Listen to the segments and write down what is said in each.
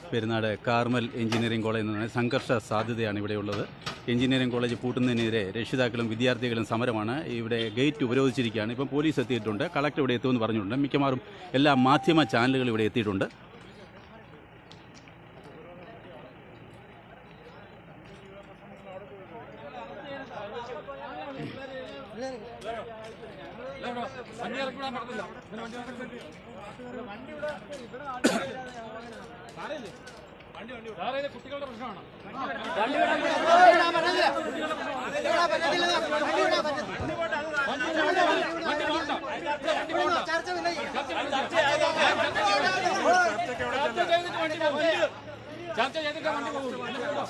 Perunad Carmel engineering കോളേജിൽ നിന്ന് സംഘർഷ സാധ്യതയാണ് ഇവിടെയുള്ളത് എഞ്ചിനീയറിംഗ് കോളേജ് പൂട്ടുന്നതിനെതിരെ രക്ഷിതാക്കളും വിദ്യാർത്ഥികളും സമരമാണ് ഇവിടെ ഗേറ്റ് ഉപരോധിച്ചിരിക്കുകയാണ് ഇപ്പം പോലീസ് എത്തിയിട്ടുണ്ട് കളക്ടർ ഇവിടെ എത്തുമെന്ന് പറഞ്ഞിട്ടുണ്ട് മിക്കവാറും എല്ലാ മാധ്യമ ചാനലുകളും ഇവിടെ എത്തിയിട്ടുണ്ട് കുട്ടികളുടെ പ്രശ്നമാണ് ചർച്ച ചെയ്തിട്ട് വണ്ടി പോകും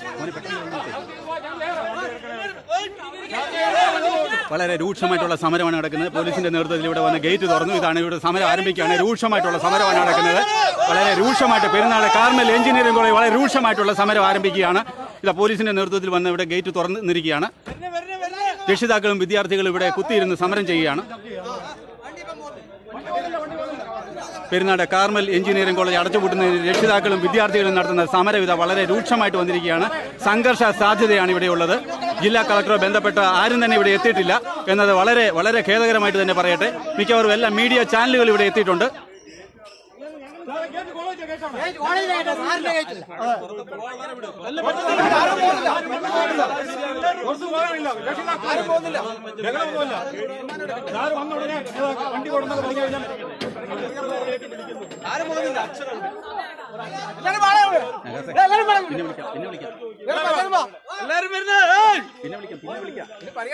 വളരെ രൂക്ഷമായിട്ടുള്ള സമരമാണ് നടക്കുന്നത് പോലീസിന്റെ നേതൃത്വത്തിൽ ഇവിടെ വന്ന് ഗേറ്റ് തുറന്നു ഇതാണ് ഇവിടെ സമരം ആരംഭിക്കുകയാണ് രൂക്ഷമായിട്ടുള്ള സമരമാണ് നടക്കുന്നത് വളരെ രൂക്ഷമായിട്ട് പെരുന്നാൾ കാർമൽ എഞ്ചിനീയറിംഗ് കോളേജ് വളരെ രൂക്ഷമായിട്ടുള്ള സമരം ആരംഭിക്കുകയാണ് ഇതാ പോലീസിന്റെ നേതൃത്വത്തിൽ വന്ന് ഇവിടെ ഗേറ്റ് തുറന്നിരിക്കുകയാണ് രക്ഷിതാക്കളും വിദ്യാർത്ഥികളും ഇവിടെ കുത്തിയിരുന്ന് സമരം ചെയ്യുകയാണ് പെരുന്നാട് കാർമൽ എഞ്ചിനീയറിംഗ് കോളേജ് അടച്ചുപൂട്ടുന്നതിന് രക്ഷിതാക്കളും വിദ്യാർത്ഥികളും നടത്തുന്ന സമരം ഇതാ വളരെ രൂക്ഷമായിട്ട് വന്നിരിക്കുകയാണ് സംഘർഷ സാധ്യതയാണ് ഇവിടെയുള്ളത് ജില്ലാ കളക്ടറോ ബന്ധപ്പെട്ട ആരും തന്നെ ഇവിടെ എത്തിയിട്ടില്ല എന്നത് വളരെ വളരെ ഖേദകരമായിട്ട് തന്നെ പറയട്ടെ മിക്കവാറും എല്ലാ മീഡിയ ചാനലുകൾ ഇവിടെ എത്തിയിട്ടുണ്ട് പിന്നെ വിളിക്കാം പിന്നെ വിളിക്കാം പിന്നെ വിളിക്കാം പിന്നെ വിളിക്കാം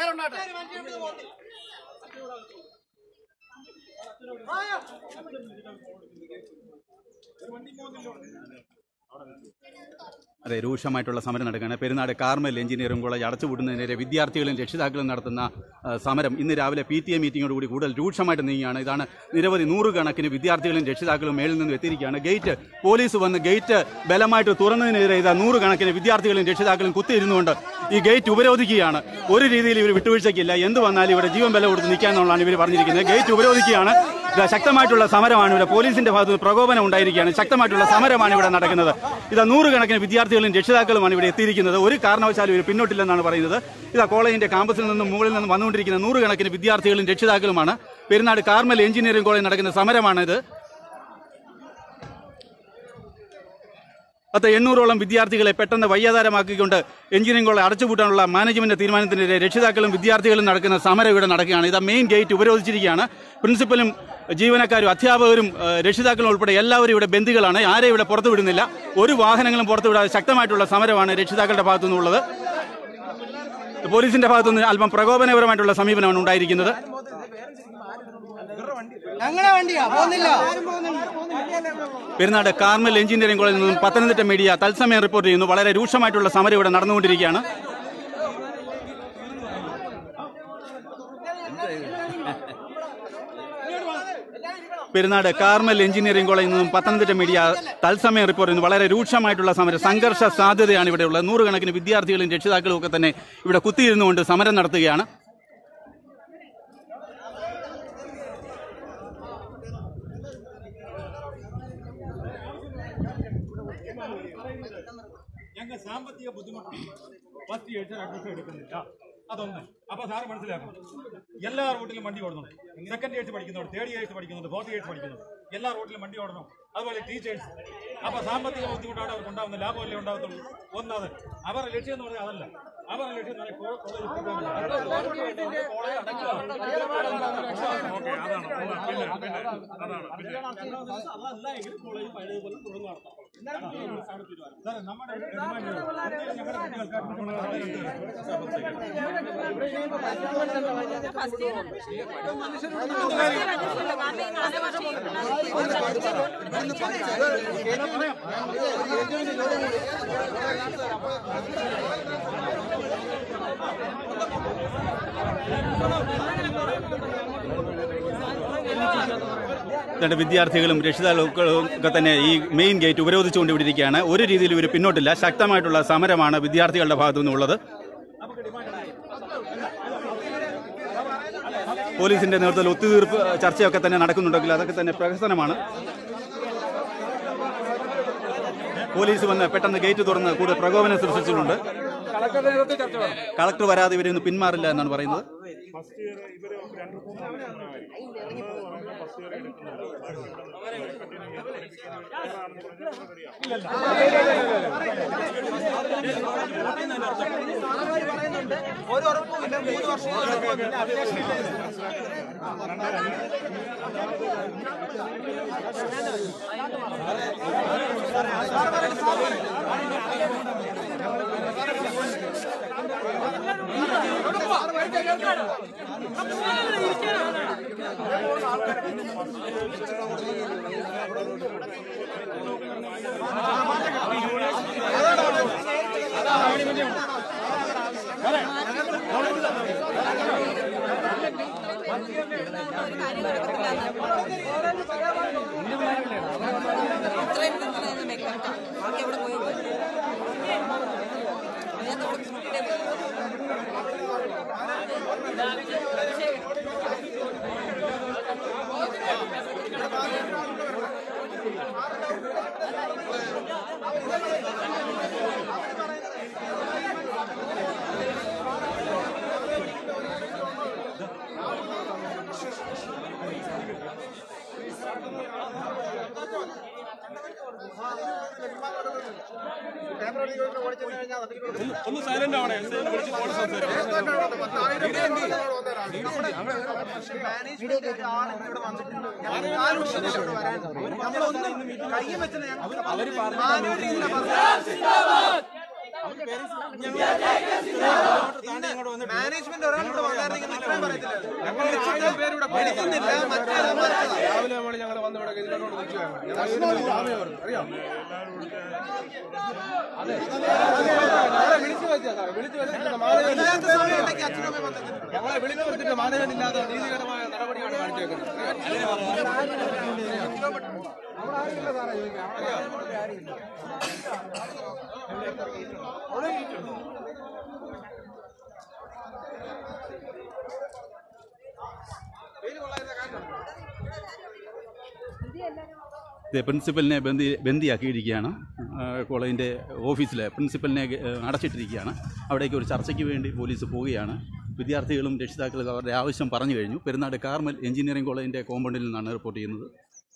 അതെ രൂക്ഷമായിട്ടുള്ള സമരം നടക്കുകയാണ് പെരുന്നാട് കാർമൽ എഞ്ചിനീയറിംഗ് കോളേജ് അടച്ചുപൂട്ടുന്നതിനെതിരെ വിദ്യാർത്ഥികളും രക്ഷിതാക്കളും നടത്തുന്ന ആ, സമരം ഇന്ന് രാവിലെ പി ടി എ മീറ്റിംഗോടുകൂടി കൂടുതൽ രൂക്ഷമായിട്ട് നീങ്ങുകയാണ് ഇതാണ് നിരവധി നൂറുകണക്കിന് വിദ്യാർത്ഥികളും രക്ഷിതാക്കളും മേളിൽ നിന്ന് എത്തിയിരിക്കുകയാണ് ഗേറ്റ് പോലീസ് വന്ന് ഗേറ്റ് ബലമായിട്ട് തുറന്നതിനെതിരെ ഇതാ നൂറുകണക്കിന് വിദ്യാർത്ഥികളും രക്ഷിതാക്കളും കുത്തിയിരുന്നുകൊണ്ട് ഈ ഗേറ്റ് ഉപരോധിക്കുകയാണ് ഒരു രീതിയിൽ ഇവർ വിട്ടുവീഴ്ചയ്ക്കില്ല എന്ത് വന്നാലും ഇവിടെ ജീവൻ ബലം കൊടുത്ത് നിൽക്കാന്നുള്ളതാണ് ഇവർ പറഞ്ഞിരിക്കുന്നത് ഗേറ്റ് ഉപരോധിക്കുകയാണ് ഇതാ ശക്തമായിട്ടുള്ള സമരമാണ് ഇവിടെ പോലീസിന്റെ ഭാഗത്ത് നിന്ന് പ്രകോപനം ഉണ്ടായിരിക്കുകയാണ് ശക്തമായിട്ടുള്ള സമരമാണ് ഇവിടെ നടക്കുന്നത് ഇതാ നൂറുകണക്കിന് വിദ്യാർത്ഥികളും രക്ഷിതാക്കളുമാണ് ഇവിടെ എത്തിയിരിക്കുന്നത് ഒരു കാരണവശാലും ഇവർ പിന്നോട്ടില്ലെന്നാണ് പറയുന്നത് ഇതാ കോളേജിന്റെ കാമ്പസിൽ നിന്നും മുകളിൽ നിന്നും വന്നുകൊണ്ടിരിക്കുന്ന നൂറുകണക്കിന് വിദ്യാർത്ഥികളും രക്ഷിതാക്കളുമാണ് പെരുന്നാട് കാർമൽ എഞ്ചിനീയറിംഗ് കോളേജിൽ നടക്കുന്ന സമരമാണിത് പത്ത് എണ്ണൂറോളം വിദ്യാർത്ഥികളെ പെട്ടെന്ന് വയ്യാതാരമാക്കിക്കൊണ്ട് എഞ്ചിനീയറിംഗ് കോളേജ് അടച്ചുപൂട്ടാനുള്ള മാനേജ്മെന്റ് തീരുമാനത്തിനെതിരെ രക്ഷിതാക്കളും വിദ്യാർത്ഥികളും നടക്കുന്ന സമരം ഇവിടെ നടക്കുകയാണ് ഇതാ മെയിൻ ഗേറ്റ് ഉപരോധിച്ചിരിക്കുകയാണ് പ്രിൻസിപ്പലും ജീവനക്കാരും അധ്യാപകരും ഏഹ്, രക്ഷിതാക്കളും ഉൾപ്പെടെ എല്ലാവരും ഇവിടെ ബന്ദികളാണ് ആരെയും ഇവിടെ പുറത്തു വിടുന്നില്ല ഒരു വാഹനങ്ങളും പുറത്തു വിടാതെ ശക്തമായിട്ടുള്ള സമരമാണ് രക്ഷിതാക്കളുടെ ഭാഗത്തു നിന്നുള്ളത് പോലീസിന്റെ ഭാഗത്തുനിന്ന് അല്പം പ്രകോപനപരമായിട്ടുള്ള സമീപനമാണ് ഉണ്ടായിരിക്കുന്നത് ഞങ്ങളെ വണ്ടിയാ പോകുന്നില്ല പെരുന്നാട് കാർമൽ എഞ്ചിനീയറിംഗ് കോളേജിൽ നിന്നും പത്തനംതിട്ട മീഡിയ തത്സമയം റിപ്പോർട്ട് ചെയ്യുന്നു വളരെ രൂക്ഷമായിട്ടുള്ള സമരം ഇവിടെ നടന്നുകൊണ്ടിരിക്കുകയാണ് പെരുന്നാട് കാർമൽ എഞ്ചിനീയറിംഗ് കോളേജിൽ നിന്നും പത്തനംതിട്ട മീഡിയ തത്സമയം റിപ്പോർട്ട് ചെയ്യുന്നു വളരെ രൂക്ഷമായിട്ടുള്ള സമരം സംഘർഷ സാധ്യതയാണ് ഇവിടെ ഉള്ളത് നൂറുകണക്കിന് വിദ്യാർത്ഥികളും രക്ഷിതാക്കളും ഒക്കെ തന്നെ ഇവിടെ കുത്തിയിരുന്നുകൊണ്ട് സമരം നടത്തുകയാണ് ഞങ്ങൾക്ക് സാമ്പത്തിക ബുദ്ധിമുട്ട് ഫസ്റ്റ് ഇയേഴ്സിൽ അഡ്മിഷൻ എടുക്കുന്നില്ല അതൊന്ന് അപ്പൊ സാറ് മനസ്സിലാക്കണം എല്ലാ റൂട്ടിലും വണ്ടി ഓടണം സെക്കൻഡ് ഇയേഴ്സ് പഠിക്കുന്നുണ്ട് തേർഡ് ഇയേഴ്സ് പഠിക്കുന്നുണ്ട് ഫോർത്ത് ഇയേഴ്സ് പഠിക്കുന്നുണ്ട് എല്ലാ റൂട്ടിലും വണ്ടി ഓടണം അതുപോലെ ടീച്ചേഴ്സ് അപ്പൊ സാമ്പത്തിക ബുദ്ധിമുട്ടാണ് അവർക്ക് ഉണ്ടാവുന്നത് ലാഭമല്ലേ ഉണ്ടാകത്തുള്ളൂ ഒന്നത് അവരുടെ ലക്ഷ്യം എന്ന് പറഞ്ഞാൽ അതല്ല അവരുടെ ലക്ഷ്യം എന്ന് പറഞ്ഞാൽ കോ- കോളേജ് പ്രോഗ്രാമില്ല. കോളേജ് അടയ്ക്കുക. ഓക്കേ, അതാണ്. പിന്നെ, പിന്നെ, അതാണ്. പിന്നെ. അതല്ല എങ്കിൽ കോളേജ് പഴയതുപോലെ തുടർന്ന് നടത്താം. സാറേ, നമ്മുടെ ഡിമാൻഡ് ഞങ്ങളുടെ കുട്ടികൾക്ക് അഡ്മിഷൻ രണ്ട് വിദ്യാർത്ഥികളും രക്ഷിതാക്കളും ഒക്കെ തന്നെ ഈ മെയിൻ ഗേറ്റ് ഉപരോധിച്ചുകൊണ്ട് ഇവിടെ ഇരിക്കുകയാണ് ഒരു രീതിയിൽ ഇവർ പിന്നോട്ടില്ല ശക്തമായിട്ടുള്ള സമരമാണ് വിദ്യാർത്ഥികളുടെ ഭാഗത്തു നിന്നുള്ളത് പോലീസിന്റെ നേതൃത്വത്തിൽ ഒത്തുതീർപ്പ് ചർച്ചയൊക്കെ തന്നെ നടക്കുന്നുണ്ടെങ്കിൽ അതൊക്കെ തന്നെ പ്രഹസനമാണ് പോലീസ് വന്ന് പെട്ടെന്ന് ഗേറ്റ് തുറന്ന് കൂടുതൽ പ്രകോപനം സൃഷ്ടിച്ചിട്ടുണ്ട് കളക്ടർ വരാതെ ഇവരൊന്ന് പിന്മാറില്ല എന്നാണ് പറയുന്നത് ഒരു ഉറപ്പുമില്ല മൂന്ന് വർഷം ഇത്രയും നിന്നിട്ട് മെക്കാനിക്ക ബാക്കി അവിടെ പോയി അതിനകത്ത് അവിടെ കുട്ടിയുടെ ഒന്ന് സൈലന്റ് ആവണേ നമ്മളൊന്നും കയ്യും വെച്ചില്ല ഞങ്ങൾ മാനേജ്മെന്റ് ഒരാൾ ഇവിടെ വന്നായിരുന്നെങ്കിൽ ഇത്രയും പറയത്തില്ല വിളിച്ചിട്ട് പേരിവിടെ പഠിക്കുന്നില്ല മറ്റേ രാവിലെ നമ്മൾ ഞങ്ങൾ വന്ന് ഇവിടെ ഇതിനോട് നിൽക്കുകയാണ് ഞങ്ങളെ വിളിച്ചു വെച്ചാ സാറേ വിളിച്ചു വെച്ചിട്ട് മാനേജ്മെന്റ് ഇല്ലാത്ത സമയം ഉണ്ടെങ്കിൽ അച്ഛനും അമ്മയും വന്നെങ്കിൽ ഞങ്ങളെ വിളിച്ചു വെച്ചിട്ട് മാനേജ്മെന്റ് ഇല്ലാത്ത നീതികരമായ നടപടിയാണ് കാണിച്ചേക്കുന്നത് ഇത് പ്രിൻസിപ്പലിനെ ബന്ദി ബന്ദിയാക്കിയിരിക്കുകയാണ് ആ, കോളേജിൻ്റെ ഓഫീസിലെ പ്രിൻസിപ്പലിനെ ഏ, അടച്ചിട്ടിരിക്കുകയാണ് അവിടേക്ക് ഒരു ചർച്ചയ്ക്ക് വേണ്ടി പോലീസ് പോവുകയാണ് വിദ്യാർത്ഥികളും രക്ഷിതാക്കളും അവരുടെ ആവശ്യം പറഞ്ഞു കഴിഞ്ഞു പെരുന്നാട് കാർമൽ എഞ്ചിനീയറിംഗ് കോളേജിൻ്റെ കോമ്പൗണ്ടിൽ നിന്നാണ് റിപ്പോർട്ട് ചെയ്യുന്നത്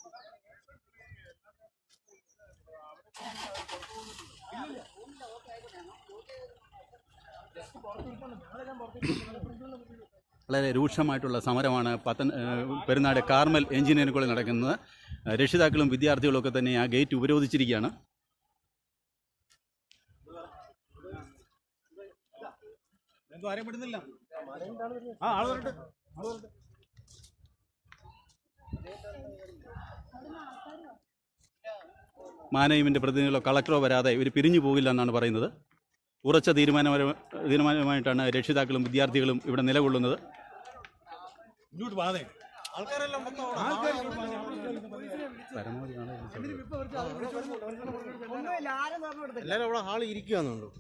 വളരെ രൂക്ഷമായിട്ടുള്ള സമരമാണ് പത്തൻ ഏഹ് പെരുന്നാട് കാർമൽ എഞ്ചിനീയറിംഗ് കോളേജിൽ നടക്കുന്നത് ഏഹ് രക്ഷിതാക്കളും വിദ്യാർത്ഥികളും ഒക്കെ തന്നെ ആ ഗേറ്റ് ഉപരോധിച്ചിരിക്കുകയാണ് എന്തോ ആരെയും വിടുന്നില്ല ആ ആള് വരട്ടെ ആള് വരട്ടെ മാനേജ്മെൻറ്റ് പ്രതിനിധികളോ കളക്ടറോ വരാതെ ഇവർ പിരിഞ്ഞു പോകില്ല എന്നാണ് പറയുന്നത് ഉറച്ച തീരുമാനപര തീരുമാനമായിട്ടാണ് രക്ഷിതാക്കളും വിദ്യാർത്ഥികളും ഇവിടെ നിലകൊള്ളുന്നത് ഇങ്ങോട്ട് വാതേ ആൾക്കാരെല്ലാം മൊത്തം അവിടെ. ആൾക്കാര് ഇങ്ങോട്ട് വാ, പരമാവധി ആളെ വിളിച്ചോളൂ. എല്ലാരും അവിടെ ഹാളിൽ ഇരിക്കുകയാണെന്നുണ്ടോ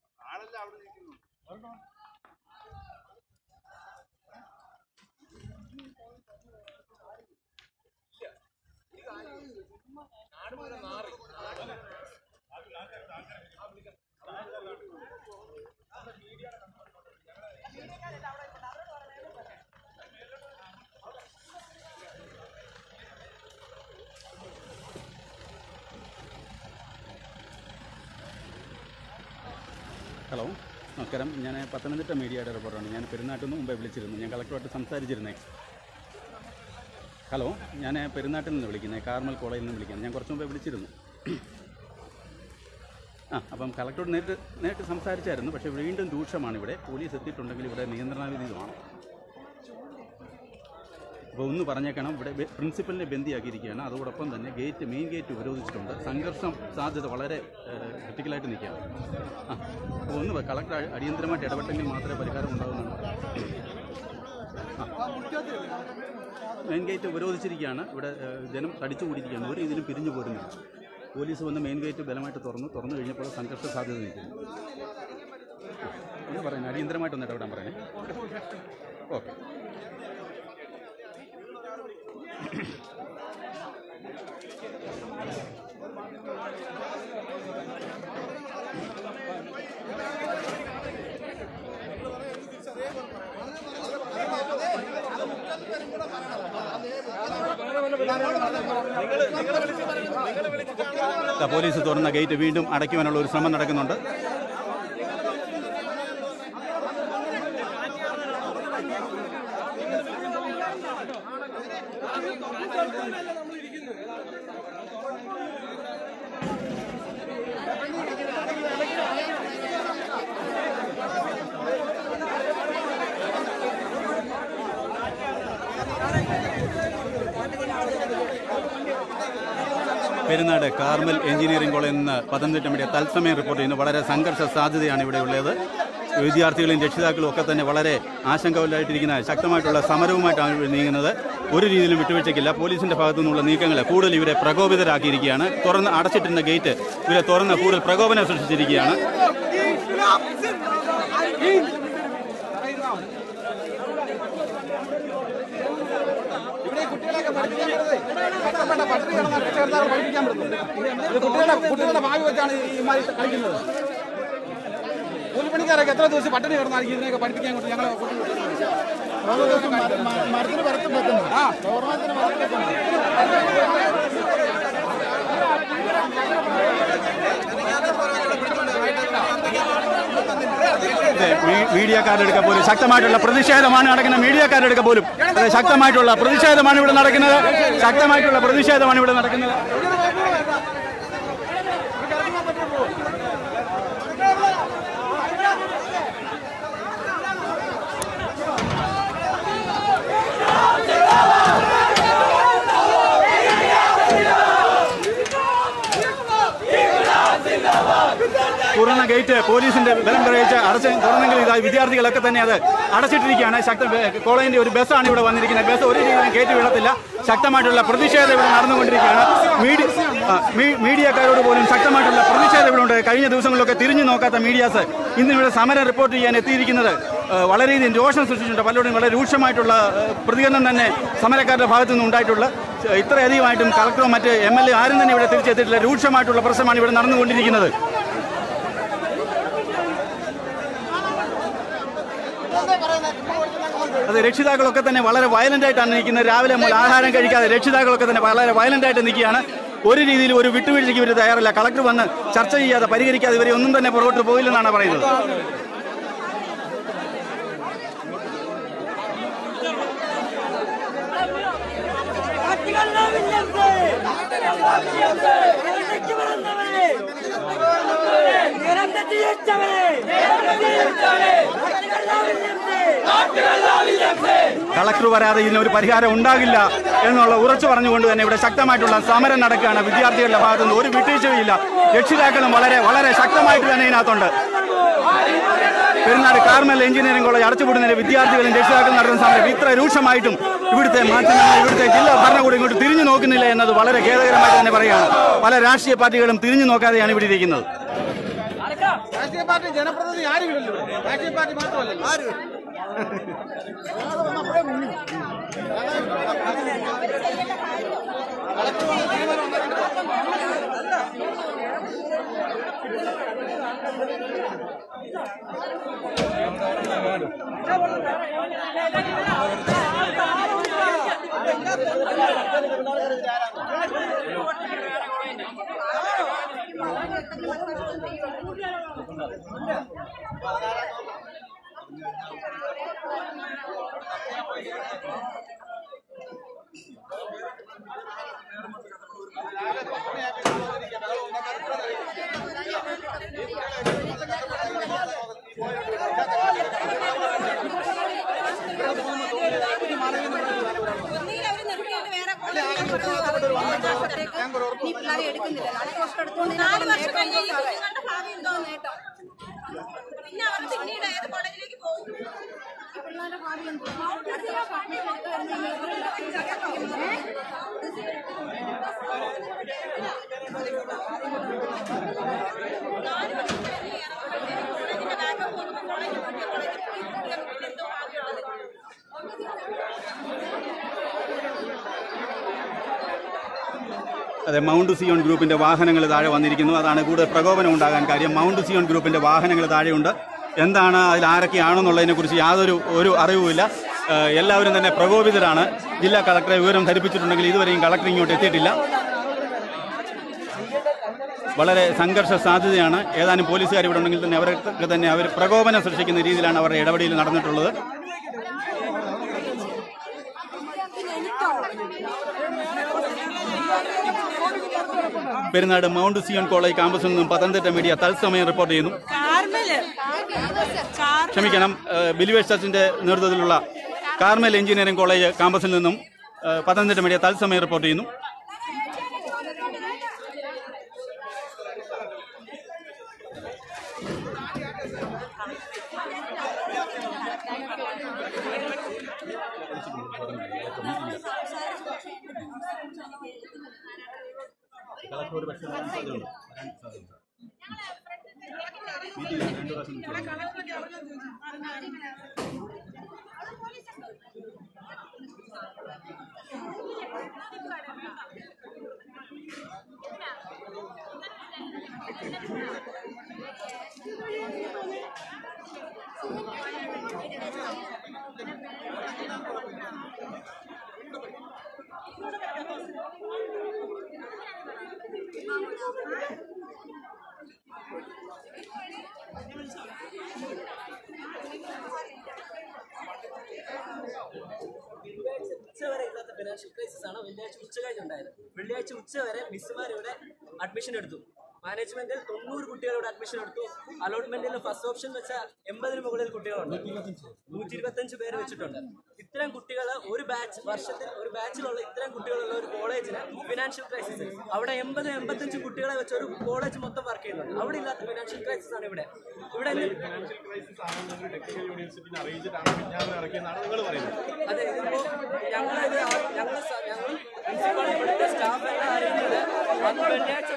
ഹലോ നമസ്കാരം ഞാൻ പത്തനംതിട്ട മീഡിയയുടെ റിപ്പോർട്ടറാണ് ഞാൻ പെരുന്നാട്ടിൽ നിന്ന് മുമ്പേ വിളിച്ചിരുന്നു ഞാൻ കളക്ടറുമായിട്ട് സംസാരിച്ചിരുന്നേ ഹലോ ഞാൻ പെരുന്നാട്ടിൽ നിന്ന് വിളിക്കുന്നത് കാർമൽ കോളേജിൽ നിന്ന് വിളിക്കുന്നത് ഞാൻ കുറച്ച് മുമ്പേ വിളിച്ചിരുന്നു ആ അപ്പം കളക്ടറോട് നേരിട്ട് നേരിട്ട് സംസാരിച്ചായിരുന്നു പക്ഷേ വീണ്ടും രൂക്ഷമാണ് ഇവിടെ പോലീസ് എത്തിയിട്ടുണ്ടെങ്കിൽ ഇവിടെ നിയന്ത്രണാവിധിയുമാണ് അപ്പോൾ ഒന്ന് പറഞ്ഞേക്കണം ഇവിടെ ബെ- പ്രിൻസിപ്പലിനെ ബന്ദിയാക്കിയിരിക്കുകയാണ് അതോടൊപ്പം തന്നെ ഗേറ്റ് മെയിൻ ഗേറ്റ് ഉപരോധിച്ചിട്ടുണ്ട് സംഘർഷം സാധ്യത വളരെ ക്രിട്ടിക്കലായിട്ട് നിൽക്കുകയാണ് ആ അപ്പോൾ ഒന്ന് പ- കളക്ടർ അ- അടിയന്തരമായിട്ട് ഇടപെട്ടെങ്കിൽ മാത്രമേ പരിഹാരം ഉണ്ടാകുന്നുള്ളൂ മെയിൻ ഗേറ്റ് ഉപരോധിച്ചിരിക്കുകയാണ് ഇവിടെ ഏഹ്, ജനം തടിച്ചു കൂടിയിരിക്കുകയാണ് ഒരു രീതിയിലും പിരിഞ്ഞു പോരുന്നില്ല പോലീസ് വന്ന് മെയിൻ ഗേറ്റ് ബലമായിട്ട് തുറന്നു തുറന്നു കഴിഞ്ഞപ്പോൾ സംഘർഷ സാധ്യത നിൽക്കുന്നു ഒന്ന് പറയുന്നത് അടിയന്തരമായിട്ടൊന്ന് ഇടപെടാൻ പറയണേ ഓക്കെ ദാ പോലീസ് തുറന്ന ഗേറ്റ് വീണ്ടും അടയ്ക്കുവാനുള്ള ഒരു ശ്രമം നടക്കുന്നുണ്ട് പെരുന്നാട് കാർമൽ എഞ്ചിനീയറിംഗ് കോളേജിൽ നിന്ന് പത്തനംതിട്ട മീഡിയ തത്സമയം റിപ്പോർട്ട് ചെയ്യുന്നു വളരെ സംഘർഷ സാധ്യതയാണ് ഇവിടെ ഉള്ളത് വിദ്യാർത്ഥികളും രക്ഷിതാക്കളും ഒക്കെ തന്നെ വളരെ ആശങ്കയിലായിട്ടിരിക്കുന്ന ശക്തമായിട്ടുള്ള സമരവുമായിട്ടാണ് ഇവർ നീങ്ങുന്നത് ഒരു രീതിയിലും വിട്ടുവീഴ്ചയ്ക്കില്ല പോലീസിന്റെ ഭാഗത്തു നിന്നുള്ള നീക്കങ്ങൾ കൂടുതൽ ഇവരെ പ്രകോപിതരാക്കിയിരിക്കുകയാണ് തുറന്ന് അടച്ചിട്ടിരുന്ന ഗേറ്റ് ഇവരെ തുറന്ന് കൂടുതൽ പ്രകോപനം സൃഷ്ടിച്ചിരിക്കുകയാണ് ഇവിടെ ഈ കുട്ടികളെയൊക്കെ പഠിപ്പിക്കുന്നത് കഷ്ടപ്പെട്ട പട്ടിണി കിടന്ന രക്ഷകർത്താക്കൾ പഠിപ്പിക്കാൻ പറ്റുന്നു ഇത് കുട്ടികളുടെ കുട്ടികളുടെ ഭാവി വെച്ചാണ് ഈ ഇമാരി കളിക്കുന്നത് കൂലിപ്പണിക്കാരൊക്കെ എത്ര ദിവസം പട്ടിണി കിടന്നായിരിക്കും ഇതിനെയൊക്കെ പഠിപ്പിക്കാൻ കൊണ്ട് ഞങ്ങളെ മരത്തിന് പരത്തും പറ്റുന്നു ആ അതെ, മീ- മീഡിയക്കാരുടെ അടുക്ക പോലും ശക്തമായിട്ടുള്ള പ്രതിഷേധമാണ് നടക്കുന്ന മീഡിയക്കാരുടെ അടുക്ക പോലും അതെ ശക്തമായിട്ടുള്ള പ്രതിഷേധമാണ് ഇവിടെ നടക്കുന്നത് ശക്തമായിട്ടുള്ള പ്രതിഷേധമാണ് ഇവിടെ നടക്കുന്നത് തുറന്ന ഗേറ്റ് പോലീസിന്റെ ബലം പ്രയോഗിച്ച് അടച്ച് തുറന്നെങ്കിൽ ഇതായി വിദ്യാർത്ഥികളൊക്കെ തന്നെ അത് അടച്ചിട്ടിരിക്കുകയാണ് ശക്ത കോളേജിന്റെ ഒരു ബസ്സാണ് ഇവിടെ വന്നിരിക്കുന്നത് ബസ് ഒരു രീതിയിലും കയറ്റി വിടത്തില്ല ശക്തമായിട്ടുള്ള പ്രതിഷേധം ഇവിടെ നടന്നുകൊണ്ടിരിക്കുകയാണ് മീഡിയ ആ, മീ- മീഡിയക്കാരോട് പോലും ശക്തമായിട്ടുള്ള പ്രതിഷേധം ഇവിടെ ഉണ്ട് കഴിഞ്ഞ ദിവസങ്ങളിലൊക്കെ തിരിഞ്ഞു നോക്കാത്ത മീഡിയാസ് ഇന്ന് ഇവിടെ സമരം റിപ്പോർട്ട് ചെയ്യാൻ എത്തിയിരിക്കുന്നത് ആ, വളരെയധികം രോഷം സൃഷ്ടിച്ചിട്ടുണ്ട് പലരുടെയും വളരെ രൂക്ഷമായിട്ടുള്ള ആ, പ്രതികരണം തന്നെ സമരക്കാരുടെ ഭാഗത്തു നിന്ന് ഉണ്ടായിട്ടുള്ള ആ, ഇത്രയധികമായിട്ടും കളക്ടറോ മറ്റ് എം എൽ എ ആരും തന്നെ ഇവിടെ തിരിച്ചെത്തിയിട്ടില്ല രൂക്ഷമായിട്ടുള്ള പ്രശ്നമാണ് ഇവിടെ നടന്നുകൊണ്ടിരിക്കുന്നത് അത് രക്ഷിതാക്കളൊക്കെ തന്നെ വളരെ വയലന്റ് ആയിട്ടാണ് നിൽക്കുന്നത് രാവിലെ മുതൽ ആഹാരം കഴിക്കാതെ രക്ഷിതാക്കളൊക്കെ തന്നെ വളരെ വയലന്റ് ആയിട്ട് നിൽക്കുകയാണ് ഒരു രീതിയിൽ ഒരു വിട്ടുവീഴ്ചയ്ക്ക് ഇവർ തയ്യാറല്ല കളക്ടർ വന്ന് ചർച്ച ചെയ്യാതെ പരിഹരിക്കാതെ ഇവരെ ഒന്നും തന്നെ പുറകോട്ട് പോയില്ലെന്നാണ് പറയുന്നത് കളക്ടർ വരാതെ ഇതിനൊരു പരിഹാരം ഉണ്ടാകില്ല എന്നുള്ള ഉറച്ചു പറഞ്ഞുകൊണ്ട് തന്നെ ഇവിടെ ശക്തമായിട്ടുള്ള സമരം നടക്കുകയാണ് വിദ്യാർത്ഥികളുടെ ഭാഗത്തുനിന്ന് ഒരു വിട്ടുവീഴ്ചയില്ല രക്ഷിതാക്കളും വളരെ വളരെ ശക്തമായിട്ട് തന്നെ ഇതിനകത്തുണ്ട് പെരുന്നാട് കാർമൽ എഞ്ചിനീയറിംഗ് കോളേജ് അടച്ചുപൂടുന്നതിന് വിദ്യാർത്ഥികളും രക്ഷിതാക്കളും നടത്തുന്ന സമരം ഇത്ര രൂക്ഷമായിട്ടും ഇവിടുത്തെ മാധ്യമങ്ങൾ ഇവിടുത്തെ ജില്ലാ ഭരണകൂടം ഇങ്ങോട്ട് തിരിഞ്ഞു നോക്കുന്നില്ല എന്നത് വളരെ ഖേദകരമായിട്ട് തന്നെ പറയുകയാണ് പല രാഷ്ട്രീയ പാർട്ടികളും തിരിഞ്ഞു നോക്കാതെയാണ് ഇവിടെ ഇരിക്കുന്നത് രാഷ്ട്രീയ പാർട്ടി ജനപ്രതിനിധി ആരും ഇല്ലല്ലോ രാഷ്ട്രീയ പാർട്ടി മാത്രമല്ലല്ലോ ആരും ഒന്നുകിൽ അവര് നിർത്തിയിട്ട് വേറെ കോളേജിലേക്ക് ഈ പിള്ളേരെ എടുക്കുന്നില്ല നാല് വർഷം എടുത്തുകൊണ്ട് നാല് വർഷം കഴിഞ്ഞ് ഈ കുഞ്ഞുങ്ങളുടെ ഭാവി എന്തോ നേട്ടം പിന്നെ അവർ പിന്നീട് ഏത് കോളേജിലേക്ക് പോകും ഈ പിള്ളേരുടെ ഭാവി എന്തോ നാല് വർഷം കഴിഞ്ഞ് കോളേജിന്റെ ബാക്കപ്പ് പോകുമ്പോൾ കോളേജിൽ മറ്റേ കോളേജിൽ പോയി കുട്ടികൾക്ക് എന്തോ ഭാവിയുള്ളത് അതെ മൗണ്ട് സിയോൺ ഗ്രൂപ്പിന്റെ വാഹനങ്ങൾ താഴെ വന്നിരിക്കുന്നു അതാണ് കൂടുതൽ പ്രകോപനം ഉണ്ടാകാൻ കാര്യം മൗണ്ട് സിയോൺ ഗ്രൂപ്പിന്റെ വാഹനങ്ങൾ താഴെയുണ്ട് എന്താണ് അതിൽ ആരൊക്കെയാണെന്നുള്ളതിനെ കുറിച്ച് യാതൊരു ഒരു അറിവുമില്ല ഏഹ് എല്ലാവരും തന്നെ പ്രകോപിതരാണ് ജില്ലാ കളക്ടറെ വിവരം ധരിപ്പിച്ചിട്ടുണ്ടെങ്കിൽ ഇതുവരെയും കളക്ടർ ഇങ്ങോട്ട് എത്തിയിട്ടില്ല വളരെ സംഘർഷ സാധ്യതയാണ് ഏതാനും പോലീസുകാർ ഇവിടെ ഉണ്ടെങ്കിൽ തന്നെ അവർക്ക് തന്നെ അവർ പ്രകോപനം സൃഷ്ടിക്കുന്ന രീതിയിലാണ് അവരുടെ ഇടപെടൽ നടന്നിട്ടുള്ളത് പെരുന്നാട് മൗണ്ട് സിയോൺ കോളേജ് ക്യാമ്പസിൽ നിന്നും പത്തനംതിട്ട മീഡിയ തത്സമയം റിപ്പോർട്ട് ചെയ്യുന്നു ക്ഷമിക്കണം ഏഹ് ബിലിവേഴ്സ് ചർച്ചിന്റെ നേതൃത്വത്തിലുള്ള കാർമൽ എഞ്ചിനീയറിംഗ് കോളേജ് ക്യാമ്പസിൽ നിന്നും ഏഹ് പത്തനംതിട്ട മീഡിയ തത്സമയം റിപ്പോർട്ട് ചെയ്യുന്നു ഉച്ചവരെ ഇല്ലാത്ത ഫിനാൻഷ്യൽ ക്രൈസിസ് ആണ് വെള്ളിയാഴ്ച ഉച്ച കഴിഞ്ഞുണ്ടായത് വെള്ളിയാഴ്ച ഉച്ചവരെ മിസ്സുമാർ ഇവിടെ അഡ്മിഷൻ എടുത്തു മാനേജ്മെന്റിൽ തൊണ്ണൂറ് കുട്ടികളുടെ അഡ്മിഷൻ എടുത്തു അലോട്ട്മെന്റിൽ ഫസ്റ്റ് ഓപ്ഷൻ വെച്ച എൺപതിന് മുകളിൽ കുട്ടികളുണ്ട് നൂറ്റി ഇരുപത്തഞ്ച് പേര് വെച്ചിട്ടുണ്ട് ഇത്തരം കുട്ടികൾ ഒരു ബാച്ച് വർഷത്തിൽ ഒരു ബാച്ചിലുള്ള ഇത്തരം കുട്ടികളുള്ള ഒരു കോളേജിന് ഫിനാൻഷ്യൽ ക്രൈസിസ് അവിടെ എൺപത് എൺപത്തഞ്ച് കുട്ടികളെ വെച്ച് ഒരു കോളേജ് മൊത്തം വർക്ക് ചെയ്യുന്നുണ്ട് അവിടെ ഇല്ലാത്ത ഫിനാൻഷ്യൽ ക്രൈസിസ് ആണ് ഇവിടെ ഇവിടെ അതെ ഇതിപ്പോ ഞങ്ങളിത് ഞങ്ങൾ ഞങ്ങൾ പ്രിൻസിപ്പൾ ഇവിടുത്തെ സ്റ്റാഫ് എല്ലാം അറിയുന്നത് അന്ന് വെള്ളിയാഴ്ച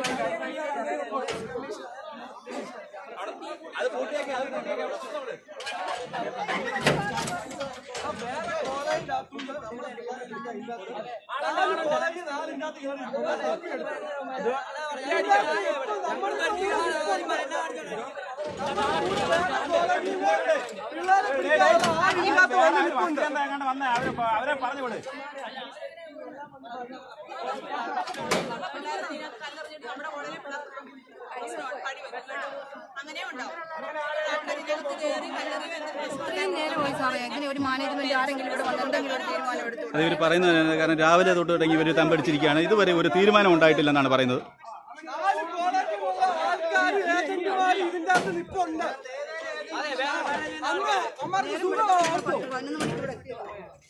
അത് പൂർത്തിയാക്കി അത് പൂർത്തിയാക്കി അവിടെ ചുറ്റവിടെ. അവരെ പറഞ്ഞു വിട് നമ്മുടെ കോളേജിൽ അങ്ങനെ ഉണ്ടാവും കല്ലിനകത്ത് കയറി കല്ലെറി ഇത്രയും നേരമായി സാറേ എങ്ങനെ ഒരു മാനേജ്മെന്റ് ആരെങ്കിലും ഇവിടെ വന്ന് എന്തെങ്കിലും ഒരു തീരുമാനം എടുത്തു അത് ഇവർ പറയുന്നത് കാരണം രാവിലെ തൊട്ട് തുടങ്ങി ഇവർ തമ്പടിച്ചിരിക്കുകയാണ് ഇതുവരെ ഒരു തീരുമാനം ഉണ്ടായിട്ടില്ലെന്നാണ് പറയുന്നത് നാല് കോളേജിൽ ഉള്ള ആൾക്കാർ ഏജന്റുമാർ ഇതിന്റെ അകത്ത് നിപ്പുണ്ട് അന്ന് അമ്മമാർക്ക് സുഖമാണ് ഓർത്തു പതിനൊന്ന് മണിക്ക് ഇവിടെ എത്തിയതാണ്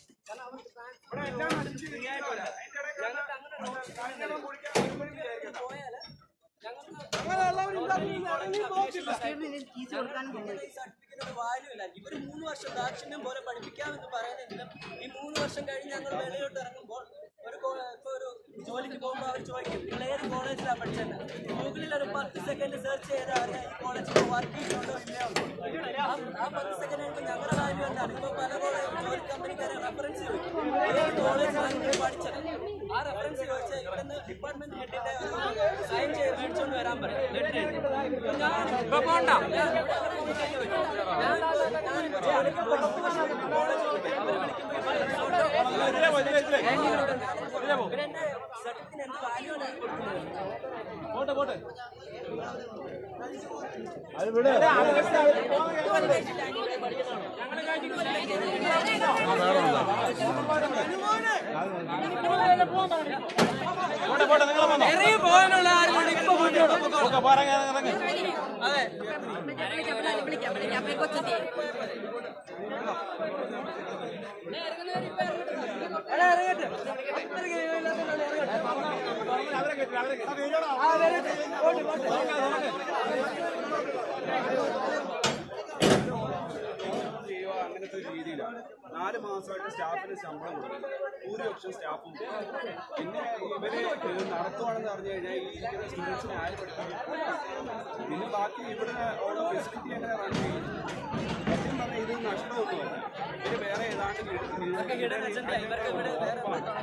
അങ്ങനെയുള്ളവർ ഇതിന്റെ അകത്ത് നിന്ന് ഇറങ്ങി പോകത്തില്ല കീസ് കൊടുക്കാനും പോകുന്നത് സർട്ടിഫിക്കറ്റിന് വാല്യൂ ഇല്ല ഇവർ മൂന്ന് വർഷം ദാക്ഷിണ്യം പോലെ പഠിപ്പിക്കാമെന്ന് പറയുന്നെങ്കിലും ഈ മൂന്ന് വർഷം കഴിഞ്ഞ് ഞങ്ങൾ വെളിയിലോട്ട് ഇറങ്ങുമ്പോൾ ഒരു കോ- ഇപ്പൊ ഒരു ജോലിക്ക് പോകുമ്പോൾ അവർ ചോദിക്കും നിങ്ങൾ ഏത് കോളേജിലാണ് പഠിച്ചത് ഗൂഗിളിൽ ഒരു പത്ത് സെക്കൻഡ് സെർച്ച് ചെയ്താൽ അറിയാം ഈ കോളേജിൽ വർക്ക് ചെയ്യുന്നുണ്ടോ ഇല്ലയോ എന്ന്. ആ- ആ പത്ത് സെക്കൻഡ് കഴിയുമ്പോൾ ഞങ്ങളുടെ വാല്യൂ എന്താണ് ഇപ്പോൾ പല കോളേജ് ജോലി കമ്പനിക്കാരെ റെഫറൻസ് ചോദിക്കും ഏത് കോളേജിലാണ് നിങ്ങൾ പഠിച്ചത് ആ റെഫറൻസ് ചോദിച്ചാൽ ഇവിടുന്ന് ഡിപ്പാർട്ട്മെന്റ് ഹെഡിന്റെ സൈൻ ചെയ്ത് മേടിച്ചോണ്ട് വരാൻ പറയും ലെറ്റർ എഴുതി ഇപ്പൊ ഞാൻ ഇപ്പൊ പോണ്ട ഞാൻ ഞാൻ ജോലിക്ക് പോകുമ്പോൾ കോളേജിൽ അവർ വിളിക്കുമ്പോൾ ഇവരെന്നെ സർട്ടിഫിക്കറ്റ് എന്ത് വാല്യൂ ആണ് കൊടുക്കുന്നത് പോട്ടെ പോട്ടെ പോട്ടെ പോട്ടെ നിങ്ങൾ വന്നോ ഇറങ്ങി പോകാനുള്ള ആരും ഇപ്പൊ കൊണ്ടുപോകണം ഒക്കെ പോരാ ഇറങ്ങി അതെ വിളിക്കാം വിളിക്കാം വിളിക്കാം കൊച്ചെത്തി എടാ ഇറങ്ങട്ടെ അത്രയ്ക്ക് ഇല്ലാത്തതുകൊണ്ട് ഇറങ്ങട്ടെ. അവരെ കെട്ടി അവരെ കെട്ടി ആ, വരട്ടെ. പോട്ടെ, പോട്ടെ. ചെയ്യുക അങ്ങനത്തെ ഒരു രീതിയിലാണ് നാല് മാസമായിട്ട് സ്റ്റാഫിന് ശമ്പളം കൊടുക്കും ഭൂരിപക്ഷം സ്റ്റാഫും പോകും. പിന്നെ ഇവര് ഇത് നടത്തുവാണെന്ന് പറഞ്ഞു കഴിഞ്ഞാൽ ഈ ഇരിക്കുന്ന സ്റ്റുഡൻസിനെ ആര് പഠിപ്പിക്കും പിന്നെ ബാക്കി ഇവിടെ ഉള്ള ഫെസിലിറ്റി എങ്ങനെ റൺ ചെയ്യും സത്യം പറഞ്ഞാൽ ഇത് നഷ്ടമൊന്നുമല്ല ഇത് വേറെ ഏതാണ്ട് ഇവർക്ക് ഇവിടെ വേറെ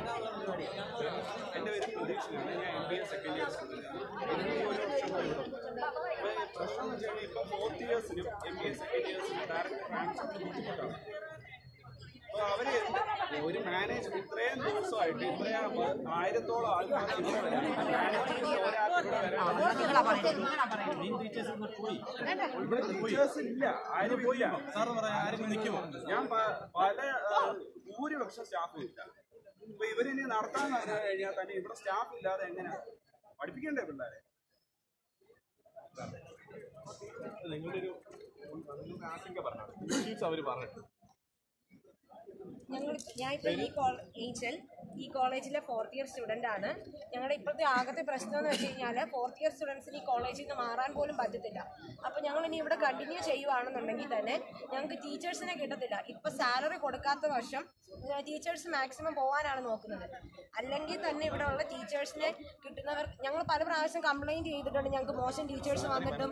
എൻ്റെ പേര് പ്രതീക്ഷയാണ് ഞാൻ M B A second year സ്റ്റുഡൻ്റാണ് എനിക്ക് ഒരു വർഷം കൂടി ഇവിടെ ഉണ്ട്. അപ്പോൾ പ്രശ്നം എന്ന് വെച്ച് കഴിഞ്ഞാൽ ഇപ്പോൾ ഫോർത്ത് ഇയേഴ്സിനും എം ബി എ സെക്കൻഡ് ഇയേഴ്സിനും ഡയറക്റ്റ് ട്രാൻസ്ഫർ ബുദ്ധിമുട്ടാണ് അപ്പോൾ അവര് ഒരു മാനേജർ ഇത്രയും ദിവസമായിട്ട് ഇത്രയും ആയിരത്തോളം ആൾക്കാർ ഇവിടെ വരാൻ മാനേജ്മെന്റ് ഒരാൾക്ക് ഇവിടെ വരാൻ ഇവിടെ ടീച്ചേഴ്സ് ഇല്ല ആരും പോയില്ല സാർ പറയാം ആരെങ്കിലും നിൽക്കുമോ ഞാൻ പ- പല ആ, ഭൂരിപക്ഷം സ്റ്റാഫും ഇല്ല ഇപ്പൊ ഇവരിനി നടത്താൻ പറഞ്ഞു കഴിഞ്ഞാൽ തന്നെ ഇവിടെ സ്റ്റാഫ് ഇല്ലാതെ എങ്ങനെ പഠിപ്പിക്കണ്ടേ പിള്ളേരെ നിങ്ങളുടെ ഒരു ആശങ്ക പറഞ്ഞു ഇഷ്യൂസ് അവർ പറഞ്ഞു ഞങ്ങൾ ഞാനിപ്പോൾ ഈ കോളേജിൽ ഈ കോളേജിലെ ഫോർത്ത് ഇയർ സ്റ്റുഡൻ്റ് ആണ് ഞങ്ങളുടെ ഇപ്പോഴത്തെ ആകത്തെ പ്രശ്നം എന്ന് വെച്ച് കഴിഞ്ഞാൽ ഫോർത്ത് ഇയർ സ്റ്റുഡൻസിന് ഈ കോളേജിൽ നിന്ന് മാറാൻ പോലും പറ്റത്തില്ല അപ്പോൾ ഞങ്ങൾ ഇനി ഇവിടെ കണ്ടിന്യൂ ചെയ്യുവാണെന്നുണ്ടെങ്കിൽ തന്നെ ഞങ്ങൾക്ക് ടീച്ചേഴ്സിനെ കിട്ടത്തില്ല ഇപ്പോൾ സാലറി കൊടുക്കാത്ത വർഷം ടീച്ചേഴ്സ് മാക്സിമം പോകാനാണ് നോക്കുന്നത് അല്ലെങ്കിൽ തന്നെ ഇവിടെ ഉള്ള ടീച്ചേഴ്സിനെ കിട്ടുന്നവർ ഞങ്ങൾ പല പ്രാവശ്യം കംപ്ലൈൻറ്റ് ചെയ്തിട്ടുണ്ട് ഞങ്ങൾക്ക് മോശം ടീച്ചേഴ്സ് വന്നിട്ടും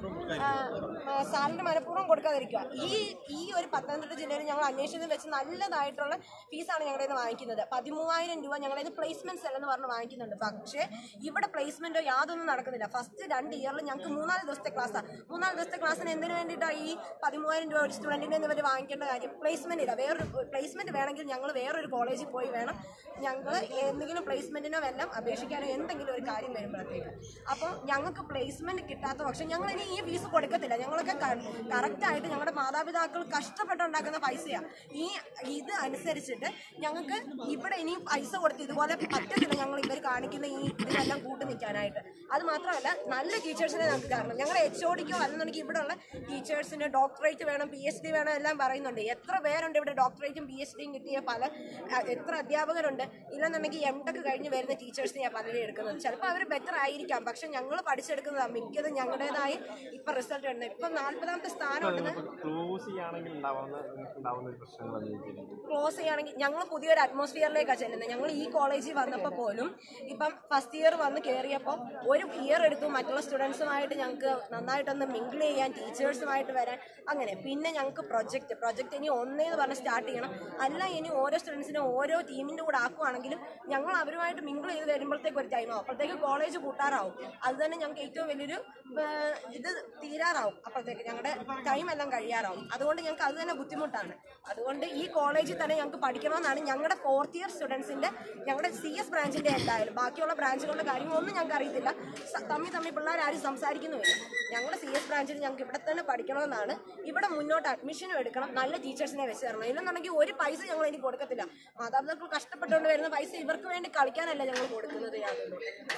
സാലറി മനഃപൂർവ്വം കൊടുക്കാതിരിക്കുക ഈ ഈ ഒരു പത്തനംതിട്ട ജില്ലയിൽ ഞങ്ങൾ അന്വേഷണത്തിൽ വെച്ച് നല്ലതായിട്ടുള്ള ഫീസാണ് ഞങ്ങളുടെ നിന്ന് വാങ്ങിക്കുന്നത് പതിമൂവായിരം രൂപ ഞങ്ങളുടെ ഇത് പ്ലേസ്മെന്റ് സെൽ എന്ന് പറഞ്ഞ് വാങ്ങിക്കുന്നുണ്ട് പക്ഷേ ഇവിടെ പ്ലേസ്മെന്റോ യാതൊന്നും നടക്കുന്നില്ല ഫസ്റ്റ് രണ്ട് ഇയറിൽ ഞങ്ങൾക്ക് മൂന്നാല് ദിവസത്തെ ക്ലാസ്സാണ് മൂന്നാല് ദിവസത്തെ ക്ലാസ്സിന് എന്തിനു വേണ്ടിയിട്ടാണ് ഈ പതിമൂവായിരം രൂപ ഒരു സ്റ്റുഡൻറ്റിനെ നിന്ന് ഇവർ വാങ്ങിക്കേണ്ട കാര്യം പ്ലേസ്മെന്റ് ഇല്ല വേറൊരു പ്ലേസ്മെന്റ് വേണമെങ്കിൽ ഞങ്ങൾ വേറൊരു കോളേജിൽ പോയി വേണം ഞങ്ങൾ എന്തെങ്കിലും പ്ലേസ്മെന്റിനോ വല്ലതും അപേക്ഷിക്കാനോ എന്തെങ്കിലും ഒരു കാര്യം വരുമ്പോഴത്തേക്ക് അപ്പോൾ ഞങ്ങൾക്ക് പ്ലേസ്മെന്റ് കിട്ടാത്ത പക്ഷം ഞങ്ങൾ ഇനി ഈ ഫീസ് കൊടുക്കത്തില്ല ഞങ്ങളൊക്കെ കറക്റ്റായിട്ട് ഞങ്ങളുടെ മാതാപിതാക്കൾ കഷ്ടപ്പെട്ടുണ്ടാക്കുന്ന പൈസയാണ് ഈ ഇത് അനുസരിച്ചിട്ട് ഞങ്ങൾക്ക് ഇവിടെ ഇനി പൈസ കൊടുത്ത് ഇതുപോലെ പറ്റത്തില്ല ഞങ്ങൾ ഇവർ കാണിക്കുന്ന ഈ ഇതിനെല്ലാം കൂട്ടി നിൽക്കാനായിട്ട് അത് മാത്രമല്ല നല്ല ടീച്ചേഴ്സിനെ ഞങ്ങൾക്ക് കാരണം ഞങ്ങളുടെ എച്ച് ഒ ഡിക്കോ അല്ലെന്നുണ്ടെങ്കിൽ ഇവിടെ ഉള്ള ടീച്ചേഴ്സിന് ഡോക്ടറേറ്റ് വേണം പി എച്ച് ഡി വേണം എല്ലാം പറയുന്നുണ്ട് എത്ര പേരുണ്ട് ഇവിടെ ഡോക്ടറേറ്റും പി എച്ച് ഡിയും കിട്ടിയ പല അഹ് എത്ര അധ്യാപകരുണ്ട് ഇല്ലെന്നുണ്ടെങ്കിൽ എം ടെക് കഴിഞ്ഞ് വരുന്ന ടീച്ചേഴ്സിനെയാണ് പലരും എടുക്കുന്നത് ചിലപ്പോൾ അവർ ബെറ്റർ ആയിരിക്കാം പക്ഷെ ഞങ്ങൾ പഠിച്ചെടുക്കുന്നതാണ് മിക്കതും ഞങ്ങളുടേതായി ഇപ്പം റിസൾട്ട് ഉണ്ട് ഇപ്പം നാൽപ്പതാമത്തെ സ്ഥാനം ഉണ്ടെന്ന് ക്ലോസ് ചെയ്യുകയാണെങ്കിൽ ഉണ്ടാവുന്ന ഉണ്ടാവുന്ന ഒരു പ്രശ്നങ്ങൾ എന്ന് വെച്ചിട്ടുണ്ടെങ്കിൽ ക്ലോസ് ചെയ്യുകയാണെങ്കിൽ ഞങ്ങൾ പുതിയൊരു അറ്റ്മോസ്ഫിയറിലേക്കാണ് ചെല്ലുന്നത് ഞങ്ങൾ ഈ കോളേജിൽ വന്നപ്പോൾ പോലും ഇപ്പം ഫസ്റ്റ് ഇയർ വന്ന് കയറിയപ്പോൾ ഒരു ഇയർ എടുത്തു മറ്റുള്ള സ്റ്റുഡൻസുമായിട്ട് ഞങ്ങൾക്ക് നന്നായിട്ടൊന്ന് മിങ്കിൾ ചെയ്യാൻ ടീച്ചേഴ്സുമായിട്ട് വരാൻ അങ്ങനെ പിന്നെ ഞങ്ങൾക്ക് പ്രൊജക്റ്റ് പ്രൊജക്റ്റ് ഇനി ഒന്നേന്ന് പറഞ്ഞ് സ്റ്റാർട്ട് ചെയ്യണം അല്ല ഇനി ഓരോ സ്റ്റുഡൻസിനും ഓരോ ടീമിൻ്റെ കൂടെ ആക്കുവാണെങ്കിലും ഞങ്ങൾ അവരുമായിട്ട് മിങ്കിൾ ചെയ്ത് വരുമ്പോഴത്തേക്ക് ഒരു ടൈമാവും അപ്പോഴത്തേക്ക് കോളേജ് കൂട്ടാറാവും അത് തന്നെ ഞങ്ങൾക്ക് ഏറ്റവും വലിയൊരു ഏർ, ഇത് തീരാറാവും അപ്പോഴത്തേക്ക് ഞങ്ങളുടെ ടൈം എല്ലാം കഴിയാറാവും അതുകൊണ്ട് ഞങ്ങൾക്ക് അത് തന്നെ ബുദ്ധിമുട്ടാണ് അതുകൊണ്ട് ഈ കോളേജിൽ തന്നെ ഞങ്ങൾക്ക് പഠിക്കണമെന്നാണ് ഞങ്ങളുടെ ഫോർത്ത് ഇയർ സ്റ്റുഡൻസിന്റെ ഞങ്ങളുടെ സി എസ് ബ്രാഞ്ചിന്റെ എന്തായാലും ബാക്കിയുള്ള ബ്രാഞ്ചുകളുടെ കാര്യങ്ങളൊന്നും ഞങ്ങൾക്ക് അറിയത്തില്ല സ- തമ്മിൽ തമ്മിൽ പിള്ളേർ ആരും സംസാരിക്കുന്നുമില്ല ഞങ്ങളുടെ സി എസ് ബ്രാഞ്ചിൽ ഞങ്ങൾക്ക് ഇവിടെ തന്നെ പഠിക്കണമെന്നാണ് ഇവിടെ മുന്നോട്ട് അഡ്മിഷനും എടുക്കണം നല്ല ടീച്ചേഴ്സിനെ വെച്ച് തരണം ഇല്ലെന്നുണ്ടെങ്കിൽ ഒരു പൈസ ഞങ്ങൾ ഇനി കൊടുക്കത്തില്ല മാതാപിതാക്കൾ കഷ്ടപ്പെട്ടുകൊണ്ട് വരുന്ന പൈസ ഇവർക്ക് വേണ്ടി കളിക്കാനല്ല ഞങ്ങൾ കൊടുക്കുന്നത് യാതൊന്നും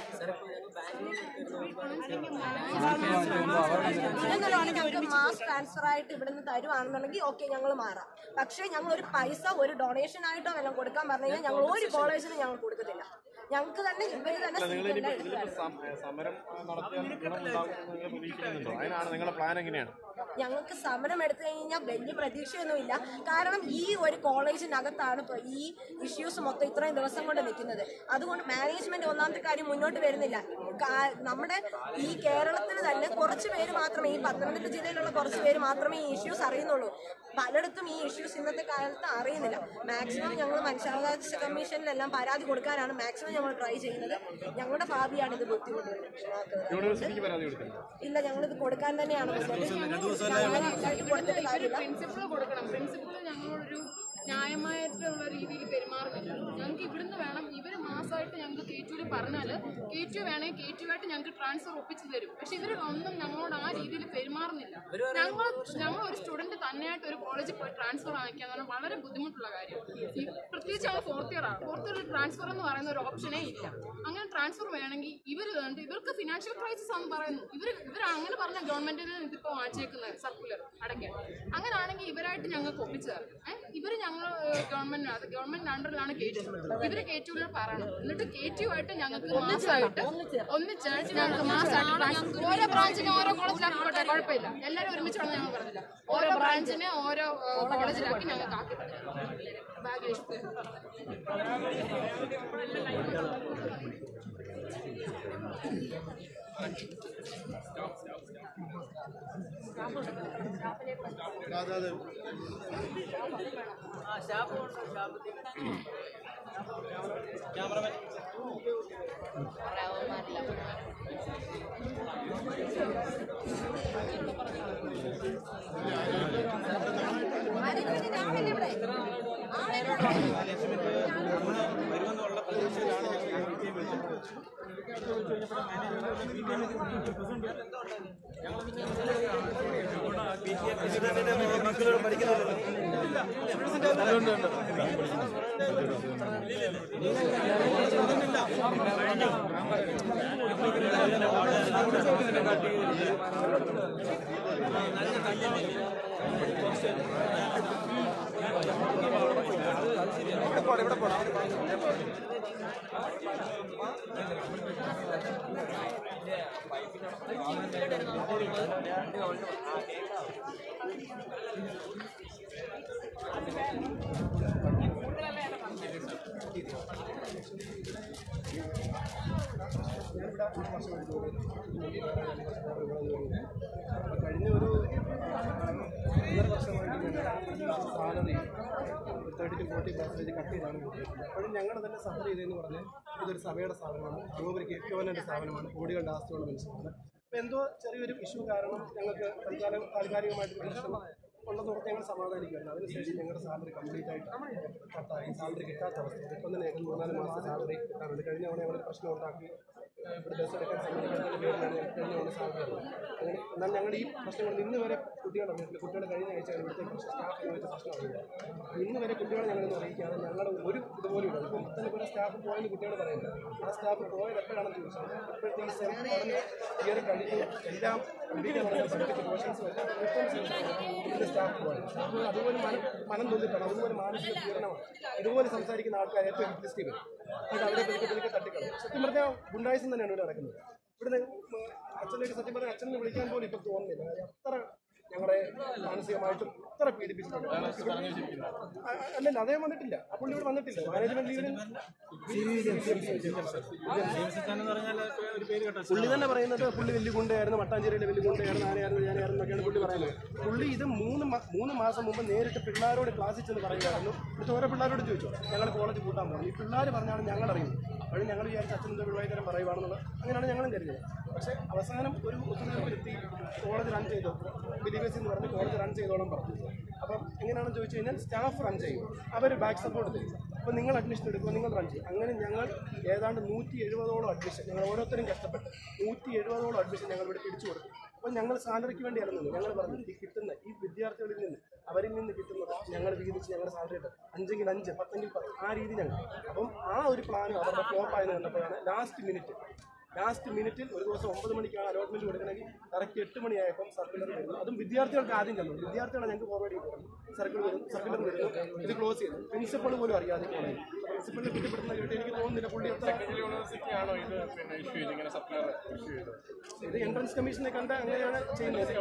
ഇല്ലെന്നുണ്ടെങ്കിൽ ഞങ്ങൾക്ക് മാസ് ട്രാൻസ്ഫർ ആയിട്ട് ഇവിടുന്ന് തരുവാണെന്നുണ്ടെങ്കിൽ ഓക്കെ ഞങ്ങൾ മാറാം പക്ഷേ ഞങ്ങൾ ഒരു പൈസ ഒരു ഡൊണേഷൻ ആയിട്ടോ വല്ലതും കൊടുക്കാൻ പറഞ്ഞു കഴിഞ്ഞാൽ ഞങ്ങൾ ഒരു കോളേജിനും ഞങ്ങൾ കൊടുക്കത്തില്ല ഞങ്ങൾക്ക് തന്നെ ഇവര് തന്നെ seat എല്ലാം ഇതിലിപ്പോ എടുത്ത് സം- സമരം നടത്തിയാൽ ഗുണം ഉണ്ടാകും എന്ന് നിങ്ങൾ പ്രതീക്ഷിക്കുന്നുണ്ടോ അതിനാണ് നിങ്ങളുടെ പ്ലാൻ എങ്ങനെയാണ് ഞങ്ങൾക്ക് സമരം എടുത്തു കഴിഞ്ഞാൽ വലിയ പ്രതീക്ഷയൊന്നുമില്ല കാരണം ഈ ഒരു കോളേജിനകത്താണ് ഇപ്പോൾ ഈ ഇഷ്യൂസ് മൊത്തം ഇത്രയും ദിവസം കൊണ്ട് നിൽക്കുന്നത് അതുകൊണ്ട് മാനേജ്മെന്റ് ഒന്നാമത്തെ കാര്യം മുന്നോട്ട് വരുന്നില്ല കാ- നമ്മുടെ ഈ കേരളത്തിൽ തന്നെ കുറച്ച് പേര് മാത്രമേ ഈ പത്തനംതിട്ട ജില്ലയിലുള്ള കുറച്ച് പേര് മാത്രമേ ഈ ഇഷ്യൂസ് അറിയുന്നുള്ളൂ പലയിടത്തും ഈ ഇഷ്യൂസ് ഇന്നത്തെ കാലത്ത് അറിയുന്നില്ല മാക്സിമം ഞങ്ങൾ മനുഷ്യാവകാശ കമ്മീഷനിലെല്ലാം പരാതി കൊടുക്കാനാണ് മാക്സിമം ഞങ്ങൾ ട്രൈ ചെയ്യുന്നത് ഞങ്ങളുടെ ഭാവിയാണ് ഇത് ബുദ്ധിമുട്ടുണ്ടാക്കുന്നത് യൂണിവേഴ്സിറ്റിക്ക് പരാതി കൊടുത്തിട്ടുണ്ടോ ഇല്ല ഞങ്ങളിത് കൊടുക്കാൻ തന്നെയാണ് ഞങ്ങൾ കൊടുത്തിട്ട് കാര്യമില്ല പ്രിൻസിപ്പൾ കൊടുക്കണം പ്രിൻസിപ്പൾ ഞങ്ങളോടൊരു ന്യായമായിട്ടുള്ള രീതിയിൽ പെരുമാറുന്നില്ല ഞങ്ങൾക്ക് ഇവിടുന്ന് വേണം ഇവർ മാസമായിട്ട് ഞങ്ങൾക്ക് കെ ടുവിൽ പറഞ്ഞാൽ കെ ടു വേണമെങ്കിൽ കെ ടു ആയിട്ട് ഞങ്ങൾക്ക് ട്രാൻസ്ഫർ ഒപ്പിച്ച് തരും പക്ഷെ ഇവർ ഒന്നും ഞങ്ങളോട് ആ രീതിയിൽ പെരുമാറുന്നില്ല ഞങ്ങൾ ഞങ്ങൾ ഒരു സ്റ്റുഡന്റ് തന്നെയായിട്ട് ഒരു കോളേജിൽ പോയി ട്രാൻസ്ഫർ വാങ്ങിക്കുക എന്ന് പറഞ്ഞാൽ വളരെ ബുദ്ധിമുട്ടുള്ള കാര്യം ഈ പ്രത്യേകിച്ച് ഞങ്ങൾ ഫോർത്ത് ഇയർ ആണ് ഫോർത്ത് ഇയർ ട്രാൻസ്ഫർ എന്ന് പറയുന്ന ഒരു ഓപ്ഷനേ ഇല്ല അങ്ങനെ ട്രാൻസ്ഫർ വേണമെങ്കിൽ ഇവർ ഇവർക്ക് ഫിനാൻഷ്യൽ ക്രൈസിസ് ആണെന്ന് പറയുന്നു ഇവർ ഇവർ അങ്ങനെ പറഞ്ഞ ഗവൺമെന്റിന് ഇതിപ്പോൾ വാങ്ങിച്ചേക്കുന്നത് സർക്കുലർ അടയ്ക്കാൻ അങ്ങനെയാണെങ്കിൽ ഇവരായിട്ട് ഞങ്ങൾക്ക് ഒപ്പിച്ചു തരണം ഏഹ് ഇവർ ഞങ്ങൾ ഗവൺമെന്റ് അത് ഗവൺമെന്റ് അണ്ടറിലാണ് കയറ്റി ഇവര് കയറ്റൂല പറയണം എന്നിട്ട് കയറ്റുമായിട്ട് ഞങ്ങൾക്ക് മാസമായിട്ട് ഒന്നിച്ചായിട്ട് ഞങ്ങൾക്ക് മാസമായിട്ട് ഓരോ ബ്രാഞ്ചിന് ഓരോ കോളേജിലാക്കി കുഴപ്പമില്ല എല്ലാവരും ഒരുമിച്ചാണെന്ന് ഞങ്ങൾ പറഞ്ഞില്ല ഓരോ ബ്രാഞ്ചിനെ ഓരോ കോളേജിലാക്കി ഞങ്ങൾക്ക് ആക്കി ബാഗ് ലിസ്റ്റ് ആ സ്റ്റാഫ് സ്റ്റാഫ് വരുമെന്നുള്ള പ്രതീക്ഷയിലാണ് ഞങ്ങൾ ഈ മീറ്റിംഗ് വിളിച്ചത് കഴിഞ്ഞ ഒരു ഒന്നര വർഷമായിട്ട് ഞങ്ങൾ salary thirty two forty percentage cut ചെയ്താണ് കൊടുക്കുന്നത് അപ്പോഴും ഞങ്ങൾ തന്നെ സഫർ ചെയ്തതെന്ന് പറഞ്ഞാൽ ഇതൊരു സഭയുടെ സ്ഥാപനമാണ് ഗോപുരയ്ക്ക് എക്യോവലൻ്റ് സ്ഥാപനമാണ് കോടികളുടെ ആസ്തിയുള്ള മനുഷ്യരാണ് അപ്പോൾ എന്തോ ചെറിയൊരു ഇഷ്യൂ കാരണം ഞങ്ങൾക്ക് തൽക്കാലം താൽക്കാലികമായിട്ട് പ്രശ്നം ഉണ്ടെന്ന് പറഞ്ഞ് ഞങ്ങൾ സമാധാനിക്കുകയായിരുന്നു അതിനുശേഷം ഞങ്ങളുടെ സാലറി കംപ്ലീറ്റ് ആയിട്ട് കട്ടായി സാലറി കിട്ടാത്ത അവസ്ഥ ഇപ്പം തന്നെ ഞങ്ങൾ മൂന്നാല് മാസം സാലറി കിട്ടാറുണ്ട് കഴിഞ്ഞ തവണ ഞങ്ങൾ പ്രശ്നം ഉണ്ടാക്കി ഏഹ് ഇവിടെ ബസ് എടുക്കാൻ സമ്മതിക്കാത്തതിൻ്റെ പേരിലാണ് ഞങ്ങൾ കഴിഞ്ഞ തവണ സാലറി ഉള്ളത് അങ്ങനെ എന്നാൽ ഞങ്ങൾ ഈ പ്രശ്നങ്ങൾ ഇന്ന് വരെ കുട്ടികളുടെ വീട്ടിൽ കുട്ടികൾ കഴിഞ്ഞ ആഴ്ച ഇവിടുത്തെ സ്റ്റാഫ് വെച്ച പ്രശ്നം അറിയില്ല ഇന്ന് വരെ കുട്ടികളെ ഞങ്ങളൊന്നും അറിയിക്കാതെ ഞങ്ങൾ ഒരു ഇതുപോലും ഇല്ല ഇപ്പം തന്നെ കുറേ സ്റ്റാഫ് പോയെന്ന് കുട്ടികൾ പറയുന്നത് ആ സ്റ്റാഫ് പോയത് എപ്പോഴാണെന്ന് ചോദിച്ചാൽ ഇപ്പോഴത്തെ ഈ സെം പഠന ഇയർ കഴിഞ്ഞ് എല്ലാം കംപ്ലീറ്റ് പഠിപ്പിച്ച പോർഷൻസ് എല്ലാം റിട്ടേൺ ഇതിൻ്റെ സ്റ്റാഫ് പോയത് സ്റ്റാഫ് അതുപോലെ മനം മനം തോന്നിട്ടാണ് അതുപോലെ മാനസിക പീഡനമാണ് ഇതുപോലെ സംസാരിക്കുന്ന ആൾക്കാർ ഏറ്റവും ഹിറ്റ്ലിസ്റ്റ് വരും എന്നിട്ട് അവരെ പെരുക്കെ പെരുക്കെ തട്ടിക്കളയും സത്യം പറഞ്ഞാൽ ഗുണ്ടായുസം തന്നെയാണ് ഇവിടെ നടക്കുന്നത് ഇവിടുന്ന് അച്ഛനൊക്കെ സത്യം പറഞ്ഞാൽ അച്ഛനെ വിളിക്കാൻ പോലും ഇപ്പം തോന്നുന്നില്ല കാര്യം അത്ര ഞങ്ങളെ മാനസികമായിട്ടും അത്ര പീഡിപ്പിച്ചിട്ടുണ്ട് അ- അല്ലല്ല അദ്ദേഹം വന്നിട്ടില്ല അപ്പോൾ ഇവിടെ വന്നിട്ടില്ല മാനേജ്മെന്റ് ലീവിന് പുള്ളി തന്നെ പറയുന്നത് പുള്ളി വലിയ ഗുണ്ടയായിരുന്നു മട്ടാഞ്ചേരിയിലെ വലിയ ഗുണ്ടയായിരുന്നു ആരെയായിരുന്നു ഞാനായിരുന്നു എന്നൊക്കെയാണ് പുള്ളി പറയുന്നത് പുള്ളി ഇത് മൂന്ന് മ- മൂന്ന് മാസം മുമ്പ് നേരിട്ട് പിള്ളേരോട് ക്ലാസ്സിൽ ചെന്ന് പറയുകയായിരുന്നു എന്നിട്ട് ഓരോ പിള്ളേരോട് ചോദിച്ചു ഞങ്ങൾ കോളേജ് കൂട്ടാൻ പോകുന്നു ഈ പിള്ളേർ പറഞ്ഞാണ് ഞങ്ങൾ അറിയുന്നത് അപ്പോൾ ഞങ്ങൾ വിചാരിച്ച അച്ഛൻ എന്തോ വിവാഹിതരം പറയുവാണെന്നുള്ളത് അങ്ങനെയാണ് ഞങ്ങളും കരുതിയത് പക്ഷേ അവസാനം ഒരു ഒത്തുതീർപ്പിലെത്തി കോളേജ് റൺ ചെയ്തു ബിലീവേഴ്സ് എന്ന് പറഞ്ഞ് കോളേജ് റൺ ചെയ്തോളം പറഞ്ഞു അപ്പം എങ്ങനെയാണെന്ന് ചോദിച്ചു കഴിഞ്ഞാൽ സ്റ്റാഫ് റൺ ചെയ്യും അവർ ബാക്ക് സപ്പോർട്ട് തരും അപ്പോൾ നിങ്ങൾ അഡ്മിഷൻ എടുക്കുക നിങ്ങൾ റൺ ചെയ്യും അങ്ങനെ ഞങ്ങൾ ഏതാണ്ട് നൂറ്റി എഴുപതോളം അഡ്മിഷൻ ഞങ്ങൾ ഓരോരുത്തരും കഷ്ടപ്പെട്ട് നൂറ്റി എഴുപതോളം അഡ്മിഷൻ ഞങ്ങൾ ഇവിടെ പിടിച്ചു കൊടുത്തു അപ്പോൾ ഞങ്ങൾ സാലറിക്ക് വേണ്ടി അല്ലെന്നത് ഞങ്ങൾ പറഞ്ഞു ഈ കിട്ടുന്ന ഈ വിദ്യാർത്ഥികളിൽ നിന്ന് അവരിൽ നിന്ന് കിട്ടുന്നത് ഞങ്ങൾ വീതിച്ച് ഞങ്ങളുടെ സാലറി ഇട്ട് അഞ്ചെങ്കിൽ അഞ്ച് പത്തെങ്കിൽ പത്ത് ആ രീതി ഞങ്ങൾ അപ്പം ആ ഒരു പ്ലാനും അവരുടെ ഫ്ലോപ്പ് ആയെന്ന് കണ്ടപ്പോഴാണ് ലാസ്റ്റ് മിനിറ്റ് ലാസ്റ്റ് മിനിറ്റിൽ ഒരു ദിവസം ഒമ്പത് മണിക്കാണ് അലോട്ട്മെന്റ് കൊടുക്കണമെങ്കിൽ കറക്റ്റ് എട്ട് മണിയായപ്പം സർക്കുലർ വരുന്നു അതും വിദ്യാർത്ഥികൾക്ക് ആദ്യം ചെന്നു വിദ്യാർത്ഥികളെ ഞങ്ങൾക്ക് ഫോർവേഡ് ചെയ്തു സർക്കിൾ വരും സർക്കുലർ വരുന്നു ഇത് ക്ലോസ് ചെയ്യുന്നു പ്രിൻസിപ്പൾ പോലും അറിയാതെ കോളേജ് പ്രിൻസിപ്പളിനെ കുറ്റപ്പെടുന്ന കേട്ട് എനിക്ക് തോന്നുന്നില്ല പുള്ളി എത്ര യൂണിവേഴ്സിറ്റി ആണോ ഇത് പിന്നെ ഇഷ്യൂ ചെയ്ത് ഇങ്ങനെ സർക്കുലർ ഇഷ്യൂ ചെയ്തത് ഇത് എൻട്രൻസ് കമ്മീഷനെ കണ്ട് അങ്ങനെയാണ് ചെയ്യുന്നത്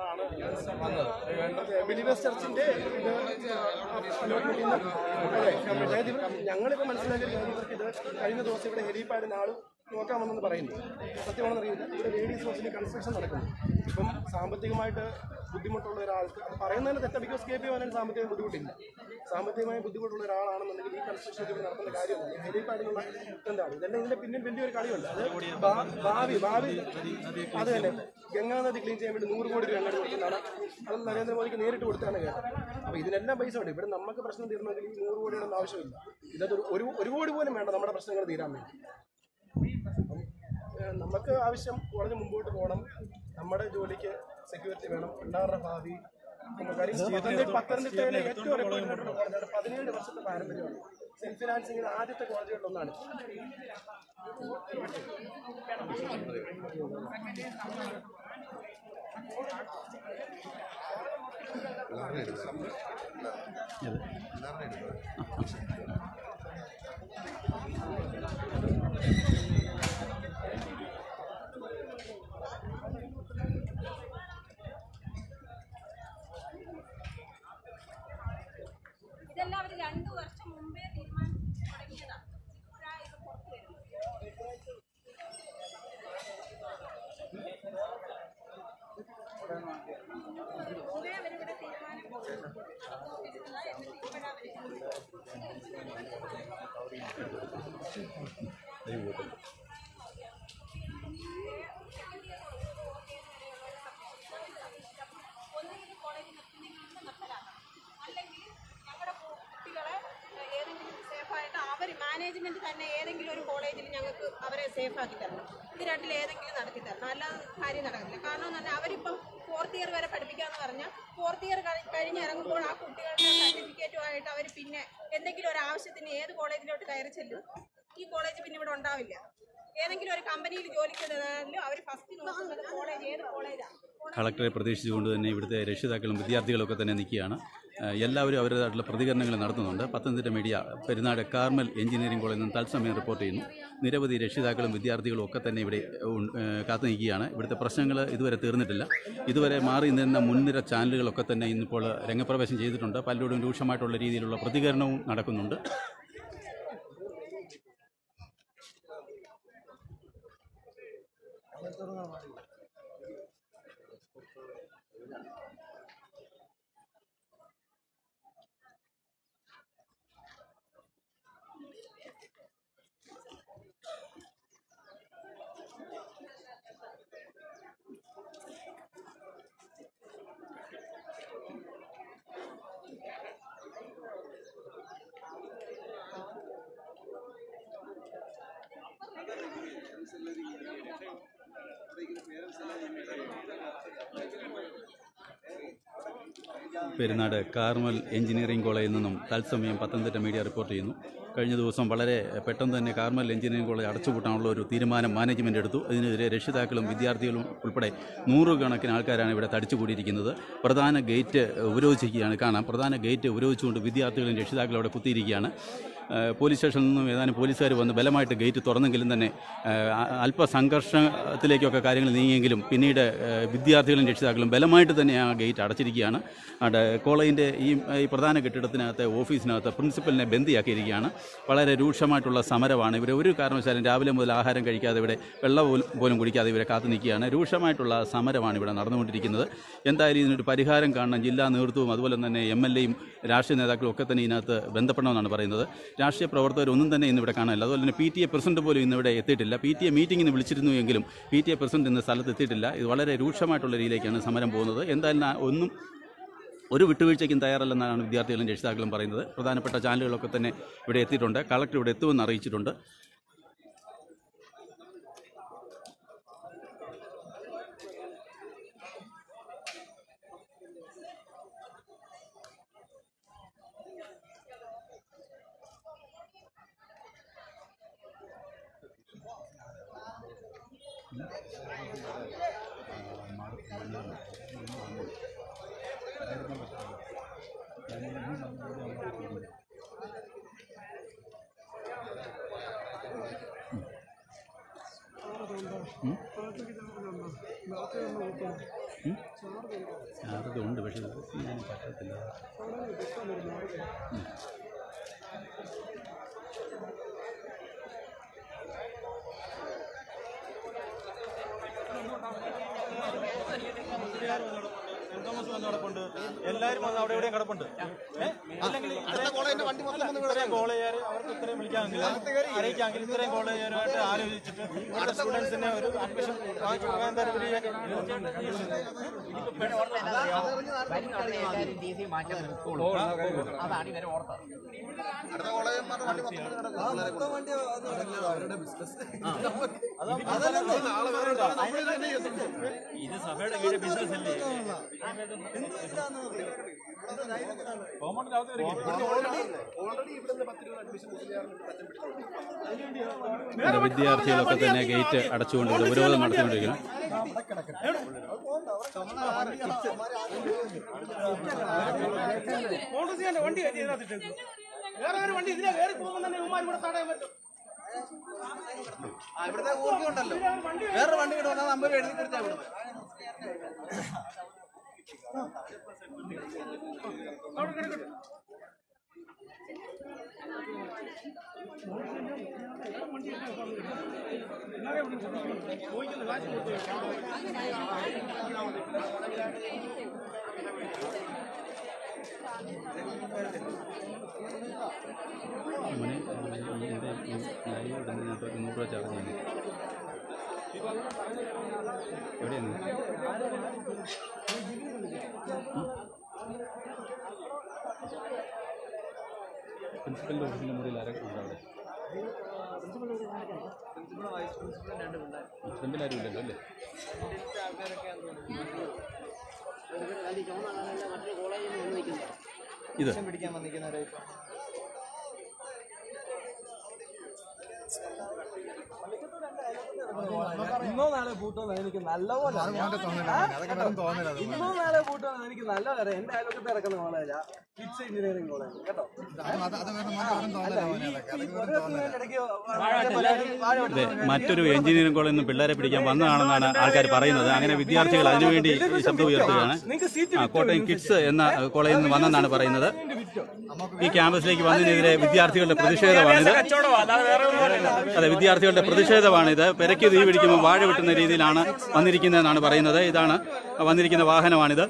ബിലീവേഴ്സ് ചർച്ചിന്റെ ഇത് allotment ൽ നിന്ന് അതെ അതായത് ഇവർ ഞങ്ങളിപ്പോൾ മനസ്സിലാക്കിയ കാര്യം ഇവർക്ക് ഇത് കഴിഞ്ഞ ദിവസം ഇവിടെ ഹെലിപാഡിന് ആൾ നോക്കാമെന്ന് പറയുന്നു സത്യമാണെന്ന് അറിയില്ല ഇവിടെ ലേഡീസ് ഹോസ്റ്റലിൽ കൺസ്ട്രക്ഷൻ നടക്കുന്നു ഇപ്പം സാമ്പത്തികമായിട്ട് ബുദ്ധിമുട്ടുള്ള ഒരാൾക്ക് അത് പറയുന്നതിന് തെറ്റ ബിക്കോസ് കെ പി വരാൻ സാമ്പത്തിക ബുദ്ധിമുട്ടില്ല സാമ്പത്തികമായി ബുദ്ധിമുട്ടുള്ള ഒരാളാണെന്നുണ്ടെങ്കിൽ ഈ കൺസ്ട്രക്ഷൻ ഇവിടെ നടത്തേണ്ട കാര്യമല്ല ഹെലിപാഡിനുള്ള എന്താണ് ഇതെല്ലാം ഇതിന്റെ പിന്നിൽ വലിയൊരു കളിയുണ്ട് അത് ഭാ- ഭാവി ഭാവി അത് തന്നെ ഗംഗാ നദി ക്ലീൻ ചെയ്യാൻ വേണ്ടി നൂറ് കോടി രൂപ അങ്ങോട്ട് കൊടുക്കുന്നതാണ് അത് നരേന്ദ്രമോദിക്ക് നേരിട്ട് കൊടുത്താണ് കേട്ടത് അപ്പൊ ഇതിനെല്ലാം പൈസ ഉണ്ട് ഇവിടെ നമുക്ക് പ്രശ്നം തീരണമെങ്കിൽ ഈ നൂറ് കോടിയുടെ ഒന്നും ആവശ്യമില്ല ഇതൊരു ഒരു ഒരു കോടി പോലും വേണ്ട നമ്മുടെ പ്രശ്നങ്ങൾ തീരാൻ വേണ്ടി അപ്പം, ഏഹ്, നമുക്ക് ആവശ്യം കുറഞ്ഞ് മുമ്പോട്ട് പോകണം നമ്മുടെ ജോലിക്ക് സെക്യൂരിറ്റി വേണം പിള്ളേരുടെ ഭാവി നമുക്കറിയാം പത്തനംതിട്ട പത്തനംതിട്ടയിലെ ഏറ്റവും റെക്കോർഡ് കോളേജാണ് പതിനേഴ് വർഷത്തെ പാരമ്പര്യമാണ് സെൽഫ് ഫിനാൻസിങ്ങിന് ആദ്യത്തെ കോളേജുകളിലൊന്നാണ് ഇതെല്ലാം അവർ രണ്ടു വർഷം മുമ്പേ തീരുമാനിച്ചു തുടങ്ങിയതാണ് ഇപ്പോഴാണ് ഇത് പുറത്തു വരുന്നത് പൊതുവെ അവരിവിടെ തീരുമാനം കൊടുത്തിരുന്നത് എന്നിട്ട് ഇപ്പോഴാണ് അവർ ഒന്നുകിൽ കോളേജിൽ നിർത്തുന്നെങ്കിൽ നിർത്തലാക്കണം അല്ലെങ്കിൽ ഞങ്ങളുടെ കുട്ടികളെ ഏതെങ്കിലും സേഫായിട്ട് അവർ മാനേജ്മെന്റ് തന്നെ ഏതെങ്കിലും ഒരു കോളേജിൽ ഞങ്ങൾക്ക് അവരെ സേഫ് ആക്കി തരണം ഇത് രണ്ടിൽ ഏതെങ്കിലും നടത്തി തരണം അല്ലാതെ കാര്യം നടക്കത്തില്ല കാരണം എന്ന് പറഞ്ഞാൽ അവരിപ്പം ഫോർത്ത് ഇയർ വരെ പഠിപ്പിക്കാന്ന് പറഞ്ഞാൽ ഫോർത്ത് ഇയർ കഴിഞ്ഞ് ഇറങ്ങുമ്പോൾ ആ കുട്ടികളുടെ സർട്ടിഫിക്കറ്റുമായിട്ട് അവർ പിന്നെ എന്തെങ്കിലും ഒരു ആവശ്യത്തിന് ഏത് കോളേജിലോട്ട് കയറി ചെല്ലും ഈ കോളേജ് പിന്നെ ഇവിടെ ഉണ്ടാവില്ല ഏതെങ്കിലും ഒരു കമ്പനിയിൽ ജോലിക്ക് ചെന്നാലും അവർ ഫസ്റ്റ് നോക്കുന്നത് കോളേജ് ഏത് കോളേജാണ് കളക്ടറെ പ്രതീക്ഷിച്ചുകൊണ്ട് തന്നെ ഇവിടുത്തെ രക്ഷിതാക്കളും വിദ്യാർത്ഥികളും ഒക്കെ തന്നെ നിൽക്കുകയാണ് ഏഹ് എല്ലാവരും അവരുടേതായിട്ടുള്ള പ്രതികരണങ്ങൾ നടത്തുന്നുണ്ട് Pathanamthitta media Perunad Carmel engineering കോളേജിൽ നിന്ന് തത്സമയം റിപ്പോർട്ട് ചെയ്യുന്നു നിരവധി രക്ഷിതാക്കളും വിദ്യാർത്ഥികളും ഒക്കെ തന്നെ ഇവിടെ ഉൺ- ഏഹ് കാത്തു നിൽക്കുകയാണ് ഇവിടുത്തെ പ്രശ്നങ്ങൾ ഇതുവരെ തീർന്നിട്ടില്ല ഇതുവരെ മാറി നിന്ന മുൻനിര ചാനലുകളൊക്കെ തന്നെ ഇന്നിപ്പോൾ രംഗപ്രവേശം ചെയ്തിട്ടുണ്ട് പലരോടും രൂക്ഷമായിട്ടുള്ള രീതിയിലുള്ള പ്രതികരണവും നടക്കുന്നുണ്ട് പെരുന്നാട് കാർമൽ എഞ്ചിനീയറിംഗ് കോളേജിൽ നിന്നും തത്സമയം പത്തനംതിട്ട മീഡിയ റിപ്പോർട്ട് ചെയ്യുന്നു കഴിഞ്ഞ ദിവസം വളരെ പെട്ടെന്ന് തന്നെ കാർമൽ എഞ്ചിനീയറിംഗ് കോളേജ് അടച്ചുപൂട്ടാനുള്ള ഒരു തീരുമാനം മാനേജ്മെൻറ്റ് എടുത്തു ഇതിനെതിരെ രക്ഷിതാക്കളും വിദ്യാർത്ഥികളും ഉൾപ്പെടെ നൂറുകണക്കിന് ആൾക്കാരാണ് ഇവിടെ തടിച്ചുകൂടിയിരിക്കുന്നത് പ്രധാന ഗേറ്റ് ഉപരോധിച്ചിരിക്കുകയാണ് കാണാം പ്രധാന ഗേറ്റ് ഉപരോധിച്ചുകൊണ്ട് വിദ്യാർത്ഥികളും രക്ഷിതാക്കളും അവിടെ കുത്തിയിരിക്കുകയാണ് ഏഹ് പോലീസ് സ്റ്റേഷനിൽ നിന്നും ഏതാനും പോലീസുകാർ വന്ന് ബലമായിട്ട് ഗേറ്റ് തുറന്നെങ്കിലും തന്നെ ഏഹ് അ- അല്പ സംഘർഷത്തിലേക്കൊക്കെ കാര്യങ്ങൾ നീങ്ങിയെങ്കിലും പിന്നീട് ഏഹ് വിദ്യാർത്ഥികളും രക്ഷിതാക്കളും ബലമായിട്ട് തന്നെ ആ ഗേറ്റ് അടച്ചിരിക്കുകയാണ് അവിടെ കോളേജിൻ്റെ ഈ ഈ പ്രധാന കെട്ടിടത്തിനകത്ത് ഓഫീസിനകത്ത് പ്രിൻസിപ്പലിനെ ബന്ദിയാക്കിയിരിക്കുകയാണ് വളരെ രൂക്ഷമായിട്ടുള്ള സമരമാണ് ഇവർ ഒരു കാരണവശാലും രാവിലെ മുതൽ ആഹാരം കഴിക്കാതെ ഇവിടെ വെള്ളം പോലും- പോലും കുടിക്കാതെ ഇവരെ കാത്തു നിൽക്കുകയാണ് രൂക്ഷമായിട്ടുള്ള സമരമാണ് ഇവിടെ നടന്നുകൊണ്ടിരിക്കുന്നത് എന്തായാലും ഇതിനൊരു പരിഹാരം കാണണം ജില്ലാ നേതൃത്വവും അതുപോലെ തന്നെ എം എൽ എയും രാഷ്ട്രീയ നേതാക്കളും ഒക്കെ തന്നെ ഇതിനകത്ത് ബന്ധപ്പെടണമെന്നാണ് പറയുന്നത് രാഷ്ട്രീയ പ്രവർത്തകർ ഒന്നും തന്നെ ഇന്നിവിടെ കാണാനില്ല അതുപോലെ തന്നെ പി ടി എ പ്രസിഡന്റ് പോലും ഇന്നിവിടെ എത്തിയിട്ടില്ല പി ടി എ മീറ്റിംഗിന് വിളിച്ചിരുന്നു എങ്കിലും പി ടി എ പ്രസിഡന്റ് ഇന്ന് സ്ഥലത്ത് എത്തിയിട്ടില്ല ഇത് വളരെ രൂക്ഷമായിട്ടുള്ള രീതിയിലേക്കാണ് സമരം പോകുന്നത് എന്തായാലും ആ- ഒന്നും ഒരു വിട്ടുവീഴ്ചയ്ക്കും തയ്യാറല്ലെന്നാണ് വിദ്യാർത്ഥികളും രക്ഷിതാക്കളും പറയുന്നത് പ്രധാനപ്പെട്ട ചാനലുകളൊക്കെ തന്നെ ഇവിടെ എത്തിയിട്ടുണ്ട് കളക്ടർ ഇവിടെ എത്തുമെന്ന് അറിയിച്ചിട്ടുണ്ട് ചാർജ് ഉണ്ട് പക്ഷേ ഇത് ചെയ്യാൻ പറ്റത്തില്ല ഉം. തോമസ് വന്ന് കിടപ്പുണ്ട് എല്ലാവരും വന്ന് അവിടെ എവിടെയും കിടപ്പുണ്ട് ഇത്രയും കോളേജുകാർ അവർക്ക് ഇത്രയും വിളിക്കാമെങ്കിൽ അറിയിക്കാമെങ്കിൽ ഇത്രയും കോളേജുകാരുമായിട്ട് ആലോചിച്ചിട്ട് ഇവിടുത്തെ സ്റ്റുഡൻസിനെ ഒരു അഡ്മിഷൻ വാങ്ങിച്ചു പോകാൻ അതാണ് ഇവരെ ഓർത്തത് ഇത് സഭയുടെ കീഴിൽ ബിസിനസ് അല്ലേ ഇവിടെ വിദ്യാർത്ഥികളൊക്കെ തന്നെ ഗേറ്റ് അടച്ചുകൊണ്ട് ഇവിടെ ഉപരോധം നടത്തിക്കൊണ്ടിരിക്കുന്നു കോൺഗ്രസ് ചെയ്യാൻ വണ്ടി കയറ്റി ഇതിനകത്തിട്ടേക്ക് വേറെ ഒരു വണ്ടി ഇതിനെ കയറി പോകുമ്പോൾ തന്നെ ഇവന്മാർ ഇവിടെ തടയാൻ പറ്റും ആ ഇവിടുത്തെ ഊർജ്ജം ഉണ്ടല്ലോ വേറെ വണ്ടി ഇവിടെ വന്നാൽ നമ്പർ എഴുതി കൊടുത്താൽ വിടും അവിടെ കിടക്കട്ടെ മോനെ എൻ്റെ ലൈവ് ഇടുന്നതിനകത്ത് നൂറ് രൂപ ചാർജ് ചെയ്യുന്നു എവിടെയാണ് പ്രിൻസിപ്പലിൻ്റെ ഓഫീസിൻ്റെ മുറിയിൽ ആരൊക്കെ ഉണ്ട് അവിടെ ഇത് പിടിക്കാൻ വന്നിരിക്കുന്നവരെ ഇന്നോ നാളെ പൂട്ടുമെന്ന് എനിക്ക് നല്ലപോലെ ഇന്നോ നാളെ പൂട്ടുമെന്ന് എനിക്ക് നല്ലപോലെ അറിയാം. എന്റെ അയൽവക്കത്ത് ഇറക്കുന്ന കോളേജാ കിഡ്സ് എഞ്ചിനീയറിംഗ് കോളേജ് കേട്ടോ അതെ മറ്റൊരു എഞ്ചിനീയറിംഗ് കോളേജിൽ നിന്ന് പിള്ളേരെ പിടിക്കാൻ വന്നതാണെന്നാണ് ആൾക്കാർ പറയുന്നത് അങ്ങനെ വിദ്യാർത്ഥികൾ അതിനുവേണ്ടി ശബ്ദം ഉയർത്തുകയാണ് ആ, കോട്ടയം കിഡ്സ് എന്ന കോളേജിൽ നിന്ന് വന്നെന്നാണ് പറയുന്നത് ഈ ക്യാമ്പസിലേക്ക് വന്നതിനെതിരെ വിദ്യാർത്ഥികളുടെ പ്രതിഷേധമാണിത് അതെ വിദ്യാർത്ഥികളുടെ പ്രതിഷേധമാണിത് പെരയ്ക്ക് തീ പിടിക്കുമ്പോൾ വാഴ വെട്ടുന്ന രീതിയിലാണ് വന്നിരിക്കുന്നതെന്നാണ് പറയുന്നത് ഇതാണ് വന്നിരിക്കുന്ന വാഹനമാണിത്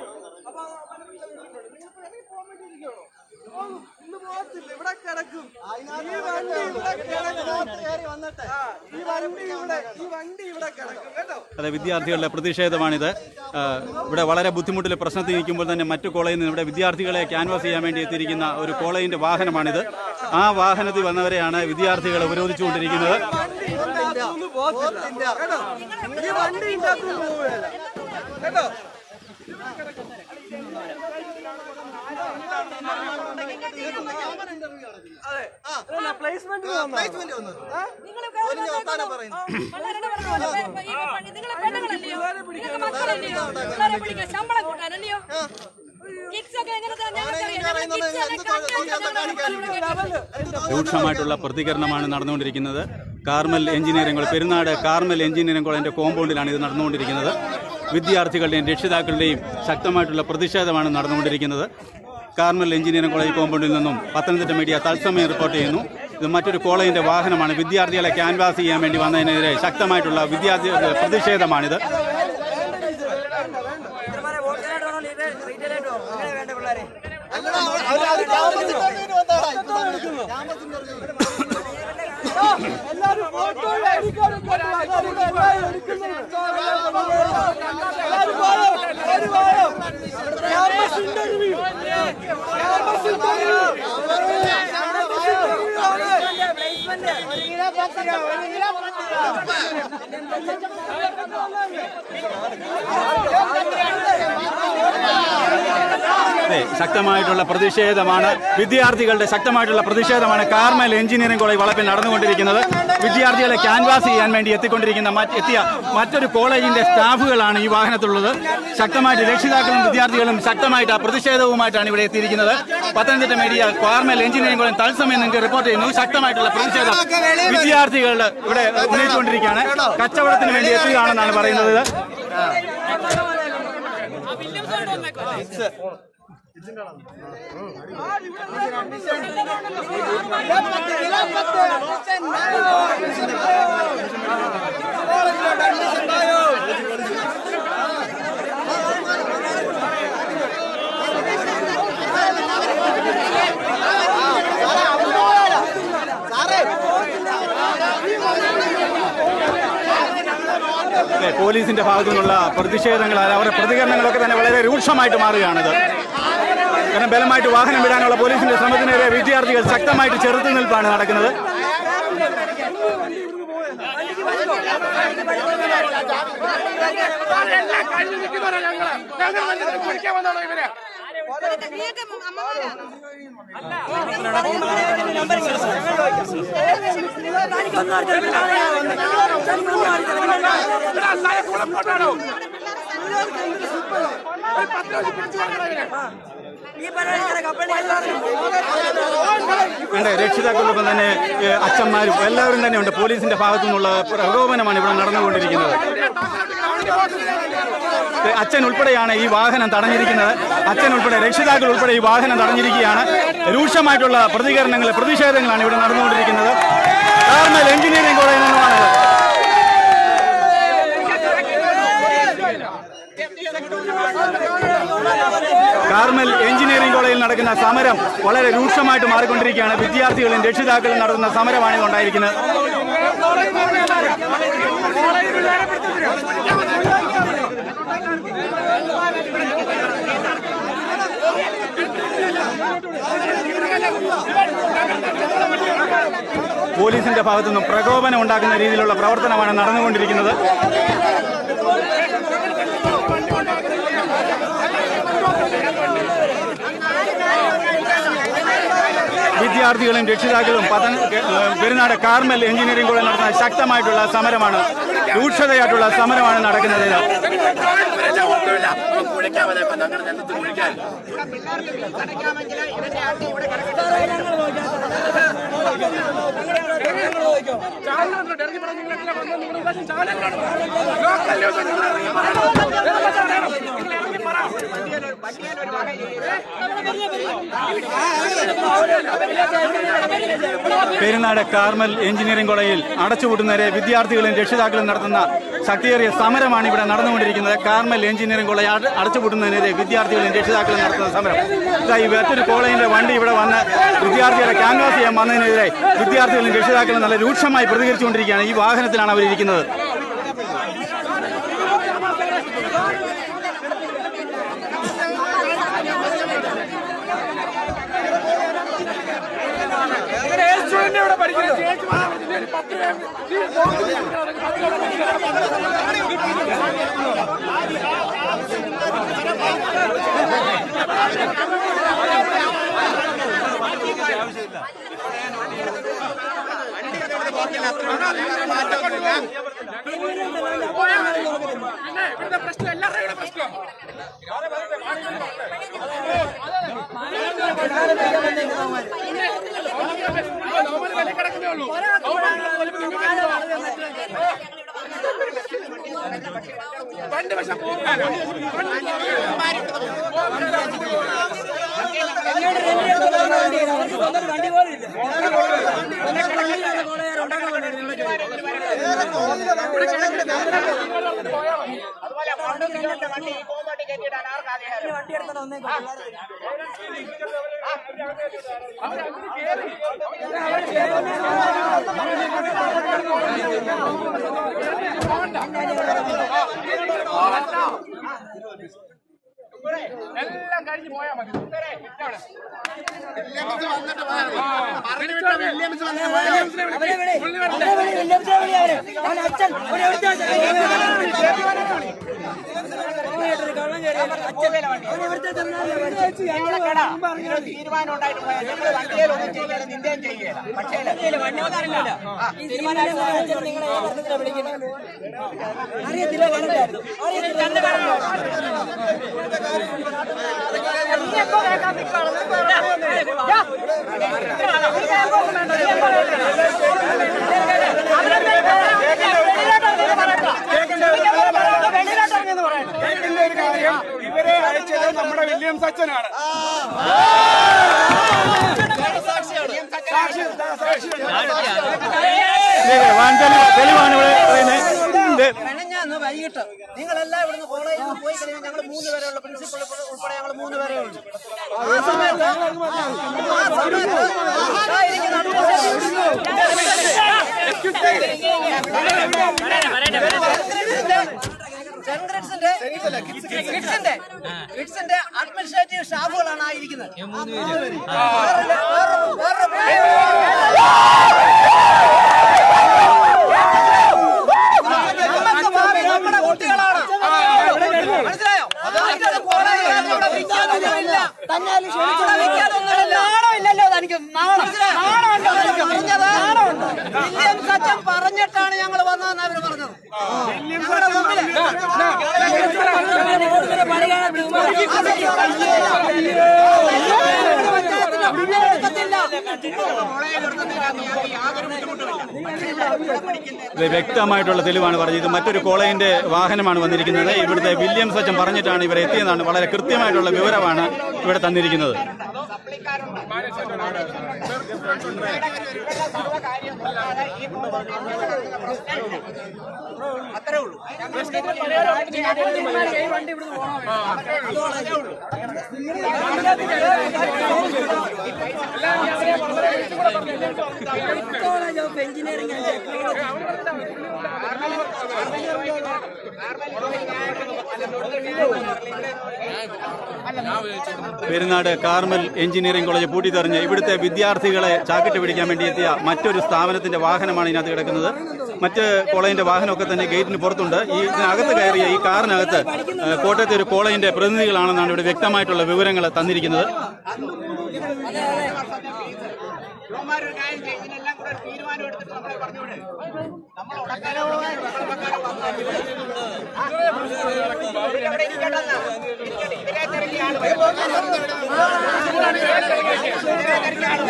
ഇന്ന് പോകത്തില്ല ഇവിടെ കിടക്കും ഈ വണ്ടി ഇവിടെ കിടക്കും ആ, ഈ വണ്ടി ഇവിടെ ഈ വണ്ടി ഇവിടെ കിടക്കും കേട്ടോ അതെ വിദ്യാർത്ഥികളുടെ പ്രതിഷേധമാണിത് ആ, ഇവിടെ വളരെ ബുദ്ധിമുട്ടിലെ പ്രശ്നത്തിൽ നിൽക്കുമ്പോൾ തന്നെ മറ്റു കോളേജിൽ നിന്ന് ഇവിടെ വിദ്യാർത്ഥികളെ ക്യാൻവാസ് ചെയ്യാൻ വേണ്ടി എത്തിയിരിക്കുന്ന ഒരു കോളേജിന്റെ വാഹനമാണിത് ആ വാഹനത്തിൽ വന്നവരെയാണ് വിദ്യാർത്ഥികൾ ഉപരോധിച്ചുകൊണ്ടിരിക്കുന്നത് ഒന്നും പോകത്തില്ല കേട്ടോ ഈ വണ്ടി ഇതിന്റെ അകത്ത് പോവുകയല്ല കേട്ടോ അതെ ആ പ്ലേസ്മെന്റ് പ്ലേസ്മെന്റ് വന്നത് ശമ്പളം കൂട്ടാനല്ലയോ കിഡ്സ് ഒക്കെ രൂക്ഷമായിട്ടുള്ള പ്രതികരണമാണ് നടന്നുകൊണ്ടിരിക്കുന്നത് Carmel engineering college Perunad Carmel engineering കോളേജിന്റെ കോമ്പൗണ്ടിലാണ് ഇത് നടന്നുകൊണ്ടിരിക്കുന്നത് വിദ്യാർത്ഥികളുടെയും രക്ഷിതാക്കളുടെയും ശക്തമായിട്ടുള്ള പ്രതിഷേധമാണ് നടന്നുകൊണ്ടിരിക്കുന്നത് കാർമൽ എഞ്ചിനീയറിംഗ് കോളേജ് കോമ്പൗണ്ടിൽ നിന്നും പത്തനംതിട്ട മീഡിയ തത്സമയം റിപ്പോർട്ട് ചെയ്യുന്നു ഇത് മറ്റൊരു കോളേജിന്റെ വാഹനമാണ് വിദ്യാർത്ഥികളെ ക്യാൻവാസ് ചെയ്യാൻ വേണ്ടി വന്നതിനെതിരെ ശക്തമായിട്ടുള്ള വിദ്യാർത്ഥികളുടെ പ്രതിഷേധമാണിത് എല്ലാരും ഫോട്ടോ എടുക്കാൻ എല്ലാരും എടുക്കുന്നുണ്ട് എല്ലാരും പോയോ എല്ലാരും പോയോ ക്യാമ്പസ് ഇന്റർവ്യൂ ക്യാമ്പസ് ഇന്റർവ്യൂ അതെ ശക്തമായിട്ടുള്ള പ്രതിഷേധമാണ് വിദ്യാർത്ഥികളുടെ ശക്തമായിട്ടുള്ള പ്രതിഷേധമാണ് കാർമൽ എഞ്ചിനീയറിംഗ് കോളേജ് വളപ്പിൽ നടന്നുകൊണ്ടിരിക്കുന്നത് വിദ്യാർത്ഥികളെ ക്യാൻവാസ് ചെയ്യാൻ വേണ്ടി എത്തിക്കൊണ്ടിരിക്കുന്ന മറ്റ് എത്തിയ മറ്റൊരു കോളേജിന്റെ സ്റ്റാഫുകളാണ് ഈ വാഹനത്തിലുള്ളത് ശക്തമായിട്ട് രക്ഷിതാക്കളും വിദ്യാർത്ഥികളും ശക്തമായിട്ട് ആ പ്രതിഷേധവുമായിട്ടാണ് ഇവിടെ എത്തിയിരിക്കുന്നത് Pathanamthitta media Carmel engineering college തത്സമയം നിങ്ങൾക്ക് റിപ്പോർട്ട് ചെയ്യുന്നു ശക്തമായിട്ടുള്ള പ്രതിഷേധം വിദ്യാർത്ഥികൾ ഇവിടെ ഉന്നയിച്ചുകൊണ്ടിരിക്കുകയാണ് കച്ചവടത്തിന് വേണ്ടി എത്തുകയാണെന്നാണ് പറയുന്നത് അതെ, പോലീസിന്റെ ഭാഗത്തു നിന്നുള്ള പ്രതിഷേധങ്ങൾ അവരുടെ പ്രതികരണങ്ങളൊക്കെ തന്നെ വളരെ രൂക്ഷമായിട്ട് മാറുകയാണിത് കാരണം ബലമായിട്ട് വാഹനം വിടാനുള്ള പോലീസിന്റെ ശ്രമത്തിനെതിരെ വിദ്യാർത്ഥികൾ ശക്തമായിട്ട് ചെറുത്തു നിൽപ്പാണ് നടക്കുന്നത് വേണ്ട രക്ഷിതാക്കളോടൊപ്പം തന്നെ ഏ, അച്ഛന്മാരും എല്ലാവരും തന്നെ ഉണ്ട് പോലീസിന്റെ ഭാഗത്തു നിന്നുള്ള പ്രകോപനമാണ് ഇവിടെ നടന്നുകൊണ്ടിരിക്കുന്നത് ഏ, അച്ഛൻ ഉൾപ്പെടെയാണ് ഈ വാഹനം തടഞ്ഞിരിക്കുന്നത് അച്ഛൻ ഉൾപ്പെടെ രക്ഷിതാക്കൾ ഉൾപ്പെടെ ഈ വാഹനം തടഞ്ഞിരിക്കുകയാണ് രൂക്ഷമായിട്ടുള്ള പ്രതികരണങ്ങൾ പ്രതിഷേധങ്ങളാണ് ഇവിടെ നടന്നുകൊണ്ടിരിക്കുന്നത് കാർമൽ എഞ്ചിനീയറിംഗ് കോളേജിൽ നിന്നുമാണ് കാർമൽ എഞ്ചിനീയറിംഗ് കോളേജിൽ നടക്കുന്ന സമരം വളരെ രൂക്ഷമായിട്ട് മാറിക്കൊണ്ടിരിക്കുകയാണ് വിദ്യാർത്ഥികളും രക്ഷിതാക്കളും നടത്തുന്ന സമരമാണ് ഇത് ഉണ്ടായിരിക്കുന്നത് പോലീസിന്റെ ഭാഗത്തു നിന്നും പ്രകോപനം ഉണ്ടാക്കുന്ന രീതിയിലുള്ള പ്രവർത്തനമാണ് നടന്നുകൊണ്ടിരിക്കുന്നത് വിദ്യാർത്ഥികളും രക്ഷിതാക്കളും പതന ഏഹ് പെരുന്നാട് കാർമൽ എഞ്ചിനീയറിംഗ് കോളേജ് നടത്തുന്ന ശക്തമായിട്ടുള്ള സമരമാണ് രൂക്ഷതയായിട്ടുള്ള സമരമാണ് നടക്കുന്നത് പെരുന്നാട് കാർമൽ എഞ്ചിനീയറിംഗ് കോളേജിൽ അടച്ചുപൂട്ടുന്നവരെ വിദ്യാർത്ഥികളും രക്ഷിതാക്കളും നടത്തുന്ന ശക്തിയേറിയ സമരമാണ് ഇവിടെ നടന്നുകൊണ്ടിരിക്കുന്നത് കാർമൽ എഞ്ചിനീയറിംഗ് കോളേജ് അട- അടച്ചുപൂട്ടുന്നതിനെതിരെ വിദ്യാർത്ഥികളും രക്ഷിതാക്കളും നടത്തുന്ന സമരം ഇതാ ഈ മറ്റൊരു കോളേജിന്റെ വണ്ടി ഇവിടെ വന്ന് വിദ്യാർത്ഥികളെ ക്യാൻവാസ് ചെയ്യാൻ വന്നതിനെതിരെ വിദ്യാർത്ഥികളും രക്ഷിതാക്കളും നല്ല രൂക്ഷമായി പ്രതികരിച്ചുകൊണ്ടിരിക്കുകയാണ് ഈ വാഹനത്തിലാണ് അവരിയ്ക്കുന്നത് വണ്ടി പോലില്ല വണ്ടി എടുത്തോ ഒന്നേക്കോ എല്ലാം കഴിഞ്ഞ് പോയാൽ മതി തീരുമാനം ഉണ്ടായിട്ട് പോയാൽ ഞങ്ങൾ വണ്ടിയിലൊന്നും ചെയ്യില്ല നിന്റെയും ചെയ്യില്ല പക്ഷേ അറിയത്തില്ല കണ്ടിട്ടായിരുന്നു അറിയത്തില്ല ഒരു കാര്യം ഇവരെ അയച്ചത് നമ്മുടെ വില്യംസ് അച്ഛനാണ് സാക്ഷി വൻ തെളിവ്- തെളിവാണ് ഇവിടെ പറയുന്നത് ഇത് മെനഞ്ഞാന്ന് വൈകിട്ട് നിങ്ങളെല്ലാം ഇവിടുന്ന് കോളേജിൽ നിന്ന് പോയി കഴിഞ്ഞാൽ ഞങ്ങൾ മൂന്ന് പേരെ ഉള്ളു പ്രിൻസിപ്പൾ ഉൾപ്പെടെ ഞങ്ങൾ മൂന്ന് പേരെ ഉള്ളു ആ സമയത്ത് ആ സമയത്ത് ദാ ഇരിക്കുന്ന സെൻഗ്രിഡ്സിന്റെ കിഡ്സിന്റെ കിഡ്സിന്റെ അഡ്മിനിസ്ട്രേറ്റീവ് സ്റ്റാഫുകളാണ് ആയിരിക്കുന്നത് വേറൊരു- വേറൊരു- നമുക്ക് ഭാവി നമ്മുടെ കുട്ടികളാണ് മനസ്സിലായോ അതായത് കോളേജിൽ ഇവിടെ വിൽക്കാനൊന്നുമില്ല തന്നാലും ഇവിടെ വിൽക്കാനൊന്നുമില്ല നാണമില്ലല്ലോ തനിക്ക് നാണം നാണമുണ്ടോ തനിക്ക് പറഞ്ഞത് വില്യം സച്ചൻ പറഞ്ഞിട്ടാണ് ഞങ്ങൾ വന്നതെന്ന് അവര് പറഞ്ഞത് ഞങ്ങളുടെ മുമ്പില് ഇത് വ്യക്തമായിട്ടുള്ള തെളിവാണ് പറഞ്ഞത് ഇത് മറ്റൊരു കോളേജിന്റെ വാഹനമാണ് വന്നിരിക്കുന്നത് ഇവിടുത്തെ വില്യം സച്ചൻ പറഞ്ഞിട്ടാണ് ഇവരെ എത്തിയതാണ് വളരെ കൃത്യമായിട്ടുള്ള വിവരമാണ് ഇവിടെ തന്നിരിക്കുന്നത് അത്രേ ഉള്ളൂ വണ്ടി ഇവിടുന്ന് college of engineering and technology Perunad Carmel engineering college പൂട്ടിത്തെറിഞ്ഞ് ഇവിടുത്തെ വിദ്യാർത്ഥികളെ ചാക്കിട്ട് പിടിക്കാൻ വേണ്ടി എത്തിയ മറ്റൊരു സ്ഥാപനത്തിന്റെ വാഹനമാണ് ഇതിനകത്ത് കിടക്കുന്നത് മറ്റ് കോളേജിന്റെ വാഹനമൊക്കെ തന്നെ ഗേറ്റിന് പുറത്തുണ്ട് ഈ ഇതിനകത്ത് കയറിയ ഈ കാറിനകത്ത് ഏഹ്, കോട്ടയത്തെ ഒരു കോളേജിന്റെ പ്രതിനിധികളാണെന്നാണ് ഇവിടെ വ്യക്തമായിട്ടുള്ള വിവരങ്ങൾ തന്നിരിക്കുന്നത് ഇവന്മാരൊരു കാര്യം ചെയ്യും ഇതിനെല്ലാം കൂടെ ഒരു തീരുമാനം എടുത്തിട്ട് നമ്മളെ പറഞ്ഞുവിടെ നമ്മൾ ഇവിടെ ഇരിക്കട്ടെന്നാ ഇരിക്കട്ടെ. ഇവരെ തിരക്കി ആള് വരും. ഇവരെ തിരക്കി ആള്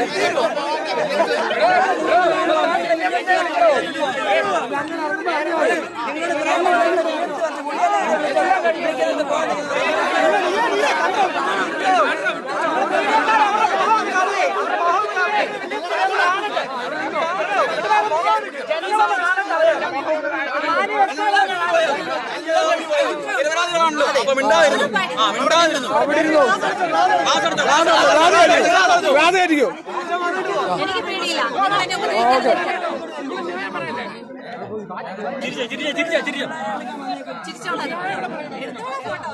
അപ്പൊ മിണ്ടാതിരുന്നു ആ മിണ്ടാതിരുന്നു വാദമായിരിക്കും എനിക്ക് പേടിയില്ല നിങ്ങൾ എന്നെ ഉപദ്രവിക്കരുത്. ചിരിച്ച ചിരിച്ച ചിരിച്ച ചിരിച്ച ചിരിച്ചോളാം. എടുത്തോളാം കേട്ടോ.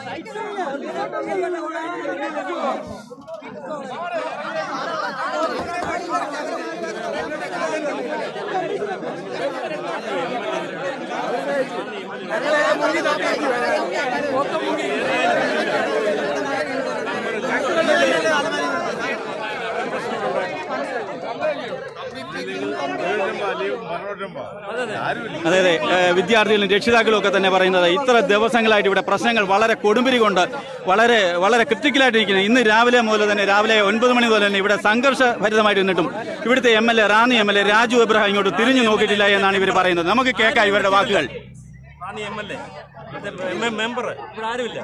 അതെ അതെ ഏഹ് വിദ്യാർത്ഥികളും രക്ഷിതാക്കളും ഒക്കെ തന്നെ പറയുന്നത് ഇത്ര ദിവസങ്ങളായിട്ട് ഇവിടെ പ്രശ്നങ്ങൾ വളരെ കൊടുമ്പിരി കൊണ്ട് വളരെ വളരെ ക്രിട്ടിക്കലായിട്ടിരിക്കുന്നത് ഇന്ന് രാവിലെ മുതൽ തന്നെ രാവിലെ ഒൻപത് മണി മുതൽ തന്നെ ഇവിടെ സംഘർഷഭരിതമായിട്ട് നിന്നിട്ടും ഇവിടുത്തെ M L A Ranni M L A Raju Abraham ഇങ്ങോട്ട് തിരിഞ്ഞു നോക്കിയിട്ടില്ല എന്നാണ് ഇവർ പറയുന്നത് നമുക്ക് കേൾക്കാം ഇവരുടെ വാക്കുകൾ Ranni M L A member ഇവിടെ ആരുമില്ല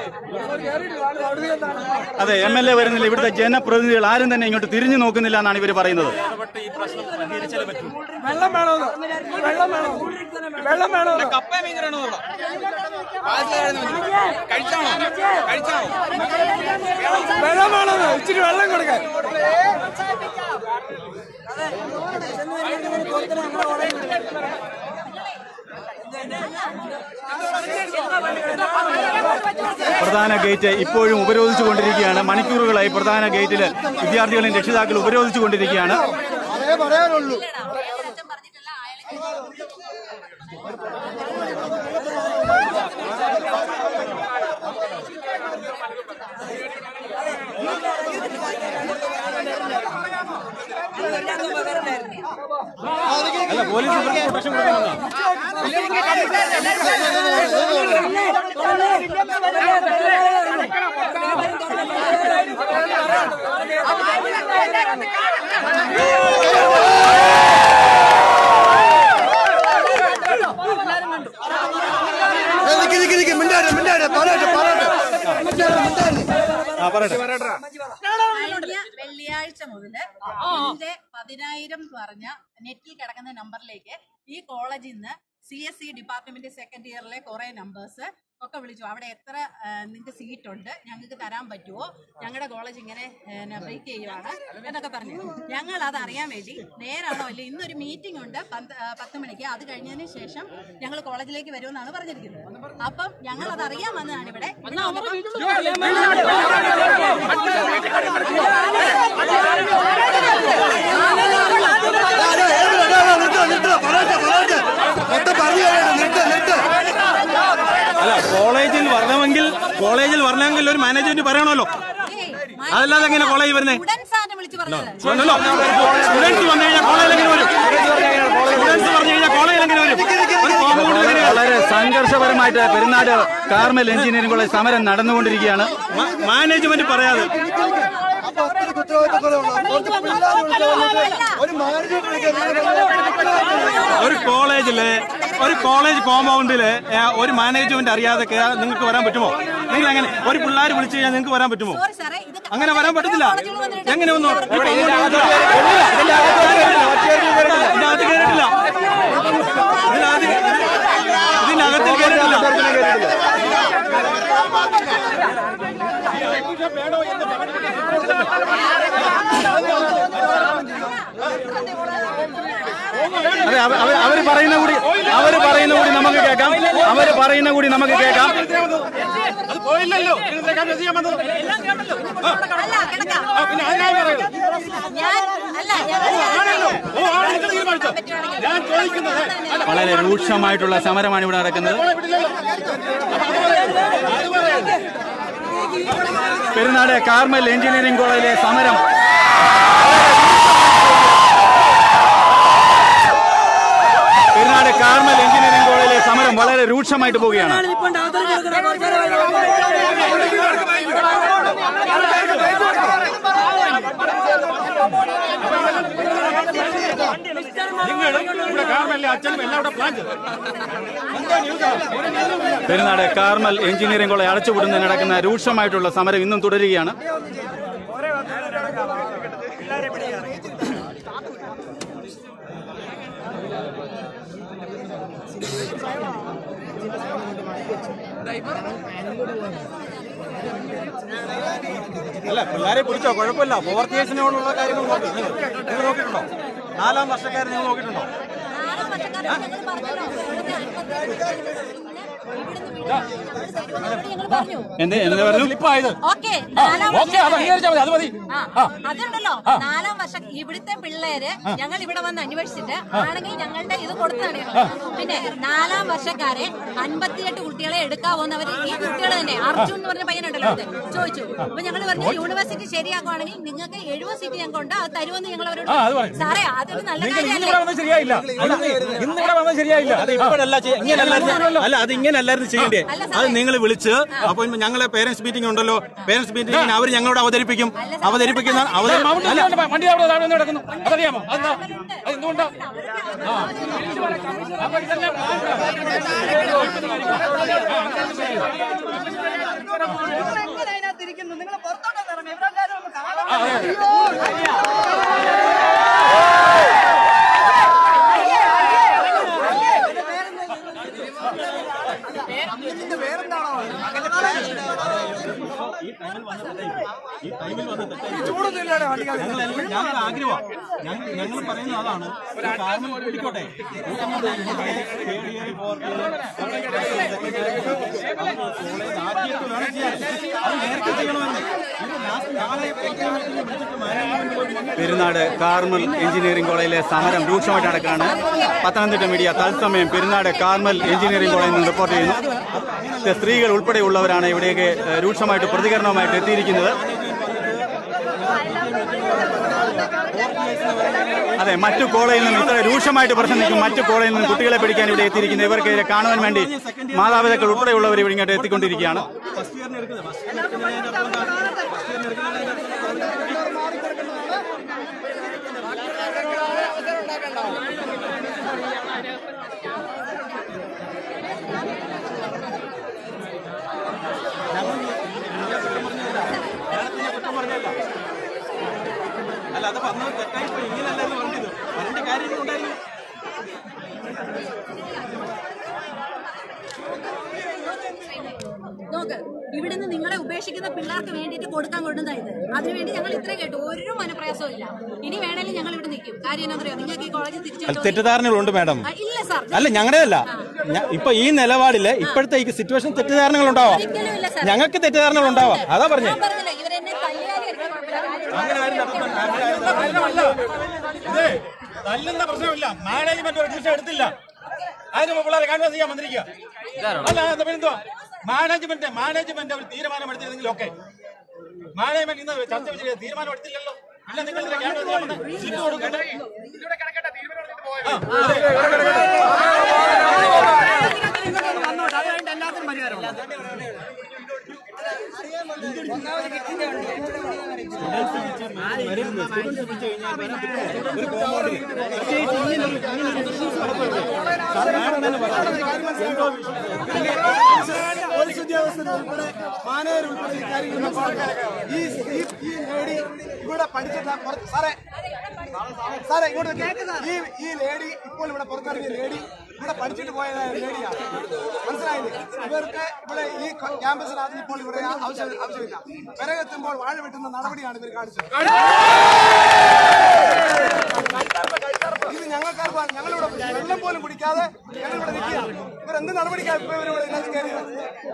അതെ എം എൽ എ വരുന്നില്ല ഇവിടുത്തെ ജനപ്രതിനിധികൾ ആരും തന്നെ ഇങ്ങോട്ട് തിരിഞ്ഞു നോക്കുന്നില്ല എന്നാണ് ഇവർ പറയുന്നത് ഇടപെട്ട് ഈ പ്രശ്നം പരിഹരിച്ചാലേ പറ്റൂ വെള്ളം വേണോ വെള്ളം വേണോ വെള്ളം വേണോ കപ്പ മീൻകറിയാണോ കഴിച്ചാണോ കഴിച്ചാണോ വെള്ളം വേണോ ഇച്ചിരി വെള്ളം കൊടുക്കാൻ പ്രധാന ഗേറ്റ് ഇപ്പോഴും ഉപരോധിച്ചുകൊണ്ടിരിക്കുകയാണ് മണിക്കൂറുകളായി പ്രധാന ഗേറ്റിൽ വിദ്യാർത്ഥികളും രക്ഷിതാക്കളും ഉപരോധിച്ചുകൊണ്ടിരിക്കുകയാണ് അതേ പറയാനുള്ളൂ അല്ല പോലീസ് ഇവർക്ക് പ്രൊട്ടക്ഷൻ കൊടുക്കുന്നുണ്ടോ നിക്ക് നിക്ക് നിക്ക് മിണ്ടാരെ മിണ്ടാരെ പറയട്ടെ പറയട്ടെ ആ പറയട്ടെ കഴിഞ്ഞ വെള്ളിയാഴ്ച മുതല് എന്റെ പതിനായിരം എന്ന് പറഞ്ഞ നെറ്റിൽ കിടക്കുന്ന നമ്പറിലേക്ക് ഈ കോളേജിൽ നിന്ന് C S C department second ഇയറിലെ കുറെ നമ്പേഴ്സ് ഒക്കെ വിളിച്ചു അവിടെ എത്ര നിങ്ങൾക്ക് സീറ്റ് ഉണ്ട് ഞങ്ങൾക്ക് തരാൻ പറ്റുമോ ഞങ്ങളുടെ കോളേജ് ഇങ്ങനെ ബ്രേക്ക് ചെയ്യുവാണ് എന്നൊക്കെ പറഞ്ഞു ഞങ്ങൾ അത് അറിയാൻ വേണ്ടി നേരാണോ അല്ലേ ഇന്നൊരു മീറ്റിംഗ് ഉണ്ട് പന്ത് ആ, പത്ത് മണിക്ക് അത് കഴിഞ്ഞതിന് ശേഷം ഞങ്ങൾ കോളേജിലേക്ക് വരുമെന്നാണ് പറഞ്ഞിരിക്കുന്നത് അപ്പം ഞങ്ങൾ അത് അറിയാൻ വന്നതാണ് ഇവിടെ ഇവിടെ വന്നപ്പം അല്ല കോളേജിൽ വരണമെങ്കിൽ കോളേജിൽ വരണമെങ്കിൽ ഒരു മാനേജ്മെന്റ് പറയണമല്ലോ അതല്ലാതെ എങ്ങനെ കോളേജ് വരുന്നേ സ്റ്റുഡൻസ് ആണ് വിളിച്ചു പറഞ്ഞത് സ്റ്റുഡൻസ് വന്നു കഴിഞ്ഞാൽ കോളേജിൽ എങ്ങനെ വരും സ്റ്റുഡൻസ് പറഞ്ഞു കഴിഞ്ഞാൽ കോളേജിൽ എങ്ങനെ വരും ഒരു കോമ്പൗണ്ട് എങ്ങനെയാ വളരെ സംഘർഷപരമായിട്ട് പെരുന്നാട് കാർമൽ എഞ്ചിനീയറിംഗ് കോളേജ് സമരം നടന്നുകൊണ്ടിരിക്കുകയാണ് മാനേജ്മെന്റ് പറയാതെ ഒരു കോളേജില് ഒരു കോളേജ് കോമ്പൗണ്ടില് ഏ, ഒരു മാനേജ്മെന്റ് അറിയാതെ കേ- നിങ്ങൾക്ക് വരാൻ പറ്റുമോ നിങ്ങൾ എങ്ങനെ ഒരു പിള്ളേർ വിളിച്ചു കഴിഞ്ഞാൽ നിങ്ങൾക്ക് വരാൻ പറ്റുമോ സോറി സാറേ ഇത് അങ്ങനെ വരാൻ പറ്റത്തില്ല എങ്ങനെ ഒന്നും ഇതിന്റെ അകത്ത് കയറിയിട്ടില്ല ഇതിനകത്ത് ഇതിനകത്തിൽ കയറിയിട്ടില്ല അതെ അവ- അവ- അവര് പറയുന്ന കൂടി അവര് പറയുന്ന കൂടി നമുക്ക് കേൾക്കാം അവര് പറയുന്ന കൂടി നമുക്ക് കേൾക്കാം അത് പോയില്ലല്ലോ നിങ്ങൾ ക്യാമ്പസ് ചെയ്യാൻ വന്നത് അല്ല കിടക്കാം ആ, പിന്നെ അതിനായി പറയുന്നത് ഞാൻ അല്ല ഞങ്ങൾ ആണല്ലോ ഓ ആണ് നിങ്ങൾ തീരുമാനിച്ചോ ഞാൻ ചോദിക്കുന്നത് അല്ല വളരെ രൂക്ഷമായിട്ടുള്ള സമരമാണ് ഇവിടെ നടക്കുന്നത് പോളെ വിടില്ലല്ലോ അത് പറയാം പെരുന്നാട് കാർമൽ എഞ്ചിനീയറിംഗ് കോളേജിലെ സമരം പെരുന്നാട് കാർമൽ എഞ്ചിനീയറിംഗ് കോളേജിലെ സമരം വളരെ രൂക്ഷമായിട്ട് പോവുകയാണ് നിങ്ങളും ഇവിടെ കാർമല്ലേ അച്ഛനും എല്ലാം ഇവിടെ പ്ലാൻ ചെയ്തു എന്താ news Perunad Carmel engineering college അടച്ചുപൂടുന്നതിന് നടക്കുന്ന രൂക്ഷമായിട്ടുള്ള സമരം ഇന്നും തുടരുകയാണ് അല്ല പിള്ളേരെ പിടിച്ചോ കുഴപ്പമില്ല ഫോർത്ത് ഇയേഴ്സിനോടുള്ള കാര്യങ്ങൾ നോക്കി നിങ്ങൾ നിങ്ങൾ നോക്കിയിട്ടുണ്ടോ നാലാം വർഷക്കാരെ നിങ്ങൾ നോക്കിയിട്ടുണ്ടോ നാലാം വർഷക്കാരെ ഞങ്ങൾ പറഞ്ഞല്ലോ ഞങ്ങൾ പറഞ്ഞു എന്ത് എന്ത് പറഞ്ഞു സ്ലിപ്പായത് ഓക്കെ നാലാം ഓക്കെ അത് അംഗീകരിച്ചാൽ മതി അത് മതി ആ, അതുണ്ടല്ലോ നാലാം വർഷം ഇവിടുത്തെ പിള്ളേര് ഞങ്ങൾ ഇവിടെ വന്ന് അന്വേഷിച്ചിട്ട് ആണെങ്കിൽ ഞങ്ങളുടെ ഇത് കൊടുത്താണ് ഞങ്ങൾ പിന്നെ നാലാം വർഷക്കാരെ അൻപത്തിയെട്ട് കുട്ടികളെ എടുക്കാവുന്നവർ ഈ കുട്ടികൾ തന്നെ അർജുൻ എന്ന് പറഞ്ഞ പയ്യനുണ്ടല്ലോ ഇത് ചോദിച്ചു അപ്പൊ ഞങ്ങൾ പറഞ്ഞു യൂണിവേഴ്സിറ്റി ശരിയാക്കുവാണെങ്കിൽ നിങ്ങൾക്ക് എഴുപത് സീറ്റ് ഞങ്ങൾക്ക് ഉണ്ട് അത് തരുമെന്ന് ഞങ്ങൾ അവരോട് ആ, അത് പറയും. സാറേ അതൊരു നല്ല നിങ്ങൾ ഇന്ന് കാര്യമല്ലേ ഇവിടെ വന്നത് ശരിയായില്ല ഇന്ന് ഇവിടെ വന്നത് ശരിയായില്ല അത് ഇപ്പോഴല്ല ചെയ്യ- ഇങ്ങനല്ലായിരുന്നു അല്ല അത് ഇങ്ങനല്ലായിരുന്നു ചെയ്യേണ്ടേ അല്ല അത് സാറേ. നിങ്ങൾ വിളിച്ച് അപ്പൊ ഞങ്ങളെ പേരന്റ്സ് മീറ്റിംഗ് ഉണ്ടല്ലോ പേരന്റ്സ് മീറ്റിംഗിന് അവർ ഞങ്ങളോട് അവതരിപ്പിക്കും അവതരിപ്പിക്കുന്ന അവതരി മൗണ്ട് അല്ല സ്റ്റേഷന്റെ വണ്ടി അവിടെ താഴെ വന്ന് കിടക്കുന്നു അതറിയാമോ അതെന്താ അത് എന്തുകൊണ്ടാ ആ. അപ്പൊ ഇതെല്ലാം ഞങ്ങൾ ആഗ്രഹമാണ് ഞങ്ങൾ ഞങ്ങൾ പറയുന്നത് അതാണ് ഒരു കാരണം കൂട്ടിക്കോട്ടെ കൂട്ടുന്നത് third year, fourth year, college ആദ്യമായിട്ട് വേണം ചെയ്യാൻ അത് നേരത്തെ ചെയ്യണമെന്ന് ഇത് ലാസ്റ്റ് നാളെ പ്രഖ്യാപനത്തിന് വിളിച്ചിട്ട് മാനേജ്മെന്റ് പെരുന്നാട് കാർമൽ എഞ്ചിനീയറിംഗ് കോളേജിലെ സമരം രൂക്ഷമായിട്ട് നടക്കുകയാണ് പത്തനംതിട്ട മീഡിയ തത്സമയം പെരുന്നാട് കാർമൽ എഞ്ചിനീയറിംഗ് കോളേജിൽ നിന്ന് റിപ്പോർട്ട് ചെയ്യുന്നു ഇത് സ്ത്രീകൾ ഉൾപ്പെടെയുള്ളവരാണ് ഇവിടേക്ക് ഏഹ്, രൂക്ഷമായിട്ട് പ്രതികരണവുമായിട്ട് എത്തിയിരിക്കുന്നത് അതെ മറ്റു കോളേജിൽ നിന്നും ഇത്ര രൂക്ഷമായിട്ട് പ്രശ്നം നിൽക്കും മറ്റു കോളേജിൽ നിന്നും കുട്ടികളെ പിടിക്കാൻ ഇവിടെ എത്തിയിരിക്കുന്നത് ഇവർക്ക് കാണുവാൻ വേണ്ടി മാതാപിതാക്കൾ ഉൾപ്പെടെയുള്ളവർ ഇവിടെ ഇങ്ങോട്ട് എത്തിക്കൊണ്ടിരിക്കുകയാണ് ഫസ്റ്റ് ഇയറിന് എടുക്കുന്നത് ഫസ്റ്റ് ഇയറിന് എടുക്കുന്നതിന്റെ അർത്ഥം എന്താണ് ഫസ്റ്റ് ഇയറിന് എടുക്കുന്നതിന്റെ അല്ല അത് പറഞ്ഞത് തെറ്റായി പോയി ഇങ്ങനെയല്ലായിരുന്നു പറഞ്ഞത് പറഞ്ഞ കാര്യങ്ങളുണ്ടായിരുന്നു നോക്ക് ഇവിടുന്ന് നിങ്ങളെ ഉപേക്ഷിക്കുന്ന പിള്ളേർക്ക് വേണ്ടിയിട്ട് കൊടുക്കാൻ കൊണ്ടുവന്നത് അതിനുവേണ്ടി ഞങ്ങൾ ഇത്ര കേട്ടു ഒരു മനപ്രയാസവും ഇല്ല ഇനി വേണേലും ഞങ്ങൾ ഇവിടെ നിൽക്കും കാര്യം എന്താ പറയാ നിങ്ങൾക്ക് ഈ കോളേജിൽ അല്ല, തിരിച്ചു തെറ്റിദ്ധാരണകളുണ്ട് മാഡം ഇല്ല സാർ അല്ല ഞങ്ങളുടെ അല്ല ഞ- ഇപ്പൊ ഈ നിലപാടില് ഇപ്പോഴത്തെ ഈ സിറ്റുവേഷൻ തെറ്റിദ്ധാരണകൾ ഉണ്ടാവാം ഒരിക്കലും ഇല്ല സാർ ഞങ്ങൾക്ക് തെറ്റിദ്ധാരണകൾ ഉണ്ടാവാം അതാ പറഞ്ഞേ ഞാൻ പറഞ്ഞില്ല ഇവരെന്നെ തല്ലിയാലും എനിക്ക് കുഴപ്പമില്ല. പ്രശ്നമല്ല ഇതേ തല്ലുന്ന പ്രശ്നമില്ല മാനേജ്മെന്റ് ഒരു ഡിസിഷൻ എടുത്തില്ല അതിന് മുമ്പ് പിള്ളേരെ ക്യാൻവാസ് ചെയ്യാൻ വന്നിരിക്കുക അല്ല എന്താ പിന്നെന്തുവാ മാനേജ്മെന്റ് മാനേജ്മെന്റ് ഒരു തീരുമാനം എടുത്തിരുന്നെങ്കിൽ ഓക്കെ മാനേജ്മെന്റ് ഇന്ന് ചർച്ച വെച്ചിട്ട് തീരുമാനം എടുത്തില്ലല്ലോ അല്ല നിങ്ങൾ ഇതിനെ ക്യാൻവാസ് ചെയ്യാൻ വന്നേ? സീറ്റ് കൊടുക്കണ്ടേ? ആ, അതെ. പോലീസ് ഉദ്യോഗസ്ഥർ ഉൾപ്പെടെ മാനേജർ ഉൾപ്പെടെ ഈ കാര്യങ്ങൾ മനസ്സിലാക്കണം. ഈ ഈ- ഈ ലേഡി ഇവിടെ പഠിച്ചിട്ട് പുറത്ത് സാറേ സാറേ ഇങ്ങോട്ട് നിൽക്ക്. ഈ ഈ ലേഡി ഇപ്പോൾ ഇവിടെ പുറത്തിറങ്ങിയ ലേഡി ഇവിടെ പഠിച്ചിട്ട് പോയ ലേഡിയാണ് മനസ്സിലായില്ലേ ഇവർക്ക് ഇവിടെ ഈ ക്യാമ്പസിനകത്ത് ഇപ്പോൾ ഇവിടെ ആവശ്യം ആവശ്യമില്ല പിറകെത്തുമ്പോൾ വാഴ വെട്ടുന്ന നടപടിയാണ് ഇവർ കാണിച്ചത് ഇത് ഞങ്ങൾക്ക് ഞങ്ങളിവിടെ വെള്ളം പോലും കുടിക്കാതെ ഞങ്ങളിവിടെ നിൽക്കുക ഇവരെന്ത് നടപടിക്കാണ് ഇപ്പൊ ഇവരിവിടെ ഇതിനകത്ത് കയറിയത്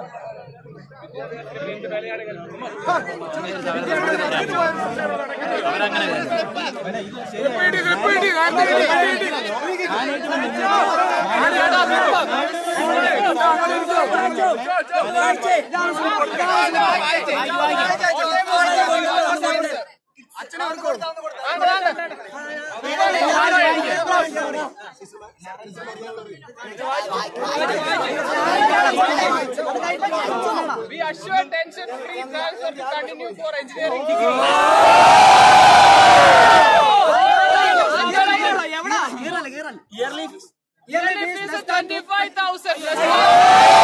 We assure tension-free transfer to continue for engineering yearly Yearly fees is 25,000.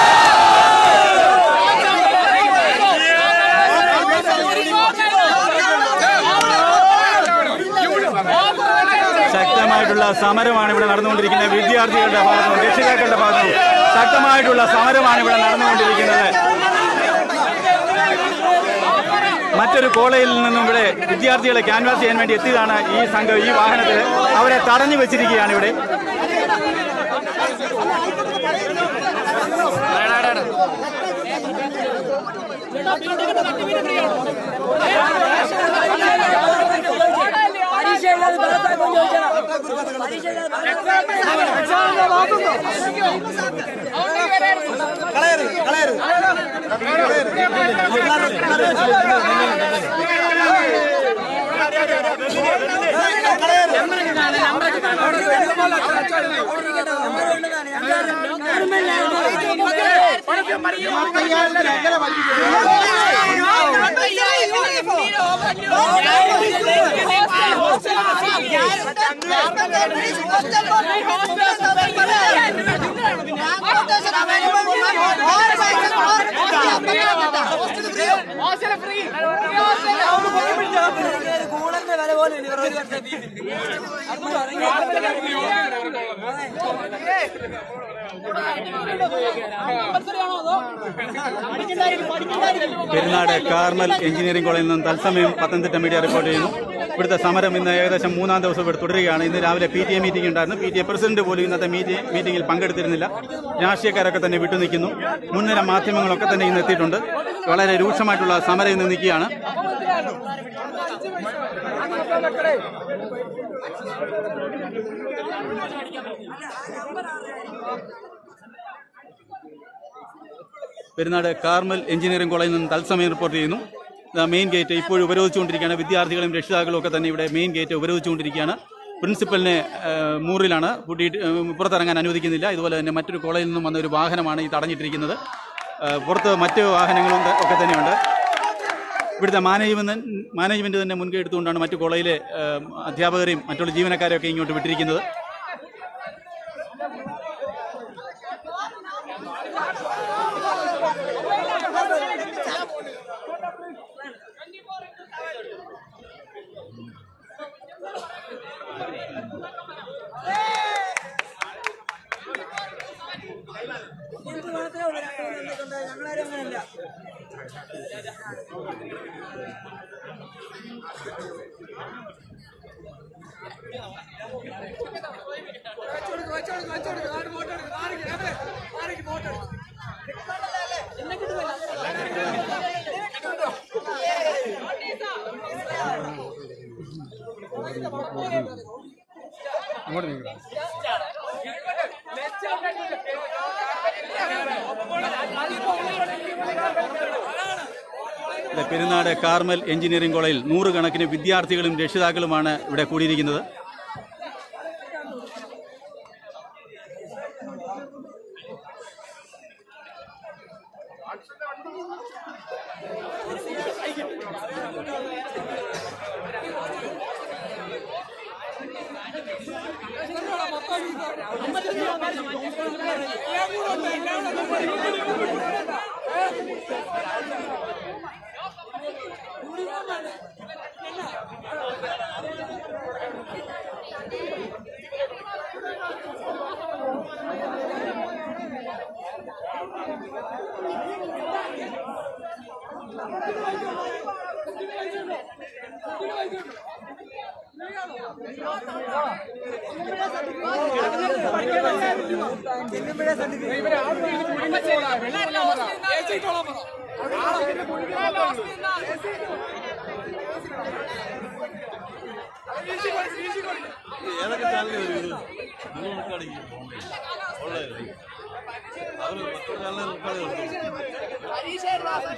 ശക്തമായിട്ടുള്ള സമരമാണ് ഇവിടെ നടന്നുകൊണ്ടിരിക്കുന്നത് വിദ്യാർത്ഥികളുടെ ഭാഗത്തും രക്ഷിതാക്കളുടെ ഭാഗത്തും ശക്തമായിട്ടുള്ള സമരമാണ് ഇവിടെ നടന്നുകൊണ്ടിരിക്കുന്നത് മറ്റൊരു കോളേജിൽ നിന്നും ഇവിടെ വിദ്യാർത്ഥികളെ ക്യാൻവാസ് ചെയ്യാൻ വേണ്ടി എത്തിയതാണ് ഈ സംഘം ഈ വാഹനത്തിൽ അവരെ തടഞ്ഞു വെച്ചിരിക്കുകയാണ് ഇവിടെ പരീക്ഷ എഴുതാതെ ബലത്താക്കോ ചോദിച്ചാൽ പരീക്ഷ എഴുതാതെ കൂടന്റെ വില പോലെ ഇവർ ഒരു വർഷം പെരുന്നാട് കാർമൽ എഞ്ചിനീയറിംഗ് കോളേജിൽ നിന്നും തത്സമയം പത്തനംതിട്ട മീഡിയ റിപ്പോർട്ട് ചെയ്യുന്നു ഇവിടുത്തെ സമരം ഇന്ന് ഏകദേശം മൂന്നാം ദിവസം ഇവിടെ തുടരുകയാണ് ഇന്ന് രാവിലെ പി ടി എ മീറ്റിംഗ് ഉണ്ടായിരുന്നു പി ടി എ പ്രസിഡന്റ് പോലും ഇന്നത്തെ മീറ്റി- മീറ്റിംഗിൽ പങ്കെടുത്തിരുന്നില്ല രാഷ്ട്രീയക്കാരൊക്കെ തന്നെ വിട്ടുനിൽക്കുന്നു മുൻനിര മാധ്യമങ്ങളൊക്കെ തന്നെ ഇന്ന് എത്തിയിട്ടുണ്ട് വളരെ രൂക്ഷമായിട്ടുള്ള സമരം ഇന്ന് നിൽക്കുകയാണ് പെരുന്നാട് കാർമൽ എഞ്ചിനീയറിംഗ് കോളേജിൽ നിന്ന് തത്സമയം റിപ്പോർട്ട് ചെയ്യുന്നു ദാ മെയിൻ ഗേറ്റ് ഇപ്പോഴും ഉപരോധിച്ചുകൊണ്ടിരിക്കുകയാണ് വിദ്യാർത്ഥികളും രക്ഷിതാക്കളും ഒക്കെ തന്നെ ഇവിടെ മെയിൻ ഗേറ്റ് ഉപരോധിച്ചുകൊണ്ടിരിക്കുകയാണ് പ്രിൻസിപ്പലിനെ ആ, മൂറിലാണ് കൂട്ടിയിട്ട് ആ, പുറത്തിറങ്ങാൻ അനുവദിക്കുന്നില്ല ഇതുപോലെ തന്നെ മറ്റൊരു കോളേജിൽ നിന്നും വന്ന ഒരു വാഹനമാണ് ഈ തടഞ്ഞിട്ടിരിക്കുന്നത് ആ, പുറത്ത് മറ്റ് വാഹനങ്ങളും ത- ഒക്കെ തന്നെയുണ്ട് ഇവിടുത്തെ മാനേജ്മെന്റ് മാനേജ്മെന്റ് തന്നെ മുൻകൈ എടുത്തുകൊണ്ടാണ് മറ്റു കോളേജിലെ ആ, അധ്യാപകരെയും മറ്റുള്ള ജീവനക്കാരെയൊക്കെ ഇങ്ങോട്ട് വിട്ടിരിക്കുന്നത് എന്ത് മാത്രമേ ഉള്ളൂ ഞങ്ങളാരും അങ്ങനെയല്ല അങ്ങോട്ട് നീങ്ങടാ ഇവിടെ പെരുന്നാട് കാർമൽ എഞ്ചിനീയറിംഗ് കോളേജിൽ നൂറുകണക്കിന് വിദ്യാർത്ഥികളും രക്ഷിതാക്കളുമാണ് ഇവിടെ കൂടിയിരിക്കുന്നത് ഏതൊക്കെ ചാനലിൽ വരും ഇത് നിങ്ങൾ റെക്കോർഡിങ് ഉള്ളത് അവർ മറ്റൊരു ചാനലിൽ റെക്കോർഡ് കൊടുക്കും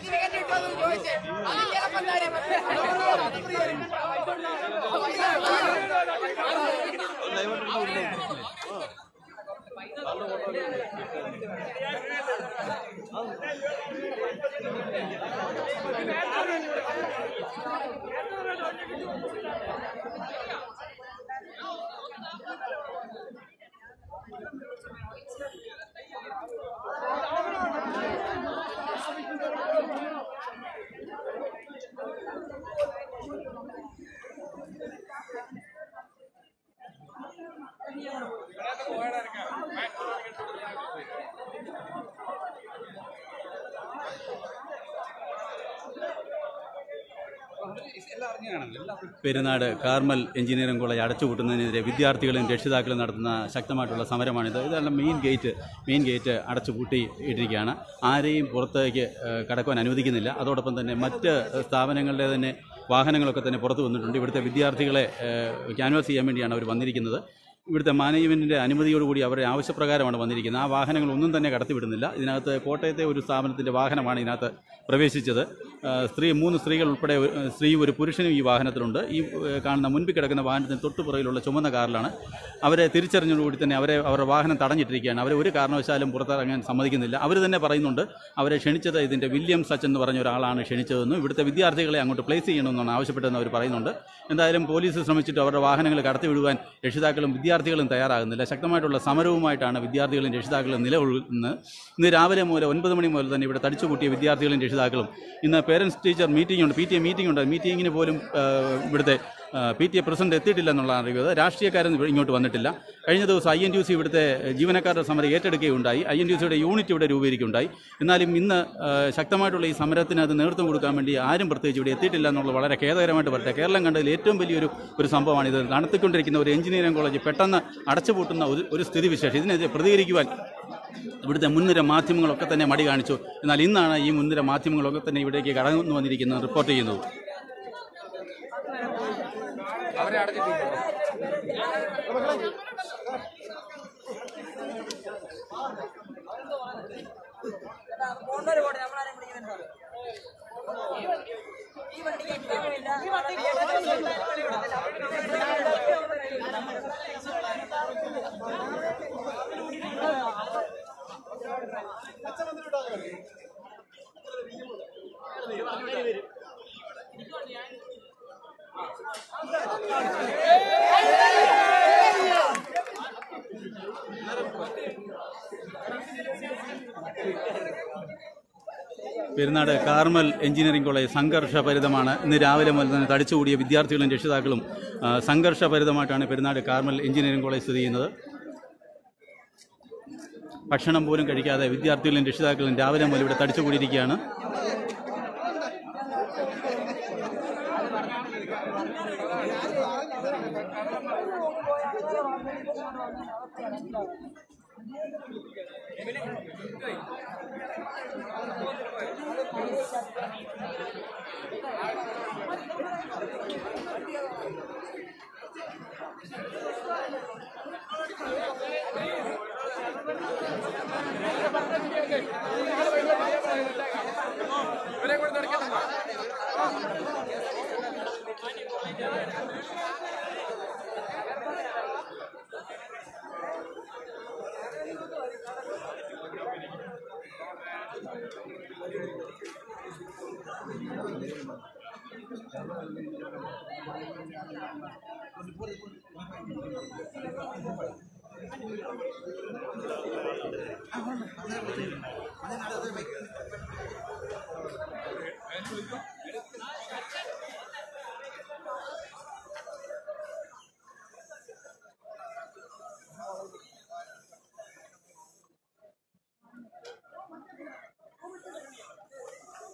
പെരുന്നാട് കാർമൽ എഞ്ചിനീയറിംഗ് കോളേജ് അടച്ചുപൂട്ടുന്നതിനെതിരെ വിദ്യാർത്ഥികളും രക്ഷിതാക്കളും നടത്തുന്ന ശക്തമായിട്ടുള്ള സമരമാണിത് ഇതെല്ലാം മെയിൻ ഗേറ്റ് മെയിൻ ഗേറ്റ് അടച്ചുപൂട്ടി ഇട്ടിരിക്കുകയാണ് ആരെയും പുറത്തേക്ക് ഏഹ്, കടക്കുവാൻ അനുവദിക്കുന്നില്ല അതോടൊപ്പം തന്നെ മറ്റ് സ്ഥാപനങ്ങളുടെ തന്നെ വാഹനങ്ങളൊക്കെ തന്നെ പുറത്തു വന്നിട്ടുണ്ട് ഇവിടുത്തെ വിദ്യാർത്ഥികളെ ഏഹ്, ക്യാൻവാസ് ചെയ്യാൻ വേണ്ടിയാണ് അവർ വന്നിരിക്കുന്നത് ഇവിടുത്തെ മാനേജ്മെൻറ്റിൻ്റെ അനുമതിയോടുകൂടി അവരുടെ ആവശ്യപ്രകാരമാണ് വന്നിരിക്കുന്നത് ആ വാഹനങ്ങൾ ഒന്നും തന്നെ കടത്തിവിടുന്നില്ല ഇതിനകത്ത് കോട്ടയത്തെ ഒരു സ്ഥാപനത്തിൻ്റെ വാഹനമാണ് ഇതിനകത്ത് പ്രവേശിച്ചത് ആ, സ്ത്രീ മൂന്ന് സ്ത്രീകൾ ഉൾപ്പെടെ ഒരു- സ്ത്രീ ഒരു പുരുഷനും ഈ വാഹനത്തിലുണ്ട് ഈ ഏ, കാണുന്ന മുൻപിൽ കിടക്കുന്ന വാഹനത്തിന് തൊട്ടുപുറയിലുള്ള ചുമന്ന കാറിലാണ് അവരെ തിരിച്ചറിഞ്ഞതോടുകൂടി തന്നെ അവരെ അവരുടെ വാഹനം തടഞ്ഞിട്ടിരിക്കുകയാണ് അവരെ ഒരു കാരണവശാലും പുറത്തിറങ്ങാൻ സമ്മതിക്കുന്നില്ല അവർ തന്നെ പറയുന്നുണ്ട് അവരെ ക്ഷണിച്ചത് ഇതിൻ്റെ വില്യം സച്ച് എന്ന് പറഞ്ഞ ഒരാളാണ് ക്ഷണിച്ചതെന്നും ഇവിടുത്തെ വിദ്യാർത്ഥികളെ അങ്ങോട്ട് പ്ലേസ് ചെയ്യണമെന്നാണ് ആവശ്യപ്പെട്ടതെന്ന് അവർ പറയുന്നുണ്ട് എന്തായാലും പോലീസ് ശ്രമിച്ചിട്ട് അവരുടെ വാഹനങ്ങൾ കടത്തിവിടുവാൻ രക്ഷിതാക്കളും വിദ്യാർത്ഥികളും തയ്യാറാകുന്നില്ല ശക്തമായിട്ടുള്ള സമരവുമായിട്ടാണ് വിദ്യാർത്ഥികളും രക്ഷിതാക്കളും നിലകൊള്ളുന്നത് ഇന്ന് രാവിലെ മുതൽ ഒൻപത് മണി മുതൽ തന്നെ ഇവിടെ തടിച്ചുകൂട്ടിയ വിദ്യാർത്ഥികളും രക്ഷിതാക്കളും ഇന്ന് പേരൻസ് ടീച്ചർ മീറ്റിംഗ് ഉണ്ട് പി ടി എ മീറ്റിംഗ് ഉണ്ട് മീറ്റിങ്ങിന് പോലും ആ, ഇവിടുത്തെ പി ടി എ പ്രസിഡന്റ് എത്തിയിട്ടില്ല എന്നുള്ളതാണ് അറിയുന്നത് രാഷ്ട്രീയക്കാരൻ ഇവിടെ ഇങ്ങോട്ട് വന്നിട്ടില്ല കഴിഞ്ഞ ദിവസം ഐ എൻ ടി സി ഇവിടുത്തെ ജീവനക്കാരുടെ സമരം ഏറ്റെടുക്കുകയുണ്ടായി ഐ എൻ ടി സിയുടെ യൂണിറ്റ് ഇവിടെ രൂപീകരിക്കുകയുണ്ടായി എന്നാലും ഇന്ന് ആ, ശക്തമായിട്ടുള്ള ഈ സമരത്തിന് അത് നേതൃത്വം കൊടുക്കാൻ വേണ്ടി ആരും പ്രത്യേകിച്ച് ഇവിടെ എത്തിയിട്ടില്ല എന്നുള്ളത് വളരെ ഖേദകരമായിട്ട് പറയട്ടെ കേരളം കണ്ടതിൽ ഏറ്റവും വലിയൊരു ഒരു സംഭവമാണ് ഇത് നടത്തിക്കൊണ്ടിരിക്കുന്ന ഒരു എഞ്ചിനീയറിംഗ് കോളേജ് പെട്ടെന്ന് അടച്ചുപൂട്ടുന്ന ഒരു ഒരു സ്ഥിതിവിശേഷം ഇതിനെതിരെ പ്രതികരിക്കുവാൻ ഇവിടുത്തെ മുൻനിര മാധ്യമങ്ങളൊക്കെ തന്നെ മടി കാണിച്ചു എന്നാൽ ഇന്നാണ് ഈ മുൻനിര മാധ്യമങ്ങളൊക്കെ തന്നെ ഇവിടേക്ക് കടന്നു വന്നിരിക്കുന്നത് റിപ്പോർട്ട് ചെയ്യുന്നത് അവരെ അടച്ചിട്ടില്ല പോണ്ടൊരു പോട്ടെ നമ്മളാരും പിടിക്കുന്നുണ്ടോ ഈ വണ്ടിക്ക് എക്സാമില്ല ഈ വണ്ടിക്ക് പെരുന്നാട് കാർമൽ എഞ്ചിനീയറിംഗ് കോളേജ് സംഘർഷഭരിതമാണ് ഇന്ന് രാവിലെ മുതൽ തന്നെ തടിച്ചുകൂടിയ വിദ്യാർത്ഥികളും രക്ഷിതാക്കളും ആ, സംഘർഷഭരിതമായിട്ടാണ് പെരുന്നാട് കാർമൽ എഞ്ചിനീയറിംഗ് കോളേജ് സ്ഥിതി ചെയ്യുന്നത് ഭക്ഷണം പോലും കഴിക്കാതെ വിദ്യാർത്ഥികളും രക്ഷിതാക്കളും രാവിലെ മുതൽ ഇവിടെ തടിച്ചുകൂടിയിരിക്കുകയാണ് ഇവരെ കൂടെ നടക്കുന്നുണ്ടോ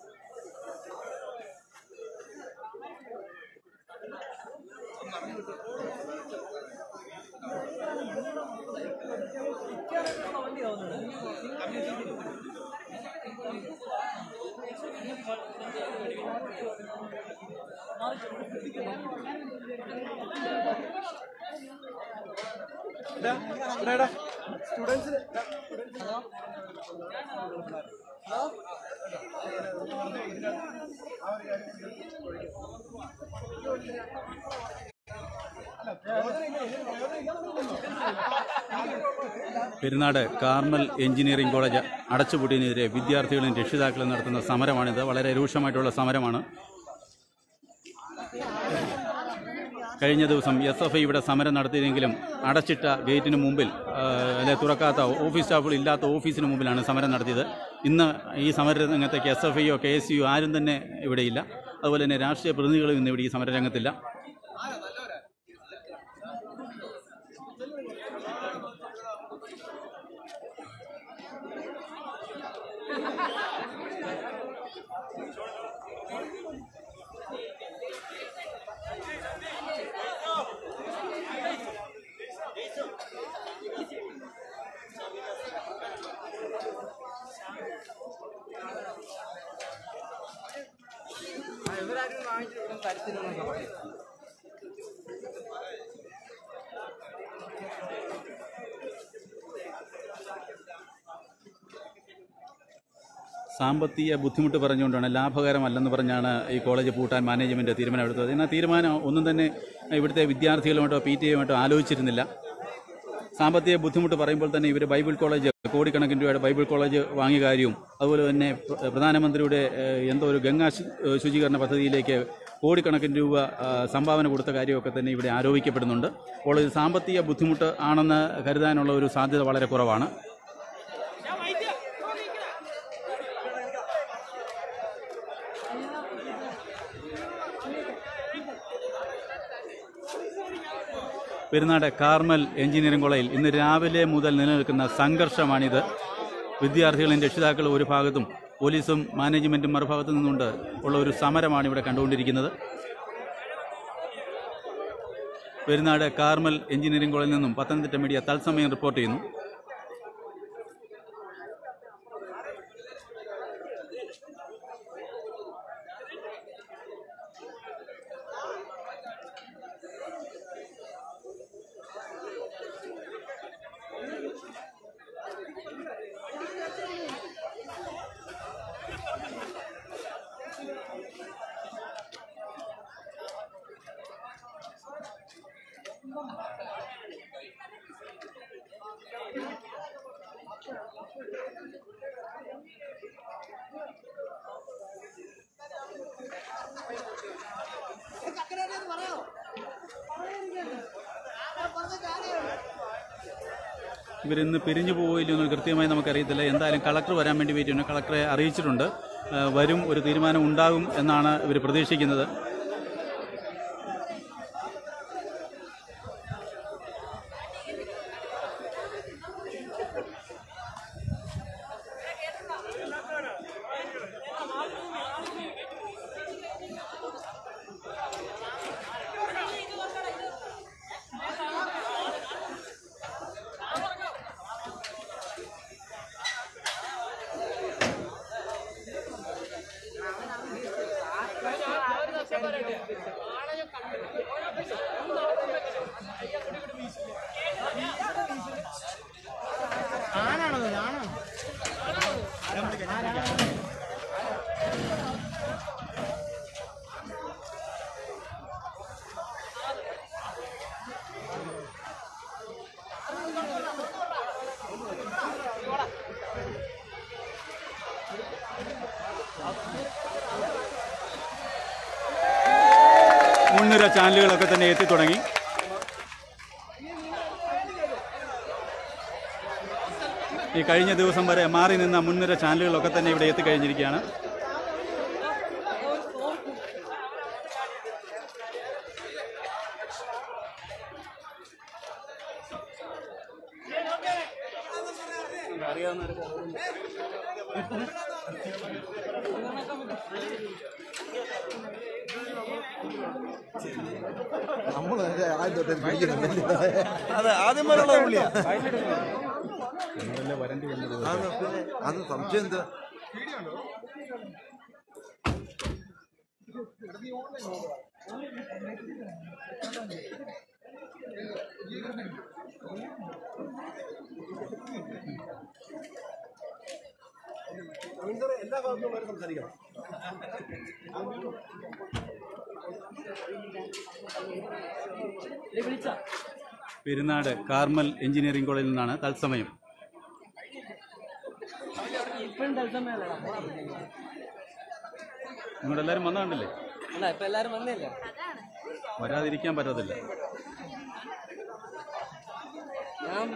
ഒന്ന് സ്റ്റുഡൻസിന് പെരുന്നാട് കാർമൽ എഞ്ചിനീയറിംഗ് കോളേജ് അടച്ചുപൂട്ടിയതിനെതിരെ വിദ്യാർത്ഥികളും രക്ഷിതാക്കളും നടത്തുന്ന സമരമാണിത് വളരെ രൂക്ഷമായിട്ടുള്ള സമരമാണ് കഴിഞ്ഞ ദിവസം എസ് എഫ് ഐ ഇവിടെ സമരം നടത്തിയെങ്കിലും അടച്ചിട്ട ഗേറ്റിന് മുമ്പിൽ ആ, അല്ലെ തുറക്കാത്ത ഓഫീസ് സ്റ്റാഫുകൾ ഇല്ലാത്ത ഓഫീസിന് മുമ്പിലാണ് സമരം നടത്തിയത് ഇന്ന് ഈ സമര രംഗത്തേക്ക് എസ് എഫ് ഐയോ കെ എസ് യു ആരും തന്നെ ഇവിടെയില്ല അതുപോലെ തന്നെ രാഷ്ട്രീയ പ്രതിനിധികളും ഇന്ന് ഇവിടെ ഈ സമരരംഗത്തില്ല ഇവരാരും വാങ്ങിച്ചിട്ട് ഇവിടെ തരത്തില്ലെന്നൊക്കെ പറയും സാമ്പത്തിക ബുദ്ധിമുട്ട് പറഞ്ഞുകൊണ്ടാണ് ലാഭകരമല്ലെന്ന് പറഞ്ഞാണ് ഈ കോളേജ് പൂട്ടാൻ മാനേജ്മെൻറ്റ് തീരുമാനമെടുത്തത് എന്നാൽ തീരുമാനം ഒന്നും തന്നെ ഇവിടുത്തെ വിദ്യാർത്ഥികളുമായിട്ടോ പി ടി എയുമായിട്ടോ ആലോചിച്ചിരുന്നില്ല സാമ്പത്തിക ബുദ്ധിമുട്ട് പറയുമ്പോൾ തന്നെ ഇവർ ബൈബിൾ കോളേജ് കോടിക്കണക്കിന് രൂപയുടെ ബൈബിൾ കോളേജ് വാങ്ങിയ കാര്യവും അതുപോലെ തന്നെ പ്ര- പ്രധാനമന്ത്രിയുടെ ഏഹ്, എന്തോ ഒരു ഗംഗാ ശു- ഏഹ് ശുചീകരണ പദ്ധതിയിലേക്ക് കോടിക്കണക്കിന് രൂപ ആ, സംഭാവന കൊടുത്ത കാര്യമൊക്കെ തന്നെ ഇവിടെ ആരോപിക്കപ്പെടുന്നുണ്ട് അപ്പോൾ ഇത് സാമ്പത്തിക ബുദ്ധിമുട്ട് ആണെന്ന് കരുതാനുള്ള ഒരു സാധ്യത വളരെ കുറവാണ് പെരുന്നാട് കാർമൽ എഞ്ചിനീയറിംഗ് കോളേജിൽ ഇന്ന് രാവിലെ മുതൽ നിലനിൽക്കുന്ന സംഘർഷമാണിത് വിദ്യാർത്ഥികളും രക്ഷിതാക്കളും ഒരു ഭാഗത്തും പോലീസും മാനേജ്മെന്റും മറുഭാഗത്തു നിന്നുകൊണ്ട് ഉള്ള ഒരു സമരമാണ് ഇവിടെ കണ്ടുകൊണ്ടിരിക്കുന്നത് പെരുന്നാട് കാർമൽ എഞ്ചിനീയറിംഗ് കോളേജിൽ നിന്നും പത്തനംതിട്ട മീഡിയ തത്സമയം റിപ്പോർട്ട് ചെയ്യുന്നു ഇവരിന്ന് പിരിഞ്ഞു പോയില്ലോ എന്ന് കൃത്യമായി നമുക്കറിയത്തില്ല എന്തായാലും കളക്ടർ വരാൻ വേണ്ടി വെയിറ്റ് ചെയ്യുന്നു കളക്ടറെ അറിയിച്ചിട്ടുണ്ട് ആ, വരും ഒരു തീരുമാനം ഉണ്ടാകും എന്നാണ് ഇവർ പ്രതീക്ഷിക്കുന്നത് ആണാണത് ആണോ മുൻനിര ചാനലുകളൊക്കെ തന്നെ എത്തിത്തുടങ്ങി ഈ കഴിഞ്ഞ ദിവസം വരെ മാറി നിന്ന മുൻനിര ചാനലുകളൊക്കെ തന്നെ ഇവിടെ എത്തിക്കഴിഞ്ഞിരിക്കുകയാണ് അറിയാവുന്ന നമ്മൾ ആദ്യം തൊട്ട് പിടിക്കണം അതെ ആദ്യം വരെയുള്ള പുള്ളിയാ വരണ്ടി വന്നത് അത് പിന്നെ അത് സംശയം എന്താ എല്ലാ ഭാഗത്തും സംസാരിക്കണം പെരുന്നാട് കാർമൽ എഞ്ചിനീയറിംഗ് കോളേജിൽ നിന്നാണ് തത്സമയം ഇപ്പോഴും തത്സമയല്ലേ നിങ്ങളെല്ലാവരും വന്നതല്ലേ അല്ല ഇപ്പൊ എല്ലാരും വന്നില്ല വരാതിരിക്കാൻ പറ്റത്തില്ല ഞാൻ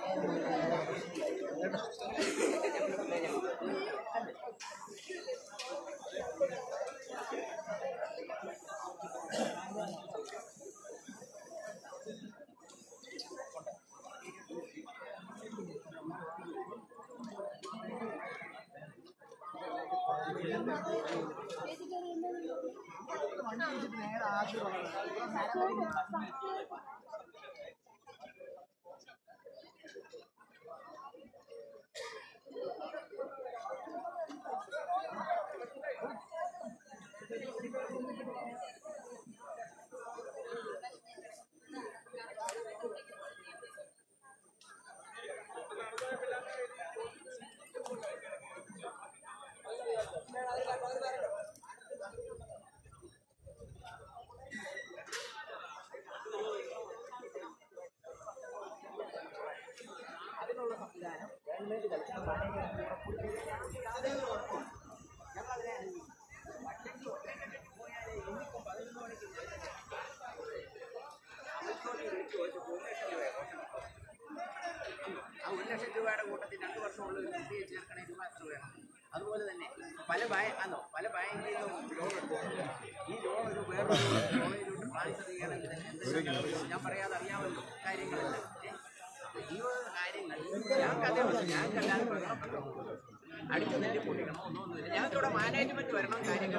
ആ ഒരു ലക്ഷം രൂപയുടെ കൂട്ടത്തിൽ രണ്ട് വർഷമുള്ള ഒരു കുട്ടിയെ ചേർക്കണേ രൂപ എത്ര വേണം അതുപോലെ തന്നെ പല ബാങ്ക് ആണോ പല ബാങ്കിൽ നിന്നും ലോൺ എടുത്തിട്ടുണ്ട് ഈ ലോൺ ഒരു വേറൊരു കോളേജിലോട്ട് ട്രാൻസ്ഫർ ചെയ്യണമെങ്കിൽ തന്നെ എന്തെങ്കിലും ഞാൻ പറയാതെ അറിയാമല്ലോ കാര്യങ്ങളെല്ലാം ഏ? ഈ വക കാര്യങ്ങൾ ഞങ്ങൾക്ക് അതേ ഉള്ളൂ ഞങ്ങൾക്ക് അല്ലാതെ ബഹളപ്പെട്ടു അടിച്ചു നെല്ലി പൊട്ടിക്കണം ഒന്നൊന്നുമില്ല ഞങ്ങൾക്ക് ഇവിടെ മാനേജ്മെന്റ് വരണം കാര്യങ്ങൾ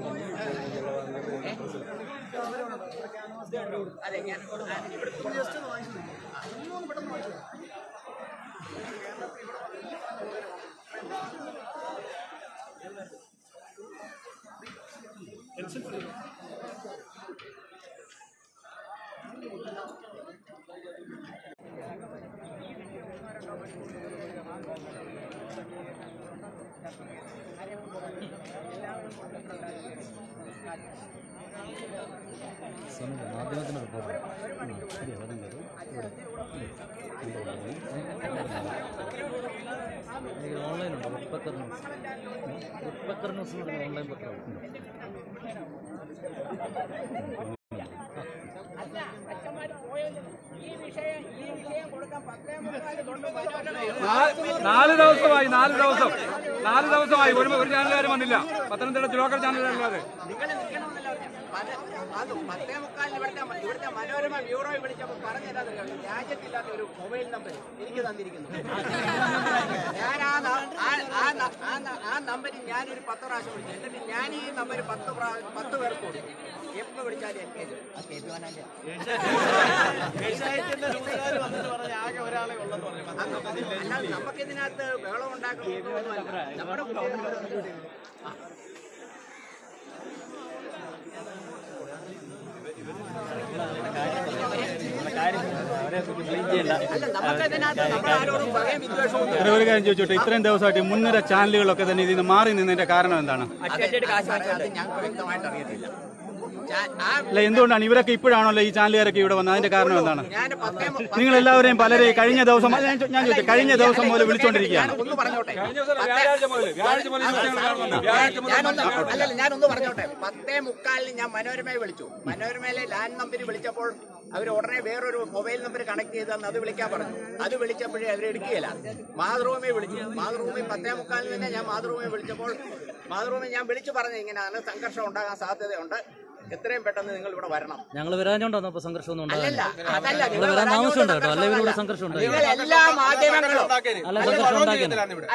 ഏ? അതെ ഞാൻ ആ, ഇവിടെ മാധ്യമത്തിന്റെ റിപ്പോർട്ടർ ഓൺലൈനുണ്ട് ഉപ്പക്കർ ന്യൂസ് ഉപ്പക്കർ ന്യൂസ് എന്ന് പറഞ്ഞ ഓൺലൈൻ പത്രമുണ്ട് ഈ വിഷയം ഈ വിഷയം കൊടുക്കാൻ പത്തേ മുക്കാല് തൊട്ട് നാല് ദിവസമായി നാല് ദിവസം നാല് ദിവസമായി ഒരു ഒരു ചാനലുകാരും വന്നില്ല പത്തനംതിട്ട ലോക്കൽ ചാനലുകാരല്ലാതെ നിങ്ങൾ നിൽക്കണമെന്നല്ല പറഞ്ഞത്. പല- അത് പത്തേ മുക്കാലിന് ഇവിടുത്തെ ഇവിടുത്തെ മനോരമ ബ്യൂറോയിൽ വിളിച്ചപ്പോൾ പറഞ്ഞില്ലാതെ രാജ്യത്തില്ലാത്ത ഒരു മൊബൈൽ നമ്പർ എനിക്ക് തന്നിരിക്കുന്നു ഞാൻ ആ ന- ആ- ആ ന- ആ ന- ആ നമ്പറിൽ ഞാനൊരു പത്ത് പ്രാവശ്യം വിളിച്ചു എന്നിട്ട് ഞാൻ ഈ നമ്പർ പത്ത് പ്രാ- പത്ത് പേർക്ക് കൊടുത്തു എപ്പോൾ വിളിച്ചാലും എനിക്ക് ഇത്. ആ കെ പി മാനേജർ. അല്ലാതെ നമുക്കിതിനകത്ത് ബഹളം ഉണ്ടാക്കുന്നൊന്നുമല്ല നമ്മുടെ കുട്ടികൾ അല്ല നമുക്കതിനകത്ത് നമ്മളാരോടും പകയും വിദ്വേഷവും ഇത്ര ഒരു കാര്യം ചോദിച്ചോട്ടെ ഇത്രയും ദിവസമായിട്ട് മുൻനിര ചാനലുകളൊക്കെ തന്നെ ഇതിൽ നിന്ന് മാറി നിന്നതിന്റെ കാരണം എന്താണ് അറ്റൻഡ് കാശ് അത് ഞങ്ങൾക്ക് വ്യക്തമായിട്ട് അറിയത്തില്ല ഞാൻ- ആ അല്ല എന്തുകൊണ്ടാണ് ഇവരൊക്കെ ഇപ്പോഴാണല്ലോ ഈ ചാനലുകാരൊക്കെ ഇവിടെ വന്നത് അതിന്റെ കാരണം എന്താണ് ഞാൻ പത്തേ മു- നിങ്ങൾ എല്ലാവരെയും പലരെ കഴിഞ്ഞ ദിവസം അല്ല, ഞാൻ ചോ- ഞാൻ ചോദിച്ചു കഴിഞ്ഞ ദിവസം മുതൽ വിളിച്ചോണ്ടിരിക്കുകയാണ് ഒന്ന് പറഞ്ഞോട്ടെ വ്യാഴാഴ്ച മുതൽ വ്യാഴാഴ്ച മുതൽ ഈ വിഷയങ്ങൾ കാണുന്നുണ്ട് വ്യാഴാഴ്ച മുതൽ ഞാനൊന്ന് അല്ലല്ല ഞാനൊന്ന് പറഞ്ഞോട്ടെ പത്തേ മുക്കാലിന് ഞാൻ മനോരമയെ വിളിച്ചു മനോരമയിലെ ലാൻഡ് നമ്പർ വിളിച്ചപ്പോൾ അവർ ഉടനെ വേറൊരു മൊബൈൽ നമ്പർ കണക്ട് ചെയ്ത് തന്ന് അത് വിളിക്കാൻ പറഞ്ഞു അത് വിളിച്ചപ്പോഴേ അവർ എടുക്കുകയില്ല മാതൃഭൂമി വിളിച്ചു മാതൃഭൂമി പത്തേ മുക്കാലിന് തന്നെ ഞാൻ മാതൃഭൂമി വിളിച്ചപ്പോൾ മാതൃഭൂമി ഞാൻ വിളിച്ചു പറഞ്ഞു ഇങ്ങനെയാണ് സംഘർഷം ഉണ്ടാകാൻ സാധ്യതയുണ്ട് എത്രയും പെട്ടെന്ന് നിങ്ങൾ ഇവിടെ വരണം ഞങ്ങൾ വരാഞ്ഞോണ്ടാണ് അപ്പൊ സംഘർഷമൊന്നും അല്ലല്ല ഉണ്ടാകാൻ അതല്ല നിങ്ങൾ വരാൻ താമസം ഉണ്ടായിട്ടോ അല്ലെ ഇവരിവിടെ സംഘർഷം ഉണ്ടായി നിങ്ങൾ എല്ലാ മാധ്യമങ്ങളും അല്ല സംഘർഷം ഉണ്ടാക്കിയത് അല്ല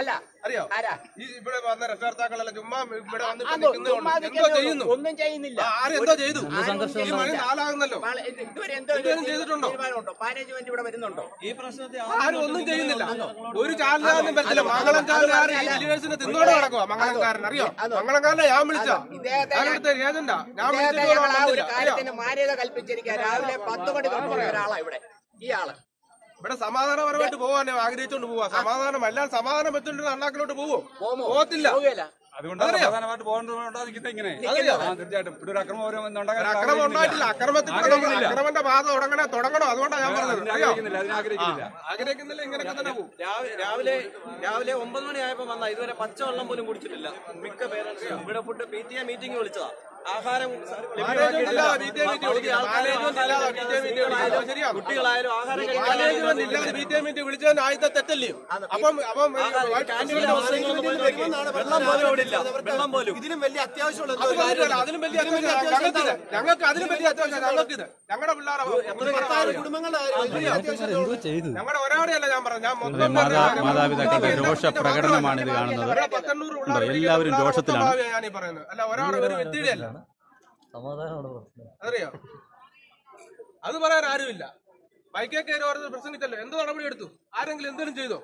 അറിയോ ആരാ? ഈ ഇവിടെ വന്ന രക്ഷകർത്താക്കളെല്ലാം ചുമ്മാ ഇവിടെ വന്നിട്ട് അതോ, നിൽക്കുന്നേ ചുമ്മാ ഉള്ളൂ. എന്തോ നിൽക്കുന്നേ ചെയ്യുന്നു ഉള്ളൂ. ഒന്നും ചെയ്യുന്നില്ല ആ, ആര് എന്തോ ചെയ്തു ആരും ഈ മണി നാലാകുന്നല്ലോ വള- ഇത് ഇതുവരെ എന്തോ ഒരു എന്തേലും ചെയ്തിട്ടുണ്ടോ? തീരുമാനമുണ്ടോ മാനേജ്മെന്റ് ഇവിടെ വരുന്നുണ്ടോ ഈ പ്രശ്നത്തെ ആരും ഒന്നും ചെയ്യുന്നില്ല ഒരു ചാനലുകാരനും പറ്റില്ല മംഗളം ചാനലുകാരൻ ഈ ലിവേഴ്സിനെ തിന്നോടെ നടക്കുക മംഗളംകാരൻ അറിയോ മംഗളംകാരനെ ഞാൻ വിളിച്ച ഇദ്ദേഹത്തെ ഞാൻ- ഞാനെടുത്ത ഏജന്റാ ഞാൻ ഇദ്ദേഹത്തെ വിളിച്ചിട്ട് ഞങ്ങൾ ആ ഒരു വന്നില്ല. അറിയോ? കാര്യത്തിന് മാന്യത കൽപ്പിച്ചിരിക്കുക രാവിലെ പത്ത് മണി തൊട്ട് പോയ ഒരാളാ ഇവിടെ ഈ ആള് ഇവിടെ സമാധാനപരമായിട്ട് പോവാൻ ആഗ്രഹിച്ചുകൊണ്ട് പോവാ സമാധാനം എല്ലാം സമാധാനം വെച്ചോണ്ട് അണ്ണാക്കിലോട്ട് പോവോ പോകത്തില്ല അതുകൊണ്ട് അതറിയോ? സമാധാനമായിട്ട് പോകേണ്ടതുണ്ടായിരിക്കുന്നത് ഇങ്ങനെ അതറിയോ? ആ, തീർച്ചയായിട്ടും ഇവിടെ ഒരു അക്രമം ഓരോ ഒരു അക്രമം ഉണ്ടായിട്ടില്ല അക്രമത്തിൽ കൂടെ നമ്മൾ അക്രമന്റെ ബാധ തുടങ്ങണേ തുടങ്ങണോ അതുകൊണ്ടാണ് ഞാൻ പറഞ്ഞത് അറിയോ? ആഗ്രഹിക്കുന്നില്ല അതിനെ ആഗ്രഹിക്കുന്നില്ല ആ, ആഗ്രഹിക്കുന്നില്ല ഇങ്ങനെയൊക്കെ തന്നെ പോകും രാവിലെ രാവിലെ രാവിലെ ഒമ്പത് മണിയായപ്പോ വന്ന ഇതുവരെ പച്ചവെള്ളം പോലും കുടിച്ചിട്ടില്ല മിക്ക പേരൻസും ഇവിടെ food P T A meeting വിളിച്ചതാ ആഹാരം മാനേജ്മെന്റ് ഇല്ലാതെ ബി ടി എ മീറ്റിംഗ് വിളിക്കുന്നത്. മാനേജ്മെന്റ് ഇല്ലാതെ ബി ടി എ മീറ്റിംഗ് വിളിക്കുന്നത് ശരിയാണ്. കുട്ടികളായാലും ആഹാരം കഴിക്കാൻ മാനേജ്മെന്റ് ഇല്ലാതെ ബി ടി എ മീറ്റിംഗ് വിളിച്ചതിന് ആദ്യത്തെ തെറ്റല്ലയോ അപ്പം അപ്പം ക്യാൻറ്റീനിലെ അവസരങ്ങളൊന്നും പോയി നോക്കി. വെള്ളം പോലും ഇവിടെ ഇല്ല വെള്ളം പോലും ഇതിനും വലിയ അത്യാവശ്യമുള്ള അത് പറഞ്ഞിട്ടല്ല, അതിലും വലിയ അത്യാവശ്യം ഞങ്ങൾക്ക് ഇത്. ഞങ്ങൾക്ക് അതിലും വലിയ അത്യാവശ്യം ഞങ്ങൾക്ക് ഇത് ഞങ്ങളുടെ പിള്ളേരെ കുടുംബങ്ങളുടെ വലിയ അത്യാവശ്യം ഞങ്ങളുടെ ഒരാടെയല്ല ഞാൻ പറഞ്ഞു ഞാൻ അതെ, മൊത്തം മാതാ പറഞ്ഞതാണ്. മാതാപിതാക്കളുടെ രോഷ പ്രകടനമാണ് ഇത് കാണുന്നത് ഇവിടെ പത്തെണ്ണൂറ് ഉണ്ടോ? പിള്ളേരെ എല്ലാവരും പിള്ളേരെ രോഷത്തിലാണ് ഭാവിയാ ഞാനീ പറയുന്നത് അല്ല ഒരാളെ ഒരു വ്യക്തിയുടെ അല്ല സമാധാനമാണ് പ്രശ്നം അറിയോ അത് പറയാൻ ആരുമില്ല ബൈക്കേ കയറി ഓരോ പ്രസംഗിച്ചല്ലോ എന്ത് നടപടി എടുത്തു ആരെങ്കിലും എന്തെങ്കിലും ചെയ്തോ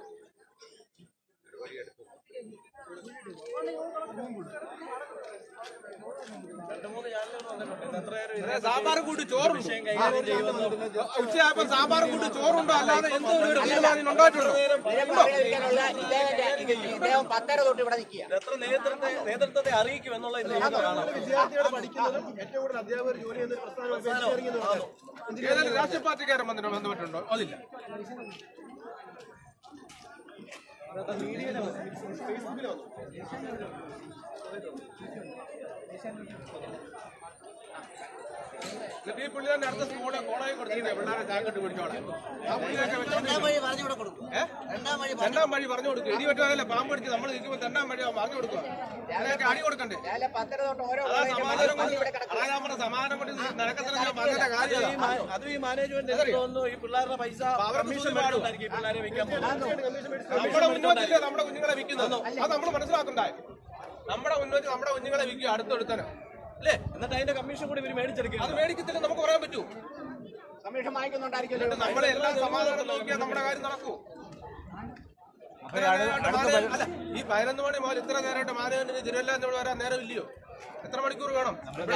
അതെ, സാമ്പാറും കൂട്ടി ചോറുണ്ട് ഉച്ചയായപ്പോ സാമ്പാറും കൂട്ടി ചോറുണ്ടോ അല്ലാതെ എന്തോ ഒരു തീരുമാനം ഉണ്ടായിട്ടുണ്ടോ ഇദ്ദേഹം പറയാതിരിക്കാനുള്ള ഇദ്ദേഹത്തെ ഇദ്ദേഹം പത്തര തൊട്ട് ഇവിടെ നിൽക്കുക എത്ര നേതൃത്വത്തെ നേതൃത്വത്തെ അറിയിക്കും എന്നുള്ള ഇത് നമുക്ക് കാണാം വിദ്യാർത്ഥികൾ പഠിക്കുന്നതും ഏറ്റവും കൂടുതൽ അധ്യാപകർ ജോലി ചെയ്യുന്ന ഒരു പ്രസ്ഥാനം ഏതെങ്കിലും രാഷ്ട്രീയ പാർട്ടിക്കാരൻ ബന്ധ- ബന്ധപ്പെട്ടുണ്ടോ അതില്ല എന്നിട്ട് ഈ പുള്ളി തന്നെ അടുത്ത സ്കൂളെ കോളേജ് കൊടുത്തിട്ടേ പിള്ളേരെ ചാക്കിട്ട് പിടിച്ചോളെ ആ പുള്ളിയൊക്കെ വെച്ചോണ്ട് ഏ? രണ്ടാം വഴി പറഞ്ഞു കൊടുക്കും ഇടി വെട്ടാനല്ലേ പാമ്പ് പിടിച്ച് നമ്മൾ നിൽക്കുമ്പോൾ രണ്ടാം വഴി പറഞ്ഞു കൊടുക്കുക അതിനൊക്കെ അടി കൊടുക്കണ്ടേ രാവിലെ പത്തര തൊട്ട് ഓരോ അതാ കോളേജിലും സമാധാനം പള്ളി ഇവിടെ കൊണ്ട് അതാ ഞാൻ പറഞ്ഞ സമാധാനം കൊണ്ട് നടക്കത്തില്ല ഞാൻ പറഞ്ഞ അത് കാര്യം ഈ മാ- അതും ഈ മാനേജ്മെന്റ് എനിക്ക് തോന്നുന്നു ഈ പിള്ളേരുടെ പൈസ കമ്മീഷൻ മേടിച്ചിട്ടായിരിക്കും ഈ പിള്ളേരെ വെക്കാൻ പോകുന്നത് നമ്മുടെ മുന്നോട്ടില്ലേ നമ്മുടെ കുഞ്ഞുങ്ങളെ വിൽക്കുന്നത് അത് നമ്മൾ മനസ്സിലാക്കണ്ടേ നമ്മുടെ മുന്നോട്ട് നമ്മുടെ കുഞ്ഞുങ്ങളെ വിൽക്കുക അടുത്തടുത്തന്നെ അല്ലേ എന്നിട്ട് അതിന്റെ കമ്മീഷൻ കൂടി ഇവര് മേടിച്ചെടുക്കും അത് മേടിക്കത്തില്ല നമുക്ക് പറയാൻ പറ്റൂ കമ്മീഷൻ വാങ്ങിക്കുന്നുണ്ടായിരിക്കുമല്ലോ എന്നിട്ട് നമ്മളെ എല്ലാം സമാധാനം നോക്കിയാൽ നമ്മുടെ കാര്യം നടക്കൂ ഇത്ര നേരമായിട്ട് മാനേ- അല്ല, ഈ പതിനൊന്ന് മണി മുതൽ ഇത്ര നേരമായിട്ട് മാനേജന്റിന് തിരുവല്ല എന്നോട് വരാൻ നേരം ഇല്ലയോ എത്ര മണിക്കൂർ വേണം ഇവിടെ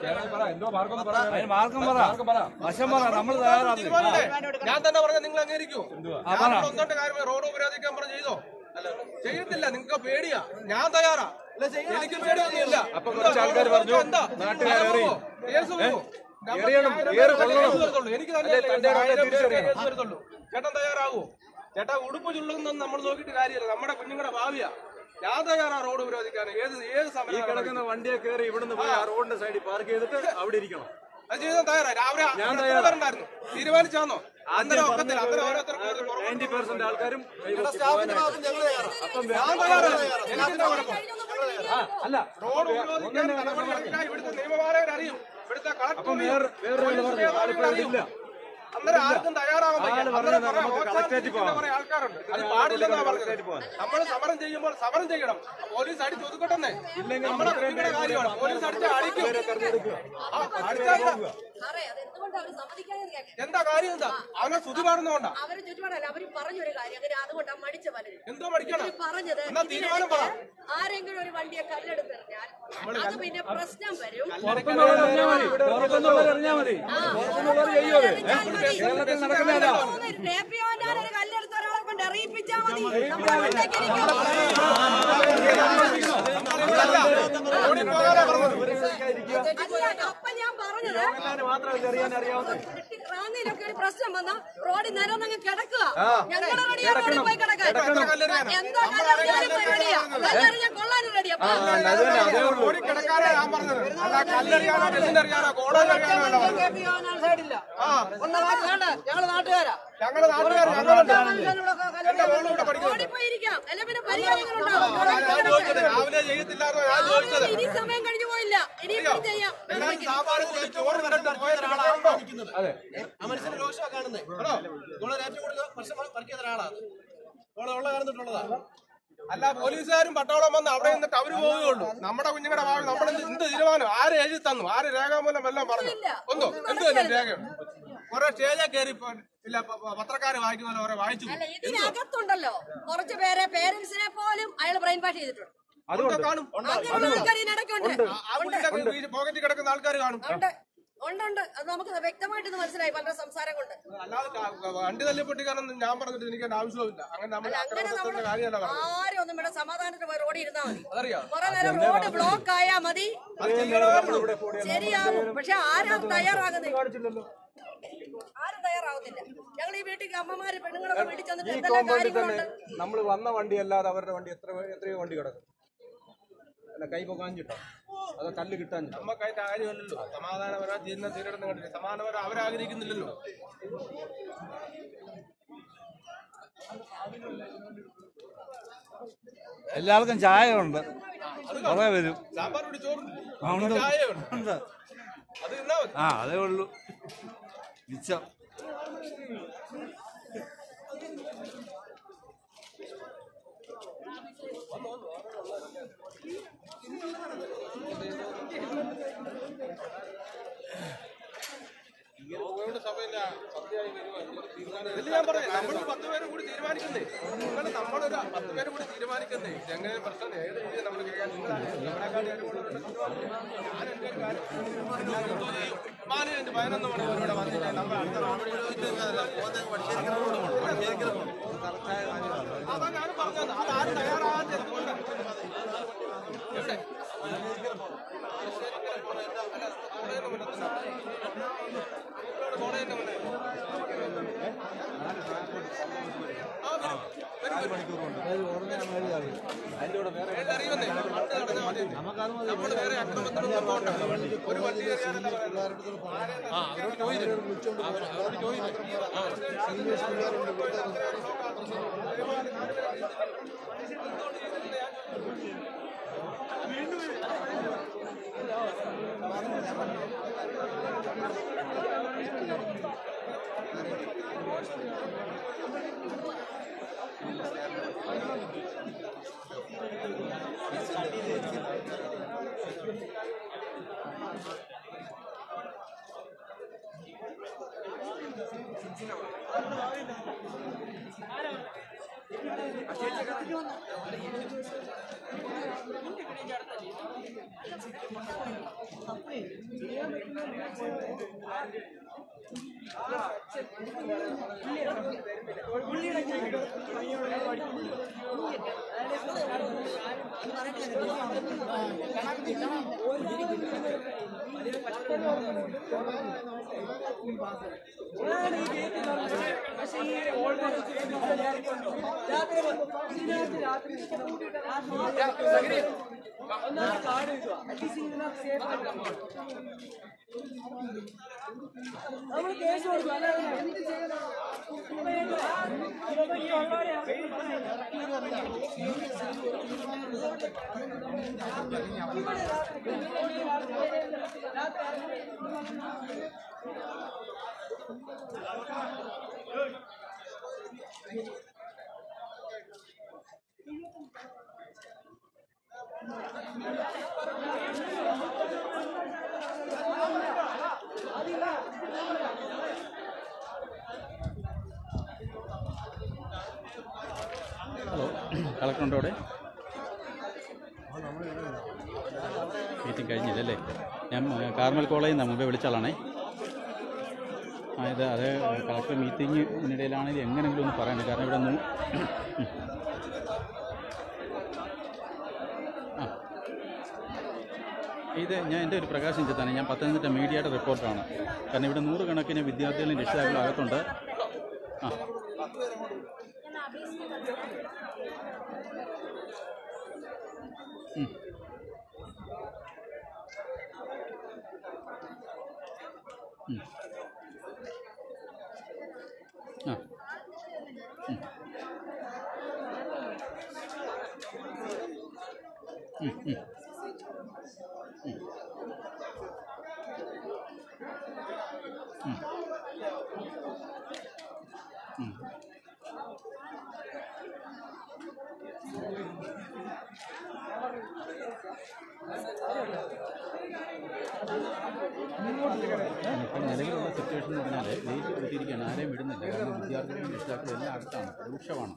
തീരുമാനമുണ്ടേ? ഞാൻ തന്നെ പറഞ്ഞ നിങ്ങൾ അംഗീകരിക്കൂ ഞാൻ ഇവിടെ ഒന്നോട്ട് കാര്യം റോഡ് ഉപരോധിക്കാൻ പറഞ്ഞ് ചെയ്തോ ചെയ്യത്തില്ല നിങ്ങൾക്ക് പേടിയാ ഞാൻ തയ്യാറാ എനിക്ക് പേടിയൊന്നുമില്ല അപ്പൊ കുറച്ച് ആൾക്കാര് പറഞ്ഞു, എന്താ നാട്ടുകാരെ അത് എറി. പോവോ? കേസ് പോവോ? നമ്മൾ എറിയണം, ആയിരം ഏറ് പേർക്ക് കൊള്ളണം. കേസ് വരത്തുള്ളൂ. എനിക്ക് തന്നെ അല്ലേ, തന്റെ ഇടം ആയിരം പേർക്ക് തിരിച്ചറിയണം. കേസ് വരത്തുള്ളൂ. ചേട്ടൻ തയ്യാറാവോ ചേട്ടാ ഉടുപ്പ് ചുള്ളുന്നൊന്നും നമ്മൾ നോക്കിയിട്ട് കാര്യമില്ല നമ്മുടെ കുഞ്ഞുങ്ങളുടെ ഭാവിയാ ഞാൻ തയ്യാറാ റോഡ് ഉപരോധിക്കാൻ ഏത് ഏത് ഈ സമയം കിടക്കുന്ന വണ്ടിയെ കയറി ഇവിടുന്ന് പോയി ആ റോഡിന്റെ സൈഡിൽ പാർക്ക് ചെയ്തിട്ട് അവിടെ ഇരിക്കണം അത് ചെയ്താൽ തയ്യാറാ രാവിലെ ഞാൻ ഇവിടെ തയ്യാറാ. എത്ര പേരുണ്ടായിരുന്നു തീരുമാനിച്ചാന്നോ അന്നേരം ഒക്കത്തില്ല അന്നേരം ഓരോരുത്തർക്കും ഓരോ നയൻറ്റി പെർസെന്റ് ആൾക്കാരും സ്റ്റാഫിന്റെ ഭാഗത്ത് ഞങ്ങൾ തയ്യാറാണ് അപ്പം ഞാൻ തയ്യാറാ എനിക്കെന്താ കുഴപ്പം അല്ല റോഡ് ഉപരോധിക്കാൻ നടപടിയെടുക്കാൻ ഇവിടുത്തെ നിയമപാലകർ അറിയും ഇവിടുത്തെ കളക്ടർ അപ്പം വേറെ വേറെ പറഞ്ഞു ആളിപ്പോ ഇവിടെ ഇല്ല അന്നേരം ആർക്കും തയ്യാറാവാൻ വയ്യ. ആള് അന്നേരം പറഞ്ഞത് കുറെ നമുക്ക് ഓച്ചാൻ കളക്ടറേറ്റിൽ ഇരിക്കുന്ന പോകാം. കുറെ ആൾക്കാരുണ്ട് അത് പാടില്ലെന്നാ പറഞ്ഞത് നമ്മൾ സമരം ചെയ്യുമ്പോൾ സമരം ചെയ്യണം പോലീസ് അടിച്ച് ഒതുക്കട്ടെ നമ്മുടെ കുട്ടികളുടെ കാര്യമാണ് പോലീസ് അടിച്ച അടിക്കും ആ, അടിച്ചാ എന്താ? സാറേ അത് എന്തുകൊണ്ട് അവർ സമ്മതിക്കാതിരിക്കാൻ എന്താ കാര്യം എന്താ അവനെ സ്തുതി പാടുന്നോണ്ടാ അവര് ചുറ്റുപാടല്ല അവര് പറഞ്ഞൊരു കാര്യം അങ്ങനെ അതുകൊണ്ടാണ് മടിച്ച പലരും എന്തോ പഠിക്കണം ഇവര് പറഞ്ഞത് എന്നാ തീരുമാനം പറ ഇതിനിടയ്ക്ക് ആരെങ്കിലും ഒരു വണ്ടിയെ കല്ലെടുത്തെറിഞ്ഞാൽ അത് പിന്നെ പ്രശ്നം വരും പുറത്തുനിന്നുള്ളവർ അറിഞ്ഞാൽ മതി പുറത്തുനിന്നുള്ളവർ അറിഞ്ഞാൽ മതി പുറത്തുനിന്നുള്ളവർ ചെയ്യോ അത് കേരളത്തിൽ നടക്കുന്നതാ ഒരു കല്ലെടുത്ത ഒരാളെ കൊണ്ട് അറിയിപ്പിച്ചാൽ മതി നമ്മുടെ വീട്ടിലേക്ക് ഇരിക്കും. അല്ല, അപ്പൊ ഞാൻ പറഞ്ഞത് മാത്രമല്ല അറിയാൻ അറിയാവുന്ന റാന്നിയിലൊക്കെ ഒരു പ്രശ്നം വന്ന റോഡിൽ നിരന്നങ്ങ് കിടക്കുക ആ. ഞങ്ങളുടെ റെഡിയാ റോഡിൽ പോയി കിടക്കാൻ എന്തോ കല്ലെറിയാനും റെഡിയാ കല്ലെറിയാൻ കൊള്ളാനും റെഡിയാ ഓടി കിടക്കാനാ ഞാൻ പറഞ്ഞത് അല്ല കല്ലെറിയാനോ കല്ലെറിയാനോ കോടതി അറിയാനോ അല്ല പറഞ്ഞത്. ഞങ്ങള് നാട്ടുകാരാ ഞങ്ങളുടെ നാട്ടുകാർ ഞങ്ങളുണ്ട് എന്റെ മോളും ഇവിടെ റോഡിൽ പഠിക്കുന്നുണ്ട് പോയി ഇരിക്കാം അല്ലെ പിന്നെ പരിഹാരങ്ങളുണ്ടാവും ഞാൻ ചോദിച്ചത് രാവിലെ ചെയ്യത്തില്ലാന്നോ ഞാൻ ചോദിച്ചത് ഇനി സമയം കഴിഞ്ഞു പോയില്ല ഇനിയും ചെയ്യാം എല്ലാവരും സാമ്പാർ കൂടി ചോറ് കണ്ടിട്ട് പോയ ഒരാളാണോ ആ മനുഷ്യന്റെ രോഷമാണ് കാണുന്നത് നമ്മളെ ഏറ്റവും കൂടുതൽ പ്രശ്നം വർക്കിയ ഒരാളാണ് നമ്മളെ ഉള്ള കാണുന്നിട്ടുള്ളതാണ് അല്ല പോലീസുകാരും പട്ടാളം വന്ന് അവിടെ നിന്നിട്ട് അവര് പോവുകയുള്ളൂ നമ്മുടെ കുഞ്ഞുങ്ങളുടെ ഭാവി നമ്മൾ എന്ത് തീരുമാനം ആര് എഴുതി തന്നു ആര് രേഖാമൂലം എല്ലാം പറഞ്ഞു ഒന്നോ എന്ത് തന്നെ രേഖ കുറെ സ്റ്റേജിൽ കയറി ഇപ്പൊ ഇല്ല പ- പ- പത്രക്കാര് വായിക്കുന്ന പോലെ ഓരോ വായിച്ചു അല്ല ഇതിനകത്തുണ്ടല്ലോ കുറച്ച് പേരെ പേരൻസിനെ പോലും അയാൾ ബ്രെയിൻ വാഷ് ചെയ്തിട്ടുണ്ട് അതുകൊണ്ട് കാണും അങ്ങനെയുള്ള ആൾക്കാർ ഇതിനിടയ്ക്കുണ്ട് പോക്കറ്റിൽ കിടക്കുന്ന ആൾക്കാർ കാണും ഉണ്ട് ഉണ്ട് ഉണ്ട് അത് നമുക്ക് വ്യക്തമായിട്ട് ഇത് മനസ്സിലായി പലരുടെ സംസാരം കൊണ്ട് അല്ലാതെ ക- വണ്ടി തല്ലി പൊട്ടിക്കാനൊന്നും ഞാൻ പറഞ്ഞിട്ട് എനിക്ക് അതിന്റെ ആവശ്യമില്ല അങ്ങനെ നമ്മൾ അല്ല അങ്ങനെ നമ്മൾ അക്രമത്തിന്റെ കാര്യമല്ല പറഞ്ഞത് ആരും ഒന്നും ഇവിടെ സമാധാനത്തിന് പോയി റോഡിൽ ഇരുന്നാ മതി അതറിയാം കുറെ നേരം റോഡ് ബ്ലോക്ക് ആയാ മതി ശരിയാവും പക്ഷെ ആരും തയ്യാറാകുന്നില്ല ആരും തയ്യാറാവുന്നില്ല ഞങ്ങൾ ഈ വീട്ടിൽ അമ്മമാര് പെണ്ണുങ്ങളൊക്കെ വീട്ടിൽ ചെന്നിട്ട് ഈ എന്തെല്ലാം കോമ്പൗണ്ടിൽ തന്നെ കാര്യങ്ങളുണ്ട് നമ്മൾ വന്ന വണ്ടി അല്ലാതെ അവരുടെ വണ്ടി എത്ര എത്രയോ വണ്ടി കിടക്കും അല്ല കൈ പൊക്കാഞ്ഞിട്ടോ അതോ കല്ല് കിട്ടാൻ നമുക്ക് അതിന്റെ കാര്യമല്ലല്ലോ സമാധാനപരമായി തീരുന്ന തീരണം കണ്ടില്ല സമാധാനപരം അവരാഗ്രഹിക്കുന്നില്ലല്ലോ എല്ലാവർക്കും ചായ ഉണ്ട് കുറെ വരും സാമ്പാർ കൂടി ചോറുണ്ട് ആ, ഉണ്ട്. ചായയുണ്ട് ഉണ്ട്. അത് തിന്നാ മതി ആ അതേ ഉള്ളൂ മിച്ചം ഗവൺമെന്റ് സഭയില്ല സത്യമായി വരുവാ. ഇതൊരു തീരുമാനം ഇല്ല, ഞാൻ പറഞ്ഞേ, നമ്മള് പത്ത് പേരും കൂടി തീരുമാനിക്കുന്നേ നിങ്ങൾ നമ്മളൊരു പത്ത് പേരും കൂടി തീരുമാനിക്കുന്നേ ഇതെങ്ങനെ പ്രശ്നം ഏത് രീതിയിൽ നമ്മൾ കഴിയാൻ മാനേജ് പതിനൊന്ന് മണിക്കൂർ ഇവിടെ വന്നിട്ട് നമ്മൾ അടുത്ത അതാ ഞാൻ പറഞ്ഞത് അത് ആരും തയ്യാറാകാത്ത എന്തുകൊണ്ട് എവിടെ അതിന്റെ കൂടെ വേറെ നമ്മൾ വേറെ അക്രമത്തിനൊന്നും പോകണ്ട ഒരു വണ്ടി കയറിയാണല്ലോ ആ അവരോട് ചോദിച്ചു അവരോട് ചോദിച്ചു നമ്മൾ കേസ് കൊടുക്കും അല്ലാതെ എന്ത് ചെയ്യണം ഹലോ കളക്ടറുണ്ടോ അവിടെ മീറ്റിംഗ് കഴിഞ്ഞില്ലല്ലേ ഞാൻ ഏ, കാർമൽ കോളേജിൽ നിന്ന് മുമ്പേ വിളിച്ച ആളാണേ ആ ഇത് അത് കളക്ടർ മീറ്റിങ്ങിനിടയിലാണെങ്കിൽ എങ്ങനെയെങ്കിലും ഒന്ന് പറയണം കാരണം ഇവിടെ നൂ ആ ഇത് ഞാൻ എൻ്റെ ഒരു പ്രകാശം ചിത്താണ് ഞാൻ പത്തനംതിട്ട മീഡിയയുടെ റിപ്പോർട്ടറാണ് കാരണം ഇവിടെ നൂറുകണക്കിന് വിദ്യാർത്ഥികളും രക്ഷിതാക്കളും അകത്തുണ്ട് ആ ഉം. ഉം. ആ ഉം. ഉം, ഉം. ഉം. ഉം. ഉം. ഇപ്പം നിലവിലുള്ള സിറ്റുവേഷൻ എന്ന് പറഞ്ഞാൽ വെയിറ്റ് കൂട്ടിയിരിക്കുകയാണ് ആരെയും വിടുന്നില്ല കാരണം വിദ്യാർത്ഥികളും രക്ഷിതാക്കളും എല്ലാം അടുത്താണ് രൂക്ഷമാണ്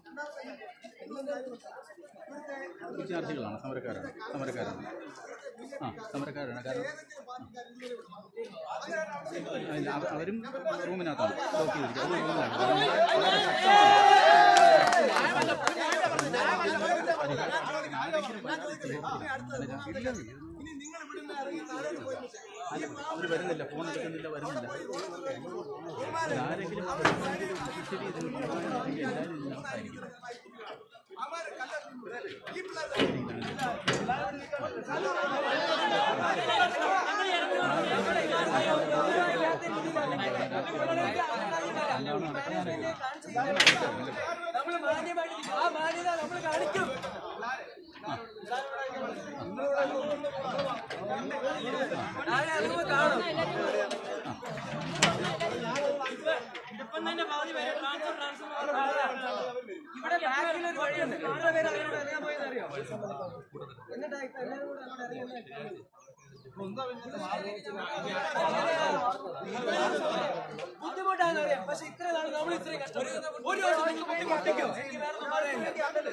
വിദ്യാർത്ഥികളാണ് സമരക്കാരാണ് സമരക്കാരാണ് ആ സമരക്കാരാണ് കാരണം അല്ല, അവ- അവരും റൂമിനകത്താണ് സ്റ്റോക്ക് ചെയ്തിരിക്കുക അത് റൂമിലാണ് കാരണം വളരെ അവർ വരുന്നില്ല ഫോൺ എടുക്കുന്നില്ല വരുന്നില്ല ആരെങ്കിലും ശരി ഇത് കൊണ്ടുപോകാനാണെങ്കിൽ എല്ലാവരും ഇതിനകത്തായിരിക്കും നമ്മൾ മാന്യമായിട്ട് ആ മാന്യത നമ്മൾ കാണിക്കും ആരെ അറിവ് കാണും ഇപ്പം തന്നെ പകുതി പേര് ട്രാൻസ്ഫർ ട്രാൻസ്ഫർ ഇവിടെ ബാക്കിൽ ഒരു വഴിയുണ്ട് എത്ര പേര് അതിലൂടെ അറിയാൻ പോയത് അറിയോ എന്നിട്ട് എല്ലാവരും കൂടെ അങ്ങോട്ട് അറിയുന്നത് ബുദ്ധിമുട്ടാണ് അറിയാം പക്ഷെ ഇത്ര നാൾ നമ്മൾ ഇത്രയും കഷ്ടപ്പെടുന്നത് ഒരു വർഷം നിങ്ങൾ ബുദ്ധിമുട്ടിക്കോ എനിക്ക് വേറെ ഒന്നും പറയാനില്ല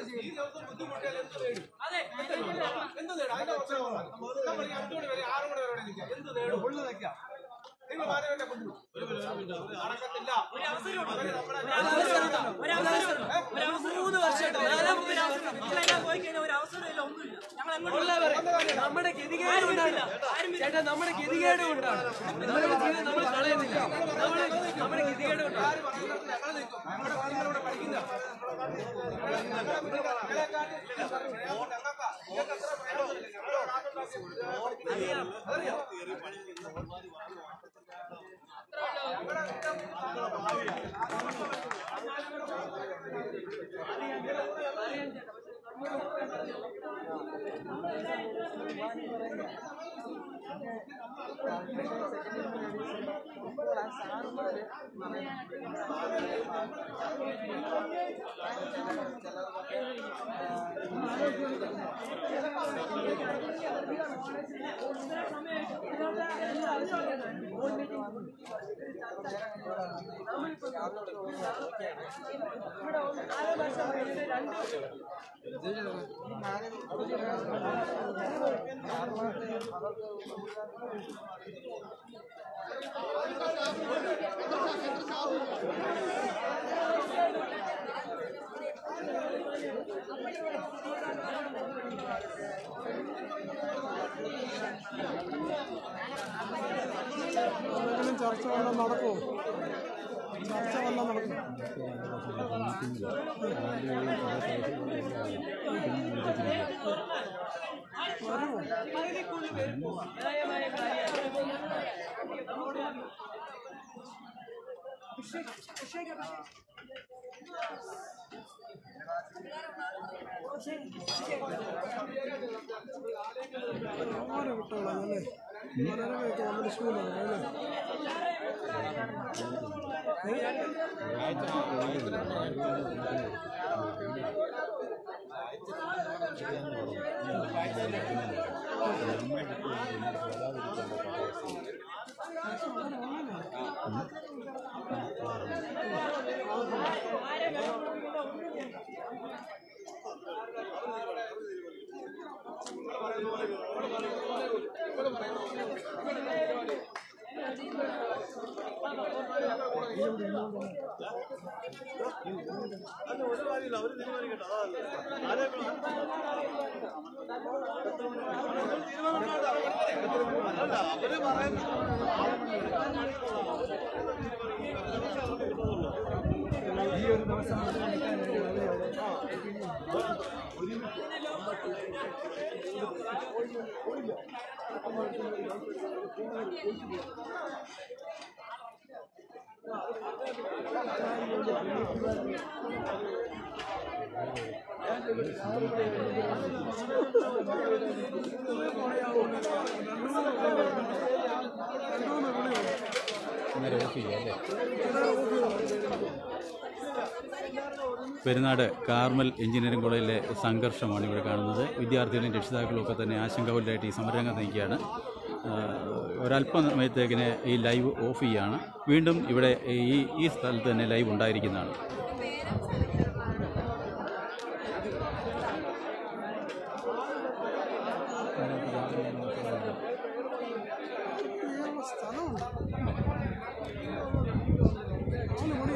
അതെ എന്ത് നേടും അതിന്റെ പ്രശ്നം നമ്മൾ ഈ അഞ്ചു മണി വരെ ആറ് മണി വരെ ഇവിടെ നിൽക്കാം എന്ത് നേടും ഉള്ളു നിൽക്കാം നിങ്ങൾ മാനവന്റെ നടക്കത്തില്ല ഒരു അവസരം ഒരു അവസരം ഒരു അവസരം മൂന്ന് വർഷമായിട്ട് നാലാമത്തെ ഒരു അവസരം നിങ്ങളെല്ലാം പോയി കഴിഞ്ഞാൽ ഒരു അവസരമില്ല ഒന്നുമില്ല ഞങ്ങൾ അങ്ങോട്ട് നമ്മുടെ ഗതികേട് കൊണ്ടാണ് ചേട്ടാ നമ്മുടെ ഗതികേട് കൊണ്ടാണ് നമ്മുടെ ജീവിതം നമ്മൾ കളയുന്നില്ല നമ്മുടെ നമ്മുടെ ഗതികേട് കൊണ്ടാണ് എന്തെങ്കിലും ചർച്ച വല്ലതും നടക്കുമോ ചർച്ച വല്ലതും നടക്കും ആരെ വിട്ടോളാം അല്ലേ മനോരമയൊക്കെ നമ്മുടെ സ്കൂളാണ് അല്ലേ ഈ ഒരു ദിവസം അന്നേരം ഓഫ് ചെയ്യുക അല്ലേ പെരുന്നാട് കാർമൽ എഞ്ചിനീയറിംഗ് കോളേജിലെ സംഘർഷമാണ് ഇവിടെ കാണുന്നത് വിദ്യാർത്ഥികളും രക്ഷിതാക്കളും ഒക്കെ തന്നെ ആശങ്കാകുലരായിട്ട് ഈ സമരരംഗത്ത് നിൽക്കുകയാണ് ആ, ഒരല്പ സമയത്തേക്കിന് ഈ ലൈവ് ഓഫ് ചെയ്യുകയാണ് വീണ്ടും ഇവിടെ ഈ ഈ സ്ഥലത്ത് തന്നെ ലൈവ് ഉണ്ടായിരിക്കുന്നതാണ് സ്ഥലമുണ്ട്